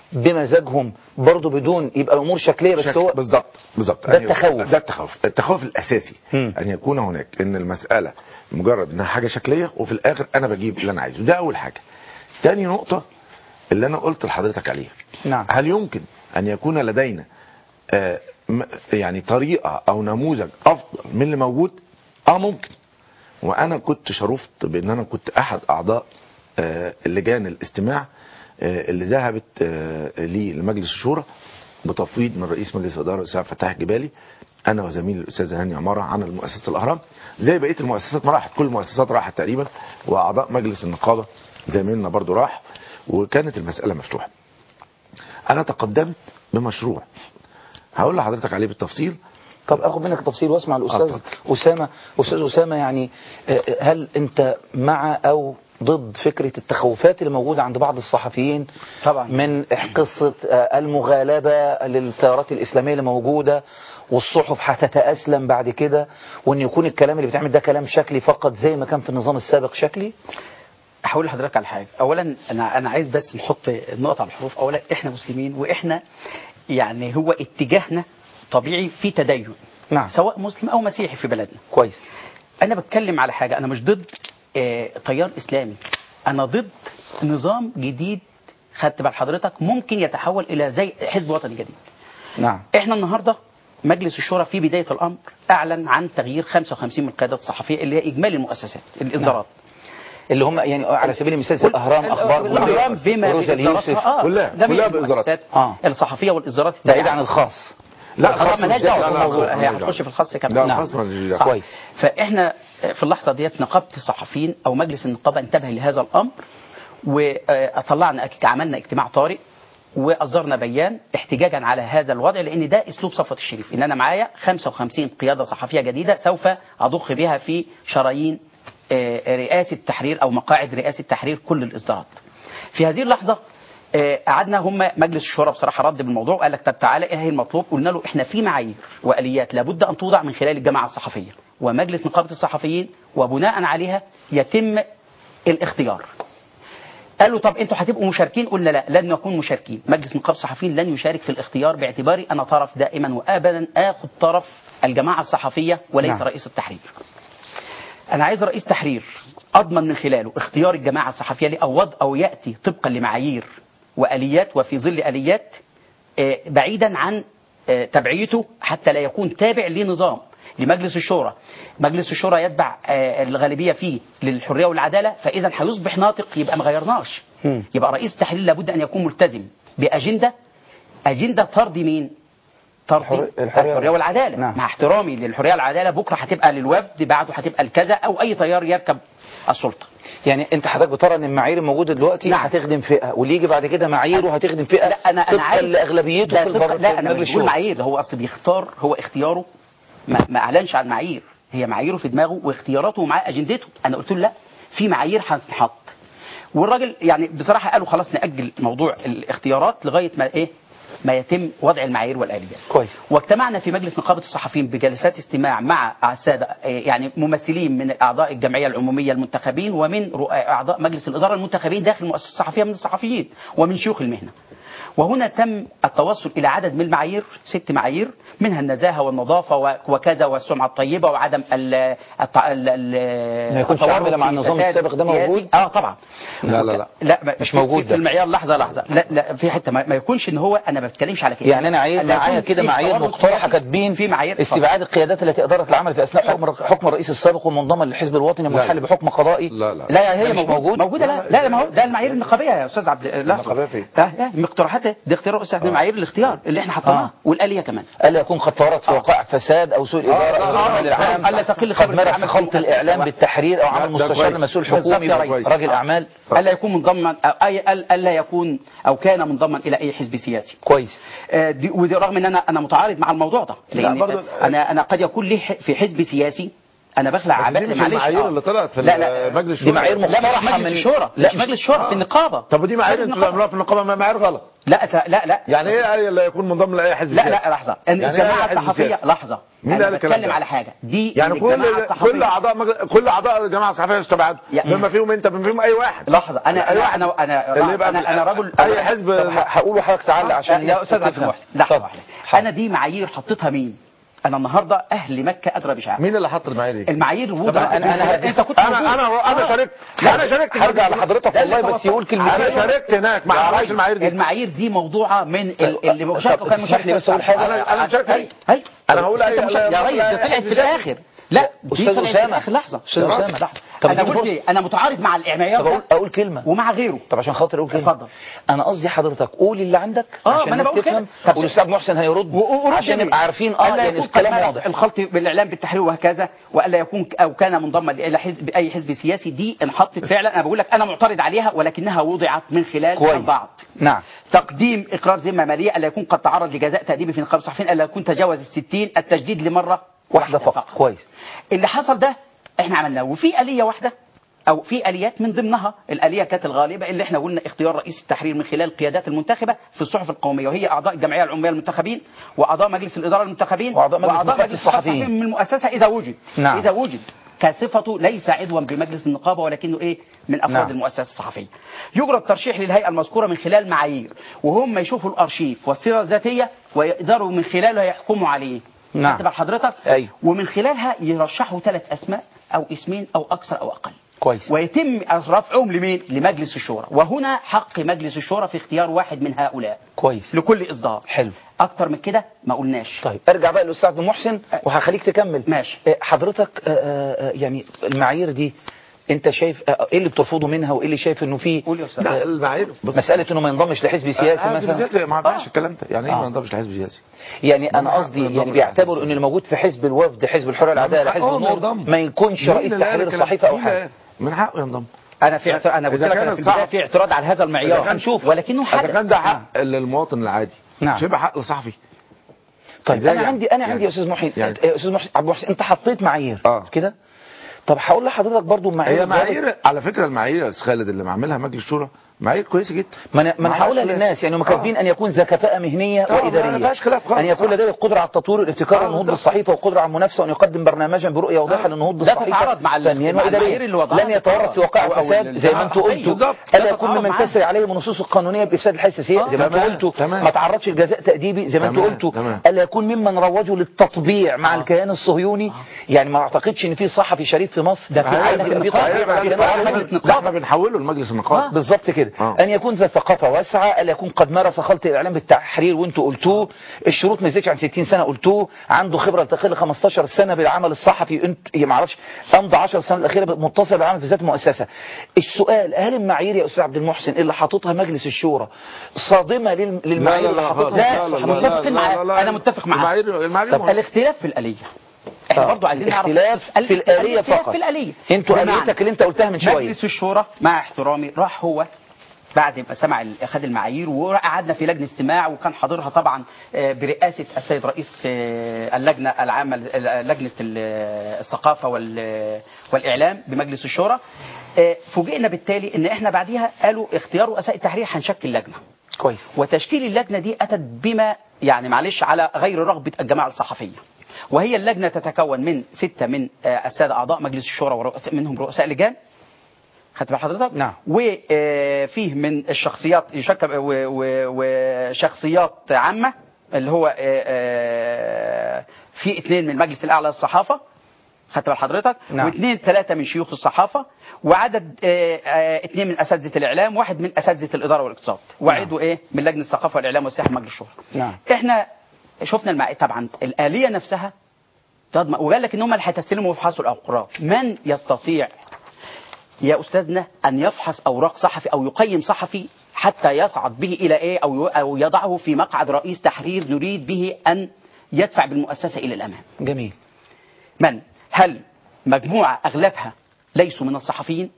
بمزاجهم برضه بدون يبقى الامور شكليه بس شكل- هو بالظبط بالظبط ده أن يكون- التخوف. ده التخوف التخوف الاساسي مم. ان يكون هناك ان المساله مجرد انها حاجه شكليه وفي الاخر انا بجيب اللي انا عايزه ده اول حاجه تاني نقطه اللي انا قلت لحضرتك عليها نعم. هل يمكن ان يكون لدينا آه م- يعني طريقه او نموذج افضل من اللي موجود اه ممكن وانا كنت شرفت بان انا كنت احد اعضاء آه، لجان الاستماع آه، اللي ذهبت آه، لي لمجلس الشورى بتفويض من رئيس مجلس الاداره الاستاذ فتاح الجبالي انا وزميلي الاستاذ هاني عماره عن مؤسسه الاهرام زي بقيه المؤسسات ما راحت كل المؤسسات راحت تقريبا واعضاء مجلس النقابه زميلنا برضو راح وكانت المساله مفتوحه انا تقدمت بمشروع هقول لحضرتك عليه بالتفصيل طب اخد منك تفصيل واسمع الاستاذ اتفضل. اسامه استاذ اسامه يعني آه، هل انت مع او ضد فكره التخوفات اللي موجوده عند بعض الصحفيين طبعا. من قصه آه، المغالبه للتيارات الاسلاميه اللي موجوده والصحف هتتأسلم بعد كده وان يكون الكلام اللي بيتعمل ده كلام شكلي فقط زي ما كان في النظام السابق شكلي هقول لحضرتك على حاجه اولا انا انا عايز بس نحط النقط على الحروف اولا احنا مسلمين واحنا يعني هو اتجاهنا طبيعي في تدين نعم سواء مسلم او مسيحي في بلدنا كويس انا بتكلم على حاجه انا مش ضد آه، تيار اسلامي انا ضد نظام جديد خدت بال حضرتك ممكن يتحول الى زي حزب وطني جديد نعم احنا النهارده مجلس الشورى في بدايه الامر اعلن عن تغيير 55 من القيادات الصحفيه اللي هي اجمالي المؤسسات الاصدارات اللي هم يعني على سبيل المثال زي الاهرام اخبار الاهرام بما روزا بإصداراتها، اليوسف اه كلها- ده من كلها بإصدارات. المؤسسات آه. الصحفيه والاصدارات بعيد التابعة. عن الخاص لا الخاص الخاص مالهاش مش- دعوه لا، لا، بالموضوع لا، هي لا، هتخش لا. في الخاص كمان لا، نعم. الخاص مالهاش دعوة. صح. كويس. فاحنا في اللحظه ديت نقابه الصحفيين او مجلس النقابه انتبه لهذا الامر وطلعنا عملنا اجتماع طارئ واصدرنا بيان احتجاجا على هذا الوضع لان ده اسلوب صفوه الشريف ان انا معايا 55 قياده صحفيه جديده سوف اضخ بها في شرايين آه، رئاسه تحرير او مقاعد رئاسه تحرير كل الاصدارات. في هذه اللحظه آه، قعدنا هم مجلس الشورى بصراحه رد بالموضوع وقال لك طب تعالى ايه هي المطلوب؟ قلنا له احنا في معايير واليات لابد ان توضع من خلال الجماعه الصحفيه ومجلس نقابه الصحفيين وبناء عليها يتم الاختيار. قالوا طب انتوا هتبقوا مشاركين قلنا لا لن نكون مشاركين مجلس نقابه الصحفيين لن يشارك في الاختيار باعتباري انا طرف دائما وابدا اخذ طرف الجماعه الصحفيه وليس نعم. نعم. رئيس التحرير انا عايز رئيس تحرير اضمن من خلاله اختيار الجماعه الصحفيه لي او وضع او ياتي طبقا لمعايير واليات وفي ظل اليات آه، بعيدا عن آه، تبعيته حتى لا يكون تابع لنظام لمجلس الشورى مجلس الشورى يتبع آه، الغالبيه فيه للحريه والعداله فاذا هيصبح ناطق يبقى ما غيرناش مم. يبقى رئيس التحرير لابد ان يكون ملتزم باجنده اجنده ترضي مين ترضي الحر- الحرية الحريه والعداله نعم. مع احترامي للحريه والعداله بكره هتبقى للوفد بعده هتبقى الكذا او اي تيار يركب السلطه يعني انت حضرتك بترى ان المعايير الموجوده دلوقتي نعم. هتخدم فئه واللي يجي بعد كده معاييره هتخدم فئه لا انا انا طبقا عارف لاغلبيته ده في طبقاً- البر... لا انا في مش مجلس بقول الشورى. معايير هو اصل بيختار هو اختياره ما, ما اعلنش عن معايير هي معاييره في دماغه واختياراته ومعاه اجندته انا قلت له لا في معايير هتتحط والراجل يعني بصراحه قالوا خلاص ناجل موضوع الاختيارات لغايه ما ايه ما يتم وضع المعايير والاليات كويس واجتمعنا في مجلس نقابه الصحفيين بجلسات استماع مع الساده آه، يعني ممثلين من اعضاء الجمعيه العموميه المنتخبين ومن رؤ- اعضاء مجلس الاداره المنتخبين داخل المؤسسه الصحفيه من الصحفيين ومن شيوخ المهنه. وهنا تم التوصل الى عدد من المعايير ست معايير منها النزاهه والنظافه و- وكذا والسمعه الطيبه وعدم ال الت- ال- ال- ما يكونش التورط عاملة مع في النظام فساد السابق ده سياسي. موجود؟ اه طبعا لا، لا، لا. لا ما- مش في- موجود في ده. المعيار لحظه لحظه لا لا في حته ما, ما يكونش ان هو انا ما بتكلمش على كده يعني انا عايز ألا معايا يكون كده في معايير تورط مقترحه سياسي. كاتبين في معايير استبعاد القيادات التي ادارت العمل في اثناء حكم حكم الرئيس السابق ومنضما للحزب الوطني لا. منحل بحكم قضائي لا لا لا هي مش موجود موجود؟ موجوده لا لا, لا ما هو ده المعايير النقابيه يا استاذ عبد لا النقابية فين؟ اه اه مقترحات دي اختيار رئيس آه. معايير الاختيار اللي احنا حطيناها آه. والاليه كمان الا يكون قد تورط في وقائع فساد او سوء اداره آه، او آه، العمل العام ألا تقل قد خبرة مارس العمل خلط في الاعلام المؤسسة. بالتحرير او عمل ده مستشار كويس. مسؤول بالظبط حكومي يا ريس. راجل آه. اعمال الا يكون منضما أو أي أل- الا يكون او كان منضما الى اي حزب سياسي كويس آه، دي ودي رغم ان انا انا متعارض مع الموضوع ده لان برضو- انا انا قد يكون لي ح- في حزب سياسي انا بخلع بس دي عباءة مش معلش المعايير آه. اللي طلعت في لا لا مجلس دي معايير لا ما مقترحه مجلس من الشورى لا مش مجلس الشورى في النقابه طب ودي معايير مجلس انتوا النقابة. بتعملوها في النقابه ما معايير غلط لا لا لا يعني ايه قال لا يكون منضم لاي حزب لا سياسي؟ لا لحظه ان يعني إيه الجماعه حزب الصحفيه سياسي؟ لحظه مين انا قال الكلام بتكلم ده؟ على حاجه دي يعني إن كل الجماعة الصحفية- كل اعضاء مجل... كل اعضاء الجماعه الصحفيه يستبعدوا يعني- بما فيهم انت بما فيهم اي واحد لحظه انا أي انا واحد. انا انا اللي يبقى انا, أنا رجل اي حزب طب ه- هقول لحضرتك تعلق عشان يا الناس استاذ عبد تفهم. المحسن لحظه اتفضل. واحده انا دي معايير حطيتها مين انا النهارده اهل مكه ادرى بشعب مين اللي حط المعايير دي؟ المعايير طب وضعت أنا- أنا- انت كنت انا موجود. انا انا آه. شاركت انا شاركت في هرجع المجلس. لحضرتك ده اللي والله بس يقول كلمتين انا شاركت هناك ما يا اعرفش راجل، المعايير دي المعايير دي موضوعه من ال- اللي مشارك طب وكان تسمح لي مشارك بس أقول حاجة؟ أنا- أنا مشارك هاي هاي أنا هقول أنت أي- مشارك- يا لا- ريس لا- ده طلعت في لا- الاخر لا دي أستاذ طلعت في أسامة. الاخر لحظه أستاذ يا راجل، أسامة. لحظه طب انا اديني قلت فرصة. ايه انا متعارض مع الاعمايات طب اقول ده اقول كلمه ومع غيره طب عشان خاطر اقول كلمه اتفضل. انا قصدي حضرتك قول اللي عندك آه، عشان ما أنا الناس بقول كده. تفهم طب والاستاذ محسن هيرد و- ورد عشان ليه؟ نبقى عارفين اه ألا يعني يكون الكلام قد مارس واضح الخلط بالاعلام بالتحرير وهكذا والا يكون ك- او كان منضما الى حزب اي حزب سياسي دي انحطت فعلا انا بقول لك انا معترض عليها ولكنها وضعت من خلال كويس. البعض نعم تقديم اقرار ذمه ماليه الا يكون قد تعرض لجزاء تاديبي في نقابه الصحفيين الا يكون تجاوز الستين التجديد لمره واحده فقط كويس اللي حصل ده احنا عملناه وفي آلية واحدة أو في آليات من ضمنها الآلية كانت الغالبة اللي احنا قلنا اختيار رئيس التحرير من خلال القيادات المنتخبة في الصحف القومية وهي أعضاء الجمعية العمومية المنتخبين وأعضاء مجلس الإدارة المنتخبين وأعضاء مجلس نقابة الصحفيين. من المؤسسة إذا وجد نعم. إذا وجد كصفته ليس عضوا بمجلس النقابة ولكنه إيه من أفراد نعم. المؤسسة الصحفية يجرى الترشيح للهيئة المذكورة من خلال معايير وهم يشوفوا الأرشيف والسيرة الذاتية ويقدروا من خلاله يحكموا عليه نعم. خدت بال حضرتك أيوه. ومن خلالها يرشحوا ثلاث اسماء او اسمين او اكثر او اقل كويس ويتم رفعهم لمين لمجلس الشورى وهنا حق مجلس الشورى في اختيار واحد من هؤلاء كويس لكل اصدار حلو اكتر من كده ما قلناش طيب ارجع بقى للاستاذ عبد المحسن وهخليك تكمل ماشي. آه، حضرتك آه، آه، آه، يعني المعايير دي انت شايف آه، ايه اللي بترفضه منها وايه اللي شايف انه في قول يا استاذ لا المعايير بص مساله انه ما ينضمش لحزب سياسي حزب مثلا سياسي ما ينفعش الكلام ده يعني ايه آه. ما ينضمش لحزب سياسي يعني انا ما قصدي ينضم يعني لحزب بيعتبروا سياسي. ان اللي موجود في حزب الوفد حزب الحريه العداله حزب آه، النور ينضم. ما يكونش مين رئيس اللي قال تحرير الكلام؟ الصحيفه او مين اللي حاجه قال؟ من حقه ينضم انا في اعتراض انا قلت إذا لك كان أنا في البدايه الصحف- في اعتراض على هذا المعيار كان- هنشوف ولكنه اذا حدث كان ده حق للمواطن العادي نعم. مش هيبقى حق لصحفي طيب إزاي انا يعني؟ عندي انا يعني- عندي يا استاذ محسن يعني- يا استاذ محسن عبد المحسن انت حطيت معايير آه. كده طب هقول لحضرتك برضو معايير هي معايير على فكره المعايير يا استاذ خالد اللي معملها مجلس الشورى معايير كويسه جدا ما انا ما انا معلش هقولها لا. للناس يعني هم آه. كاتبين ان يكون ذا كفاءه مهنيه آه، ما واداريه فيهاش خلاف خالص. ان يكون آه. لديه القدره على التطوير والابتكار آه، والنهوض بالظبط. بالصحيفه والقدره على المنافسه وان يقدم برنامجا برؤيه واضحه آه. للنهوض ده بالصحيفه تتعارض مع ال- فنيا مع المعايير واداريا اللي وضعها لم يتورط في وقائع أو- أو فساد ال- زي ما انتوا آه، قلتوا بالظبط. الا ده يكون تتعارض ممن معاه. تسري عليه من النصوص القانونيه بافساد الحياه السياسيه آه، زي ما انتوا تمام، قلتوا تمام. ما تعرضش لجزاء تاديبي زي ما انتوا تمام، قلتوا تمام. الا يكون ممن روجوا للتطبيع مع الكيان الصهيوني يعني ما اعتقدش ان في صحفي شريف في مصر ده في عايز عندك يبقى في النقابة. تطبيع مع في الكيان تطبيع الصهيوني. مجلس لا احنا بنحوله لمجلس النقابه بالظبط كده آه. ان يكون ذا ثقافه واسعه الا يكون قد مارس خلط الاعلام بالتحرير وانتوا قلتوه الشروط ما يزيدش عن 60 سنه قلتوه عنده خبره تقل 15 سنه بالعمل الصحفي انت ما اعرفش امضى 10 سنه الاخيره متصل بالعمل في ذات مؤسسه السؤال هل المعايير يا استاذ عبد المحسن اللي حاططها مجلس الشورى صادمه لل- للمعايير اللي حاططها لا، لا، متفق معاه. أنا متفق معاه. المعايير المعايير طب مهمة. الاختلاف في الآلية احنا آه، برضو عايزين نعرف الاختلاف في الآلية الاختلاف فقط في الآلية انتوا بمعنى آليتك اللي انت قلتها من شويه مجلس الشورى مع احترامي راح هو بعد ما سمع ال- خد المعايير وقعدنا في لجنه استماع وكان حاضرها طبعا آه، برئاسه السيد رئيس آه، اللجنه العامه ل- لجنه ال- الثقافه وال- والاعلام بمجلس الشورى آه، فوجئنا بالتالي ان احنا بعديها قالوا اختيار رؤساء التحرير هنشكل لجنه كويس وتشكيل اللجنة دي أتت بما يعني معلش على غير رغبة الجماعة الصحفية وهي اللجنة تتكون من ستة من آه، السادة أعضاء مجلس الشورى ورؤساء منهم رؤساء لجان خدت بال حضرتك؟ نعم. وفيه من الشخصيات يشكل و- و- وشخصيات عامة اللي هو آه، آه، في اثنين من المجلس الأعلى للصحافة خدت بال حضرتك؟ نعم. واثنين ثلاثة من شيوخ الصحافة وعدد آه، آه، اثنين من أساتذة الإعلام واحد من أساتذة الإدارة والاقتصاد وعضو إيه من لجنة الثقافة والإعلام والسياحة مجلس الشورى نعم. احنا شفنا المع... طبعا الآلية نفسها تضمن وقال لك ان هم اللي هيتسلموا ويفحصوا الاوراق من يستطيع يا استاذنا ان يفحص اوراق صحفي او يقيم صحفي حتى يصعد به الى ايه او ي- او يضعه في مقعد رئيس تحرير نريد به ان يدفع بالمؤسسه الى الامام جميل من هل مجموعه اغلبها ليسوا من الصحفيين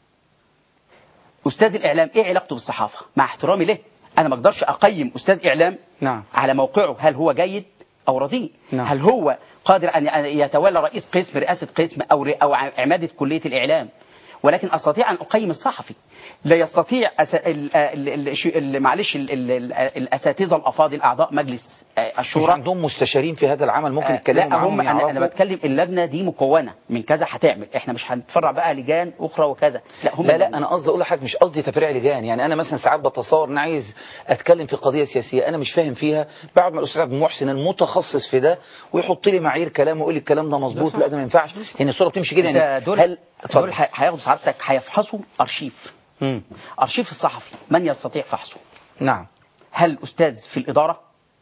استاذ الاعلام ايه علاقته بالصحافه مع احترامي له انا ما اقدرش اقيم استاذ اعلام نعم. على موقعه هل هو جيد او رديء نعم. هل هو قادر ان أن يتولى رئيس قسم رئاسه قسم او ر- او عماده كليه الاعلام ولكن استطيع ان اقيم الصحفي لا يستطيع أس... ال... ال... ال... ال... معلش ال... ال... ال... الاساتذه الافاضل اعضاء مجلس آه، مش الشورى عندهم مستشارين في هذا العمل ممكن آه، يتكلموا لا معاهم هم انا انا يعرفوا؟ بتكلم اللجنه دي مكونه من كذا هتعمل احنا مش هنتفرع بقى لجان اخرى وكذا لا هم لا لا انا قصدي اقول لحضرتك مش قصدي تفريع لجان يعني انا مثلا ساعات بتصور ان عايز اتكلم في قضيه سياسيه انا مش فاهم فيها بقعد مع الاستاذ عبد المحسن المتخصص في ده ويحط لي معايير كلام ويقول لي الكلام ده مظبوط لا ده ما ينفعش ان الصوره بتمشي كده انت يعني دول هل دول هي- هياخدوا سعادتك هيفحصوا ارشيف مم. ارشيف الصحفي من يستطيع فحصه نعم هل استاذ في الاداره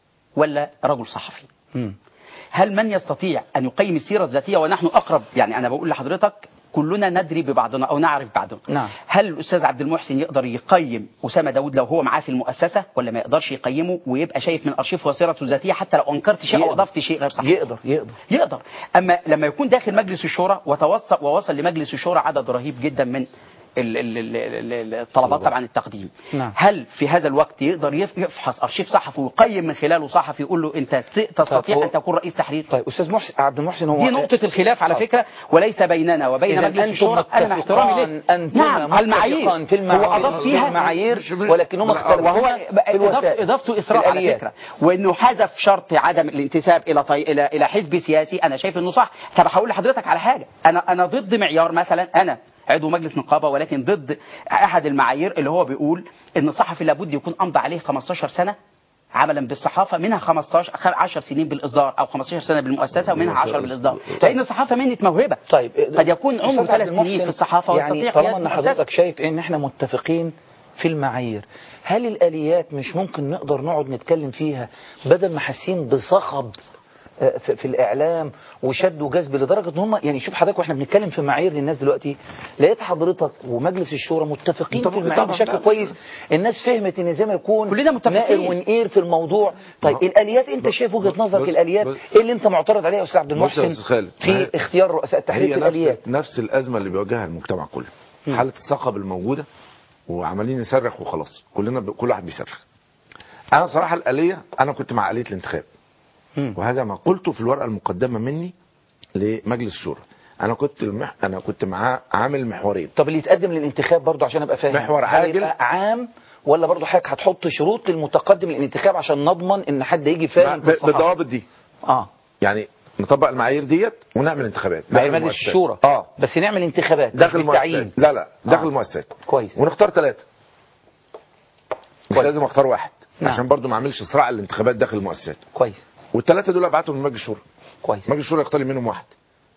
ولا رجل صحفي مم. هل من يستطيع ان يقيم السيره الذاتيه ونحن اقرب يعني انا بقول لحضرتك كلنا ندري ببعضنا او نعرف بعضنا نعم. هل الاستاذ عبد المحسن يقدر يقيم اسامه داوود لو هو معاه في المؤسسه ولا ما يقدرش يقيمه ويبقى شايف من ارشيف وسيرته الذاتيه حتى لو انكرت شيء او يقدر. اضفت شيء غير صحيح يقدر يقدر يقدر اما لما يكون داخل مجلس الشورى وتوصل ووصل لمجلس الشورى عدد رهيب جدا من ال- ال- ال- ال- الطلبات طبعا التقديم نعم. هل في هذا الوقت يقدر يف- يفحص ارشيف صحفي ويقيم من خلاله صحفي يقول له انت ت- تستطيع هو- ان تكون رئيس تحرير طيب استاذ محسن عبد المحسن هو دي نقطة الخلاف على طب. فكرة وليس بيننا وبين إذا مجلس أنتم الشورى أنا مع احترامي متفقان ليه أنتما نعم على المعايير متفقان في المعايير هو أضاف في فيها المعايير مش بال- ولكنهم لا، اختلفوا وهو في إضاف الوسائل اضافته اسراء على الآليات. فكره وانه حذف شرط عدم الانتساب الى طي... الى الى حزب سياسي انا شايف انه صح طب هقول لحضرتك على حاجه انا انا ضد معيار مثلا انا عضو مجلس نقابه ولكن ضد احد المعايير اللي هو بيقول ان الصحفي لابد يكون امضى عليه 15 سنه عملا بالصحافه منها 15 10 سنين بالاصدار او 15 سنه بالمؤسسه ومنها 10 بالاصدار لان الصحافه مهنه موهبه طيب قد يكون عمره أستاذ عبد ثلاث سنين المحسن، في الصحافه يعني ويستطيع طالما قيادة ان مؤسسة. حضرتك شايف ان احنا متفقين في المعايير هل الاليات مش ممكن نقدر نقعد نتكلم فيها بدل ما حاسين بصخب آه، في, في الاعلام وشد وجذب لدرجه ان هم يعني شوف حضرتك واحنا بنتكلم في معايير للناس دلوقتي لقيت حضرتك ومجلس الشورى متفقين في طبعاً- المعايير طبعاً، بشكل لا، كويس الناس فهمت ان زي ما يكون كلنا متفقين. نائر ونقير في الموضوع طيب الاليات انت شايف وجهه نظرك بص- الاليات بص- ايه اللي انت معترض عليها يا استاذ عبد بص يا المحسن أستاذ خالد، في ما هي- اختيار رؤساء التحرير هي في الاليات نفس نفس الازمه اللي بيواجهها المجتمع كله حاله الصخب الموجوده وعمالين نصرخ وخلاص كلنا ب... كل واحد بيصرخ انا بصراحه الاليه انا كنت مع اليه الانتخاب مم. وهذا ما قلته في الورقه المقدمه مني لمجلس الشورى انا كنت المح... انا كنت معاه عامل محورين طب اللي يتقدم للانتخاب برضه عشان ابقى فاهم محور هل عاجل. يبقى عام ولا برضه حضرتك هتحط شروط للمتقدم للانتخاب عشان نضمن ان حد يجي فاهم ب... في الصحافه بالضوابط دي اه يعني نطبق المعايير ديت ونعمل انتخابات معايير داخل مجلس المؤسسات. الشورى اه بس نعمل انتخابات داخل مش بالتعيين المؤسسات لا لا داخل آه. المؤسسات كويس ونختار ثلاثة مش كويس. لازم اختار واحد نعم. عشان برضو ما اعملش صراع الانتخابات داخل المؤسسات كويس والثلاثة دول ابعتهم لمجلس الشورى كويس مجلس الشورى يختار لي منهم واحد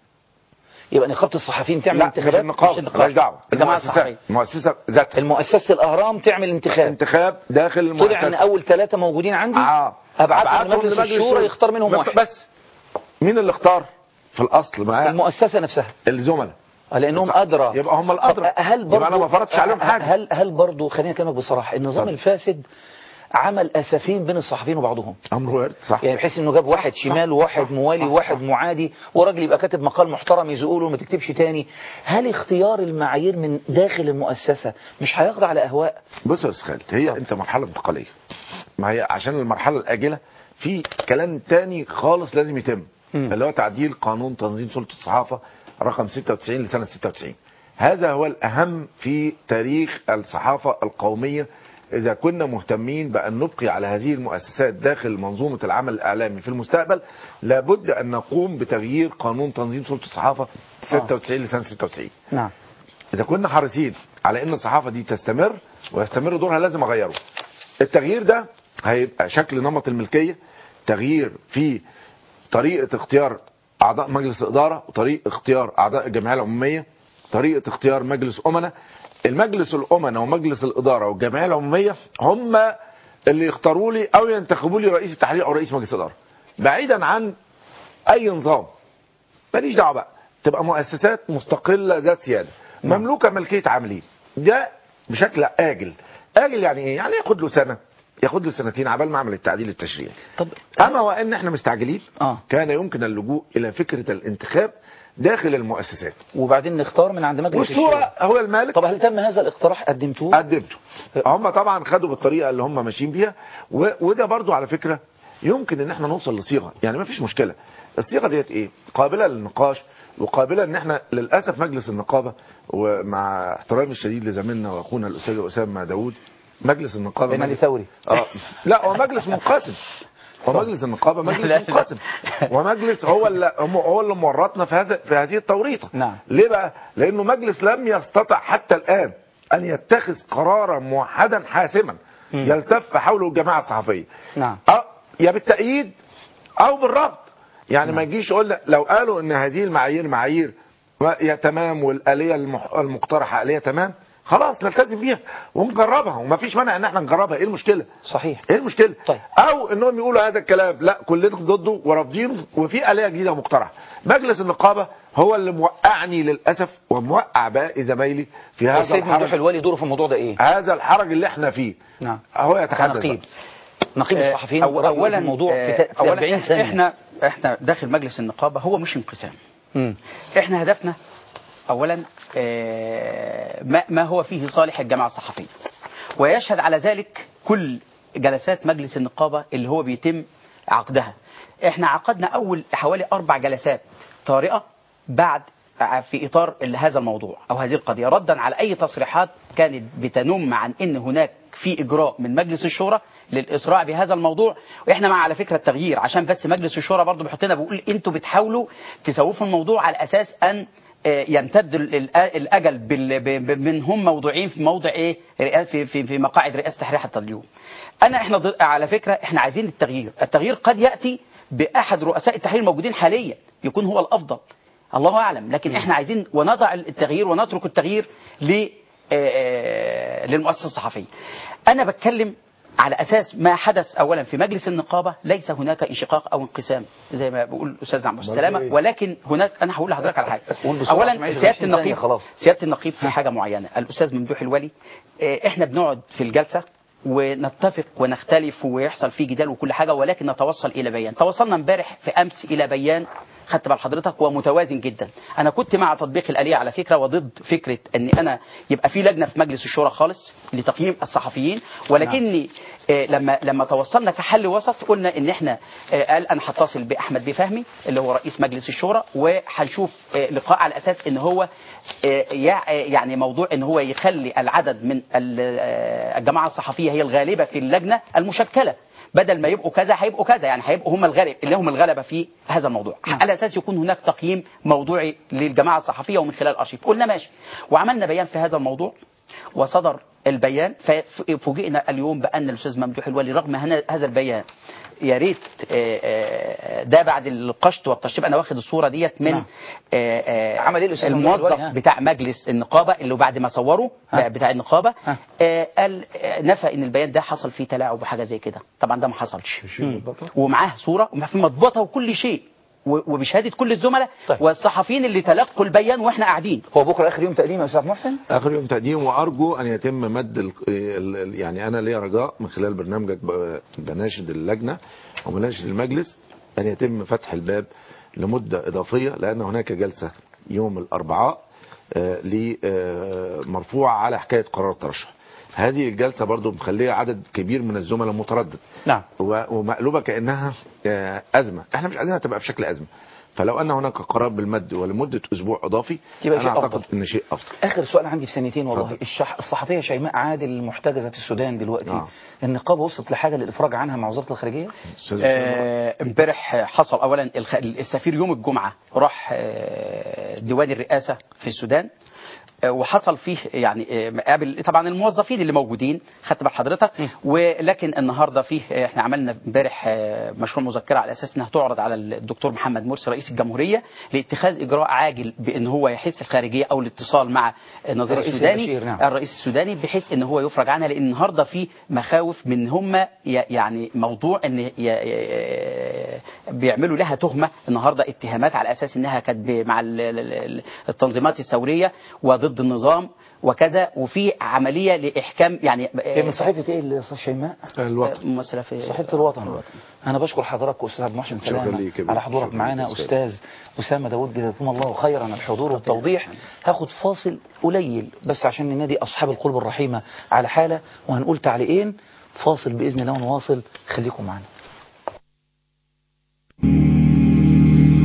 يبقى نقابه الصحفيين تعمل لا مش انتخابات النقابة مش مالهاش دعوة الجماعة المؤسسة- الصحفية. المؤسسة ذاتها المؤسسه الاهرام تعمل انتخاب انتخاب داخل المؤسسة طلع ان اول ثلاثه موجودين عندي اه ابعتهم لمجلس الشورى يختار منهم بس- واحد بس مين اللي اختار في الاصل معاه المؤسسه نفسها الزملاء آه، لانهم بس- ادرى يبقى هم الادرى طب هل برضو يبقى انا ما فرضتش عليهم حاجة هل هل برضو خليني اكلمك بصراحه النظام اتفضل. الفاسد عمل اسفين بين الصحفيين وبعضهم امر وارد صح يعني بحيث انه جاب واحد شمال وواحد صح، موالي صح، وواحد صح. معادي وراجل يبقى كاتب مقال محترم يزقوا له ما تكتبش تاني هل اختيار المعايير من داخل المؤسسه مش هيخضع لاهواء بص يا استاذ خالد هي انت مرحله انتقاليه ما هي عشان المرحله الاجله في كلام تاني خالص لازم يتم مم. اللي هو تعديل قانون تنظيم سلطه الصحافه رقم 96 لسنه 96 هذا هو الاهم في تاريخ الصحافه القوميه اذا كنا مهتمين بان نبقي على هذه المؤسسات داخل منظومه العمل الاعلامي في المستقبل لابد ان نقوم بتغيير قانون تنظيم سلطه الصحافه 96 لسنه 96 نعم اذا كنا حريصين على ان الصحافه دي تستمر ويستمر دورها لازم اغيره التغيير ده هيبقى شكل نمط الملكيه تغيير في طريقه اختيار اعضاء مجلس الاداره وطريقه اختيار اعضاء الجمعيه العموميه طريقه اختيار مجلس امنا المجلس الامنا ومجلس الاداره والجمعيه العموميه هم اللي يختاروا لي او ينتخبوا لي رئيس التحرير او رئيس مجلس الاداره بعيدا عن اي نظام ماليش دعوه بقى تبقى مؤسسات مستقله ذات سياده مملوكه ملكيه عاملين ده بشكل اجل اجل يعني ايه يعني ياخد له سنه ياخد له سنتين عبال ما اعمل التعديل التشريعي طب اما وان احنا مستعجلين اه كان يمكن اللجوء الى فكره الانتخاب داخل المؤسسات وبعدين نختار من عند مجلس الشورى والشورى هو المالك طب هل تم هذا الاقتراح قدمتوه قدمته هم طبعا خدوا بالطريقه اللي هم ماشيين بيها و... وده برضو على فكره يمكن ان احنا نوصل لصيغه يعني ما فيش مشكله الصيغه ديت ايه قابله للنقاش وقابله ان احنا للاسف مجلس النقابه ومع احترامي الشديد لزميلنا واخونا الاستاذ اسامه داوود مجلس النقابه بين علي مجلس- ثوري اه لا هو مجلس منقسم هو مجلس النقابه لا، مجلس لا. منقسم ومجلس هو اللي هو اللي مورطنا في هذا في هذه التوريطه نعم. ليه بقى لانه مجلس لم يستطع حتى الان ان يتخذ قرارا موحدا حاسما يلتف حوله الجماعه الصحفيه نعم أو يا بالتأييد أو بالرفض يعني ما يجيش يقول لك لو قالوا إن هذه المعايير معايير يا تمام والآلية المح- المقترحة آلية تمام خلاص نلتزم بيها ونجربها وما فيش مانع ان احنا نجربها ايه المشكله صحيح ايه المشكله طيب. او انهم يقولوا هذا الكلام لا كلنا ضده ورافضينه وفي آلية جديدة مقترحة مجلس النقابة هو اللي موقعني للأسف وموقع باقي زمايلي في هذا السيد ممدوح الحرج الوالي دوره في الموضوع ده ايه هذا الحرج اللي احنا فيه نعم هو يتحدث كنقيب بقى. نقيب آه، الصحفيين أو- رأيه في اولا الموضوع في, آه، ت- في اولا 40 ثانيه احنا احنا داخل مجلس النقابه هو مش انقسام مم. احنا هدفنا اولا آه، ما ما هو فيه صالح الجماعه الصحفيه ويشهد على ذلك كل جلسات مجلس النقابه اللي هو بيتم عقدها احنا عقدنا اول حوالي اربع جلسات طارئه بعد في اطار هذا الموضوع او هذه القضيه ردا على اي تصريحات كانت بتنم عن ان هناك في اجراء من مجلس الشورى للاسراع بهذا الموضوع واحنا مع على فكره التغيير عشان بس مجلس الشورى برضه بيحط لنا بيقول انتوا بتحاولوا تسوفوا الموضوع على اساس ان آه، يمتد ال- ال- الاجل بال- ب- ب- من هم موضوعين في موضع ايه رئا- في في في مقاعد رئاسه تحرير حتى اليوم انا احنا ضد- على فكره احنا عايزين التغيير التغيير قد ياتي باحد رؤساء التحرير الموجودين حاليا يكون هو الافضل الله اعلم لكن احنا عايزين ونضع التغيير ونترك التغيير ل آه، للمؤسسه الصحفيه انا بتكلم على اساس ما حدث اولا في مجلس النقابه ليس هناك انشقاق او انقسام زي ما بيقول الاستاذ عبد السلامه إيه؟ ولكن هناك انا هقول لحضرتك على حاجه قول بسرعة اولا اسماعيل، سياده 20 ثانية النقيب خلاص. سياده النقيب في حاجه معينه الاستاذ ممدوح الولي آه، احنا بنقعد في الجلسه ونتفق ونختلف ويحصل فيه جدال وكل حاجه ولكن نتوصل الى بيان توصلنا امبارح في امس الى بيان خدت بال حضرتك ومتوازن جدا انا كنت مع تطبيق الاليه على فكره وضد فكره ان انا يبقى في لجنه في مجلس الشورى خالص لتقييم الصحفيين ولكني آه، لما لما توصلنا كحل وسط قلنا ان احنا آه، قال انا هتصل باحمد بيه فهمي اللي هو رئيس مجلس الشورى وهنشوف آه، لقاء على اساس ان هو آه، يع- آه، يعني موضوع ان هو يخلي العدد من ال- آه، الجماعه الصحفيه هي الغالبه في اللجنه المشكله بدل ما يبقوا كذا هيبقوا كذا يعني هيبقوا هم الغالب اللي هم الغلبه في هذا الموضوع على اساس يكون هناك تقييم موضوعي للجماعه الصحفيه ومن خلال الارشيف قلنا ماشي وعملنا بيان في هذا الموضوع وصدر البيان ففوجئنا اليوم بان الاستاذ ممدوح الولي رغم هنا- هذا البيان يا ريت آه، آه، ده بعد القشط والتشطيب انا واخد الصوره ديت من نعم. آه، آه، عمل ايه الأستاذ ممدوح الولي؟ ها؟ الموظف بتاع مجلس النقابه اللي بعد ما صوره ها. بتاع النقابه ها. آه، قال آه، نفى ان البيان ده حصل فيه تلاعب وحاجه زي كده طبعا ده ما حصلش ومعاه صوره وفي مضبوطه وكل شيء و- وبشهاده كل الزملاء طيب. والصحفيين اللي تلقوا البيان واحنا قاعدين هو بكره اخر يوم تقديم يا استاذ محسن اخر يوم تقديم وارجو ان يتم مد ال ال ال يعني انا ليا رجاء من خلال برنامجك ب- بناشد اللجنه وبناشد المجلس ان يتم فتح الباب لمده اضافيه لان هناك جلسه يوم الاربعاء آه، ل- آه، مرفوعه على حكايه قرار الترشح هذه الجلسه برضو مخليه عدد كبير من الزملاء متردد نعم و- ومقلوبه كانها آه، ازمه احنا مش عايزينها تبقى بشكل ازمه فلو ان هناك قرار بالمد ولمده اسبوع اضافي يبقى انا شيء اعتقد أفضل. ان شيء افضل اخر سؤال عندي في ثانيتين والله اتفضل. الشح... الصحفيه شيماء عادل المحتجزه في السودان دلوقتي نعم. النقابه وصلت لحاجه للافراج عنها مع وزاره الخارجيه أستاذ أسامة. آه، امبارح حصل اولا الخ- السفير يوم الجمعه راح آه، ديوان الرئاسه في السودان آه، وحصل فيه يعني آه، قابل طبعا الموظفين اللي موجودين خدت بال حضرتك ولكن النهارده فيه آه، احنا عملنا امبارح آه، مشروع مذكره على اساس انها تعرض على الدكتور محمد مرسي رئيس الجمهوريه لاتخاذ اجراء عاجل بان هو يحس الخارجيه او الاتصال مع النظير الرئيس السوداني البشير، نعم. الرئيس السوداني بحيث ان هو يفرج عنها لان النهارده في مخاوف من هم ي- يعني موضوع ان ي- ي- بيعملوا لها تهمه النهارده اتهامات على اساس انها كانت ب- مع ال- ال- ال- التنظيمات الثوريه وضد النظام وكذا وفي عمليه لاحكام يعني هي من صحيفه ايه اللي استاذ شيماء الوطن ممثله في صحيفه الوطن انا بشكر حضرتك استاذ عبد المحسن شكرا سلامه ليك يا بيه. على حضورك شكرا معانا ليك يا استاذ اسامه داوود جزاكم الله خيرا على الحضور والتوضيح هاخد فاصل قليل بس عشان ننادي اصحاب القلوب الرحيمه على حاله وهنقول تعليقين فاصل باذن الله ونواصل خليكم معانا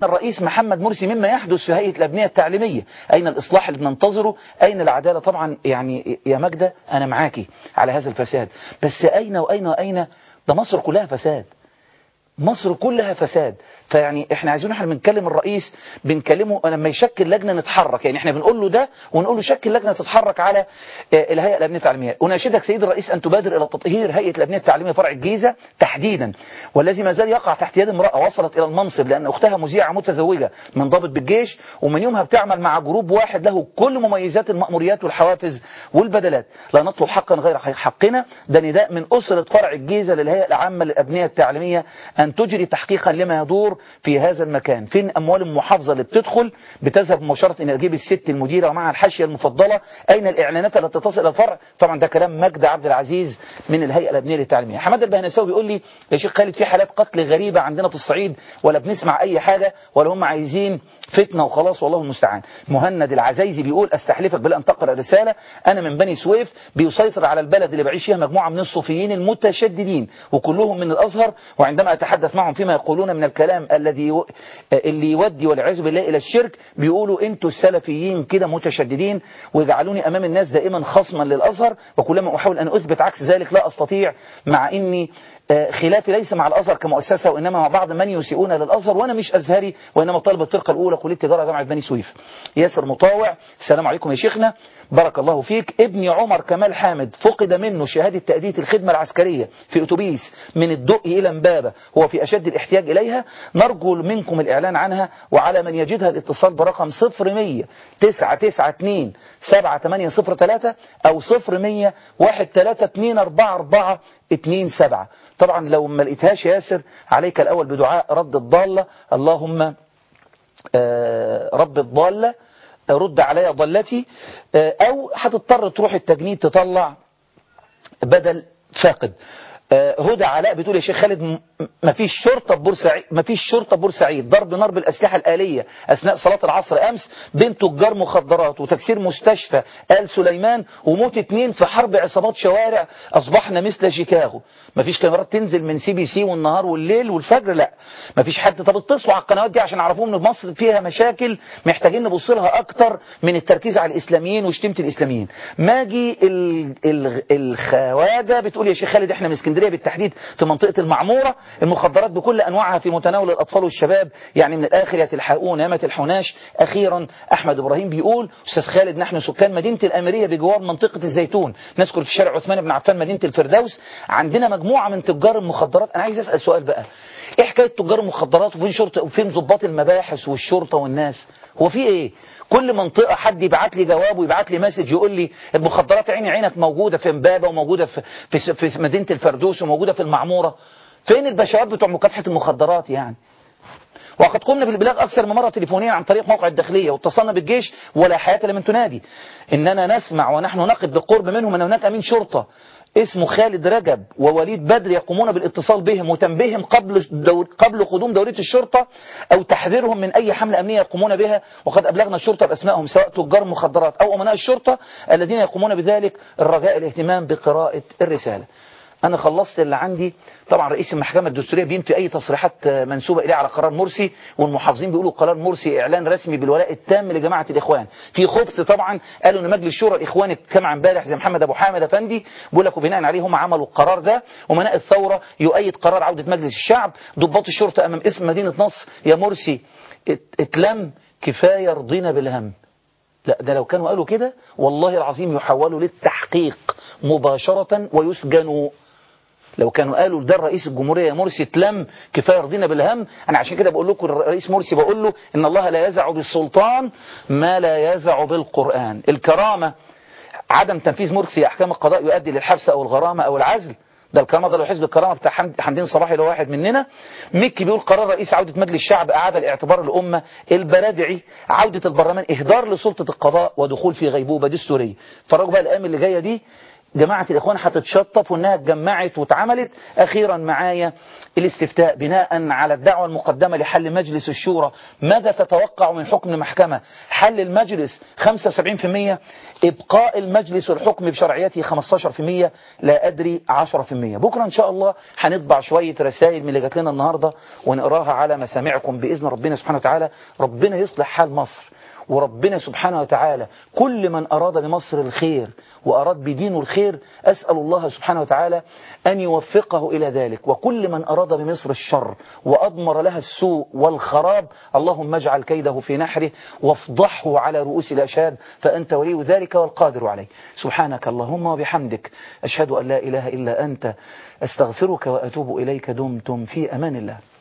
الرئيس محمد مرسي مما يحدث في هيئة الأبنية التعليمية أين الإصلاح اللي بننتظره أين العدالة طبعا يعني يا مجدة أنا معاكي على هذا الفساد بس أين وأين وأين ده مصر كلها فساد مصر كلها فساد فيعني احنا عايزين احنا بنكلم الرئيس بنكلمه لما يشكل لجنه نتحرك يعني احنا بنقول له ده ونقول له شكل لجنه تتحرك على آه، الهيئه الامنيه التعليميه اناشدك سيد الرئيس ان تبادر الى تطهير هيئه الامنيه التعليميه فرع الجيزه تحديدا والذي ما زال يقع تحت يد امراه وصلت الى المنصب لان اختها مذيعه متزوجه من ضابط بالجيش ومن يومها بتعمل مع جروب واحد له كل مميزات المأموريات والحوافز والبدلات لا نطلب حقا غير حقنا ده نداء من أسرة فرع الجيزة للهيئة العامة للأبنية التعليمية أن تجري تحقيقا لما يدور في هذا المكان فين أموال المحافظة اللي بتدخل بتذهب مباشرة إلى جيب الست المديرة ومعها الحاشية المفضلة أين الإعلانات التي تصل إلى الفرع طبعا ده كلام مجد عبد العزيز من الهيئة الأبنية للتعليمية حماد البهنساوي بيقول لي يا شيخ خالد في حالات قتل غريبة عندنا في الصعيد ولا بنسمع أي حاجة ولا هم عايزين فتنة وخلاص والله المستعان مهند العزيزي بيقول استحلفك بالله ان تقرا رساله انا من بني سويف بيسيطر على البلد اللي بعيش فيها مجموعه من الصوفيين المتشددين وكلهم من الازهر وعندما اتحدث معهم فيما يقولون من الكلام الذي يو... اللي يودي والعياذ بالله الى الشرك بيقولوا انتوا السلفيين كده متشددين ويجعلوني امام الناس دائما خصما للازهر وكلما احاول ان اثبت عكس ذلك لا استطيع مع اني آه، خلافي ليس مع الازهر كمؤسسه وانما مع بعض من يسيئون للازهر وانا مش ازهري وانما طالب الفرقه الاولى كليه تجاره جامعه بني سويف ياسر مطاوع السلام عليكم يا شيخنا بارك الله فيك ابني عمر كمال حامد فقد منه شهاده تاديه الخدمه العسكريه في اتوبيس من الدقي الى امبابه هو في اشد الاحتياج اليها نرجو منكم الاعلان عنها وعلى من يجدها الاتصال برقم 0100 992 7803 او 0100 13244 اتنين سبعة طبعا لو ما لقيتهاش ياسر عليك الأول بدعاء رد الضالة اللهم آه، رب الضالة رد علي ضلتي آه، أو هتضطر تروح التجنيد تطلع بدل فاقد آه، هدى علاء بتقول يا شيخ خالد م- مفيش شرطة ببورسعيد مفيش شرطة ببورسعيد ضرب نار بالأسلحة الآلية أثناء صلاة العصر أمس بين تجار مخدرات وتكسير مستشفى آل سليمان وموت اتنين في حرب عصابات شوارع أصبحنا مثل شيكاغو مفيش كاميرات تنزل من سي بي سي والنهار والليل والفجر لا مفيش حد طب اتصلوا على القنوات دي عشان يعرفوا ان مصر فيها مشاكل محتاجين نبص لها اكتر من التركيز على الاسلاميين وشتيمه الاسلاميين ماجي ال- ال- الخواجه بتقول يا شيخ خالد احنا من اسكندريه بالتحديد في منطقه المعموره المخدرات بكل انواعها في متناول الاطفال والشباب يعني من الاخر يا تلحقون يا ما تلحقوناش اخيرا احمد ابراهيم بيقول استاذ خالد نحن سكان مدينه الاميريه بجوار منطقه الزيتون نذكر في شارع عثمان بن عفان مدينه الفردوس عندنا مجموعه من تجار المخدرات انا عايز اسال سؤال بقى ايه حكايه تجار المخدرات وفين شرطه وفين ضباط المباحث والشرطه والناس هو في ايه كل منطقه حد يبعت لي جواب ويبعت لي مسج يقول لي المخدرات عيني عينك موجوده في امبابه وموجوده في في, في مدينه الفردوس وموجوده في المعموره فين البشوات بتوع مكافحه المخدرات يعني وقد قمنا بالبلاغ أكثر من مرة تليفونيا عن طريق موقع الداخلية واتصلنا بالجيش ولا حياة لمن تنادي إننا نسمع ونحن نقف بالقرب منهم أن هناك أمين شرطة اسمه خالد رجب ووليد بدر يقومون بالاتصال بهم وتنبيههم قبل دور قبل قدوم دورية الشرطة أو تحذيرهم من أي حملة أمنية يقومون بها وقد أبلغنا الشرطة بأسمائهم سواء تجار مخدرات أو أمناء الشرطة الذين يقومون بذلك الرجاء الاهتمام بقراءة الرسالة انا خلصت اللي عندي طبعا رئيس المحكمه الدستوريه بينفي اي تصريحات منسوبه اليه على قرار مرسي والمحافظين بيقولوا قرار مرسي اعلان رسمي بالولاء التام لجماعه الاخوان في خبث طبعا قالوا ان مجلس الشورى الاخواني كما امبارح زي محمد ابو حامد افندي بيقول لك وبناء عليه هم عملوا القرار ده ومناء الثوره يؤيد قرار عوده مجلس الشعب ضباط الشرطه امام اسم مدينه نصر يا مرسي ات- اتلم كفايه رضينا بالهم لا ده لو كانوا قالوا كده والله العظيم يحولوا للتحقيق مباشرة ويسجنوا لو كانوا قالوا ده الرئيس الجمهورية يا مرسي اتلم كفاية رضينا بالهم أنا عشان كده بقول لكم الرئيس مرسي بقول له إن الله لا يزع بالسلطان ما لا يزع بالقرآن الكرامة عدم تنفيذ مرسي أحكام القضاء يؤدي للحبس أو الغرامة أو العزل ده الكرامة ده لو حزب الكرامة بتاع حمد- حمدين صباحي اللي هو واحد مننا مكي بيقول قرار رئيس عودة مجلس الشعب أعاد الاعتبار الأمة البرادعي عودة البرلمان إهدار لسلطة القضاء ودخول في غيبوبة دستورية فرجوا بقى الأيام اللي جاية دي جماعة الإخوان هتتشطف وإنها اتجمعت واتعملت أخيرا معايا الاستفتاء بناء على الدعوة المقدمة لحل مجلس الشورى ماذا تتوقع من حكم المحكمة حل المجلس 75% إبقاء المجلس والحكم بشرعيته 15% لا أدري 10% بكرة إن شاء الله هنطبع شوية رسائل من اللي جات لنا النهاردة ونقراها على مسامعكم بإذن ربنا سبحانه وتعالى ربنا يصلح حال مصر وربنا سبحانه وتعالى كل من أراد لمصر الخير وأراد بدينه الخير أسأل الله سبحانه وتعالى أن يوفقه إلى ذلك وكل من أراد بمصر الشر وأضمر لها السوء والخراب اللهم اجعل كيده في نحره وافضحه على رؤوس الأشهاد فأنت ولي ذلك والقادر عليه سبحانك اللهم وبحمدك أشهد أن لا إله إلا أنت أستغفرك وأتوب إليك دمتم في أمان الله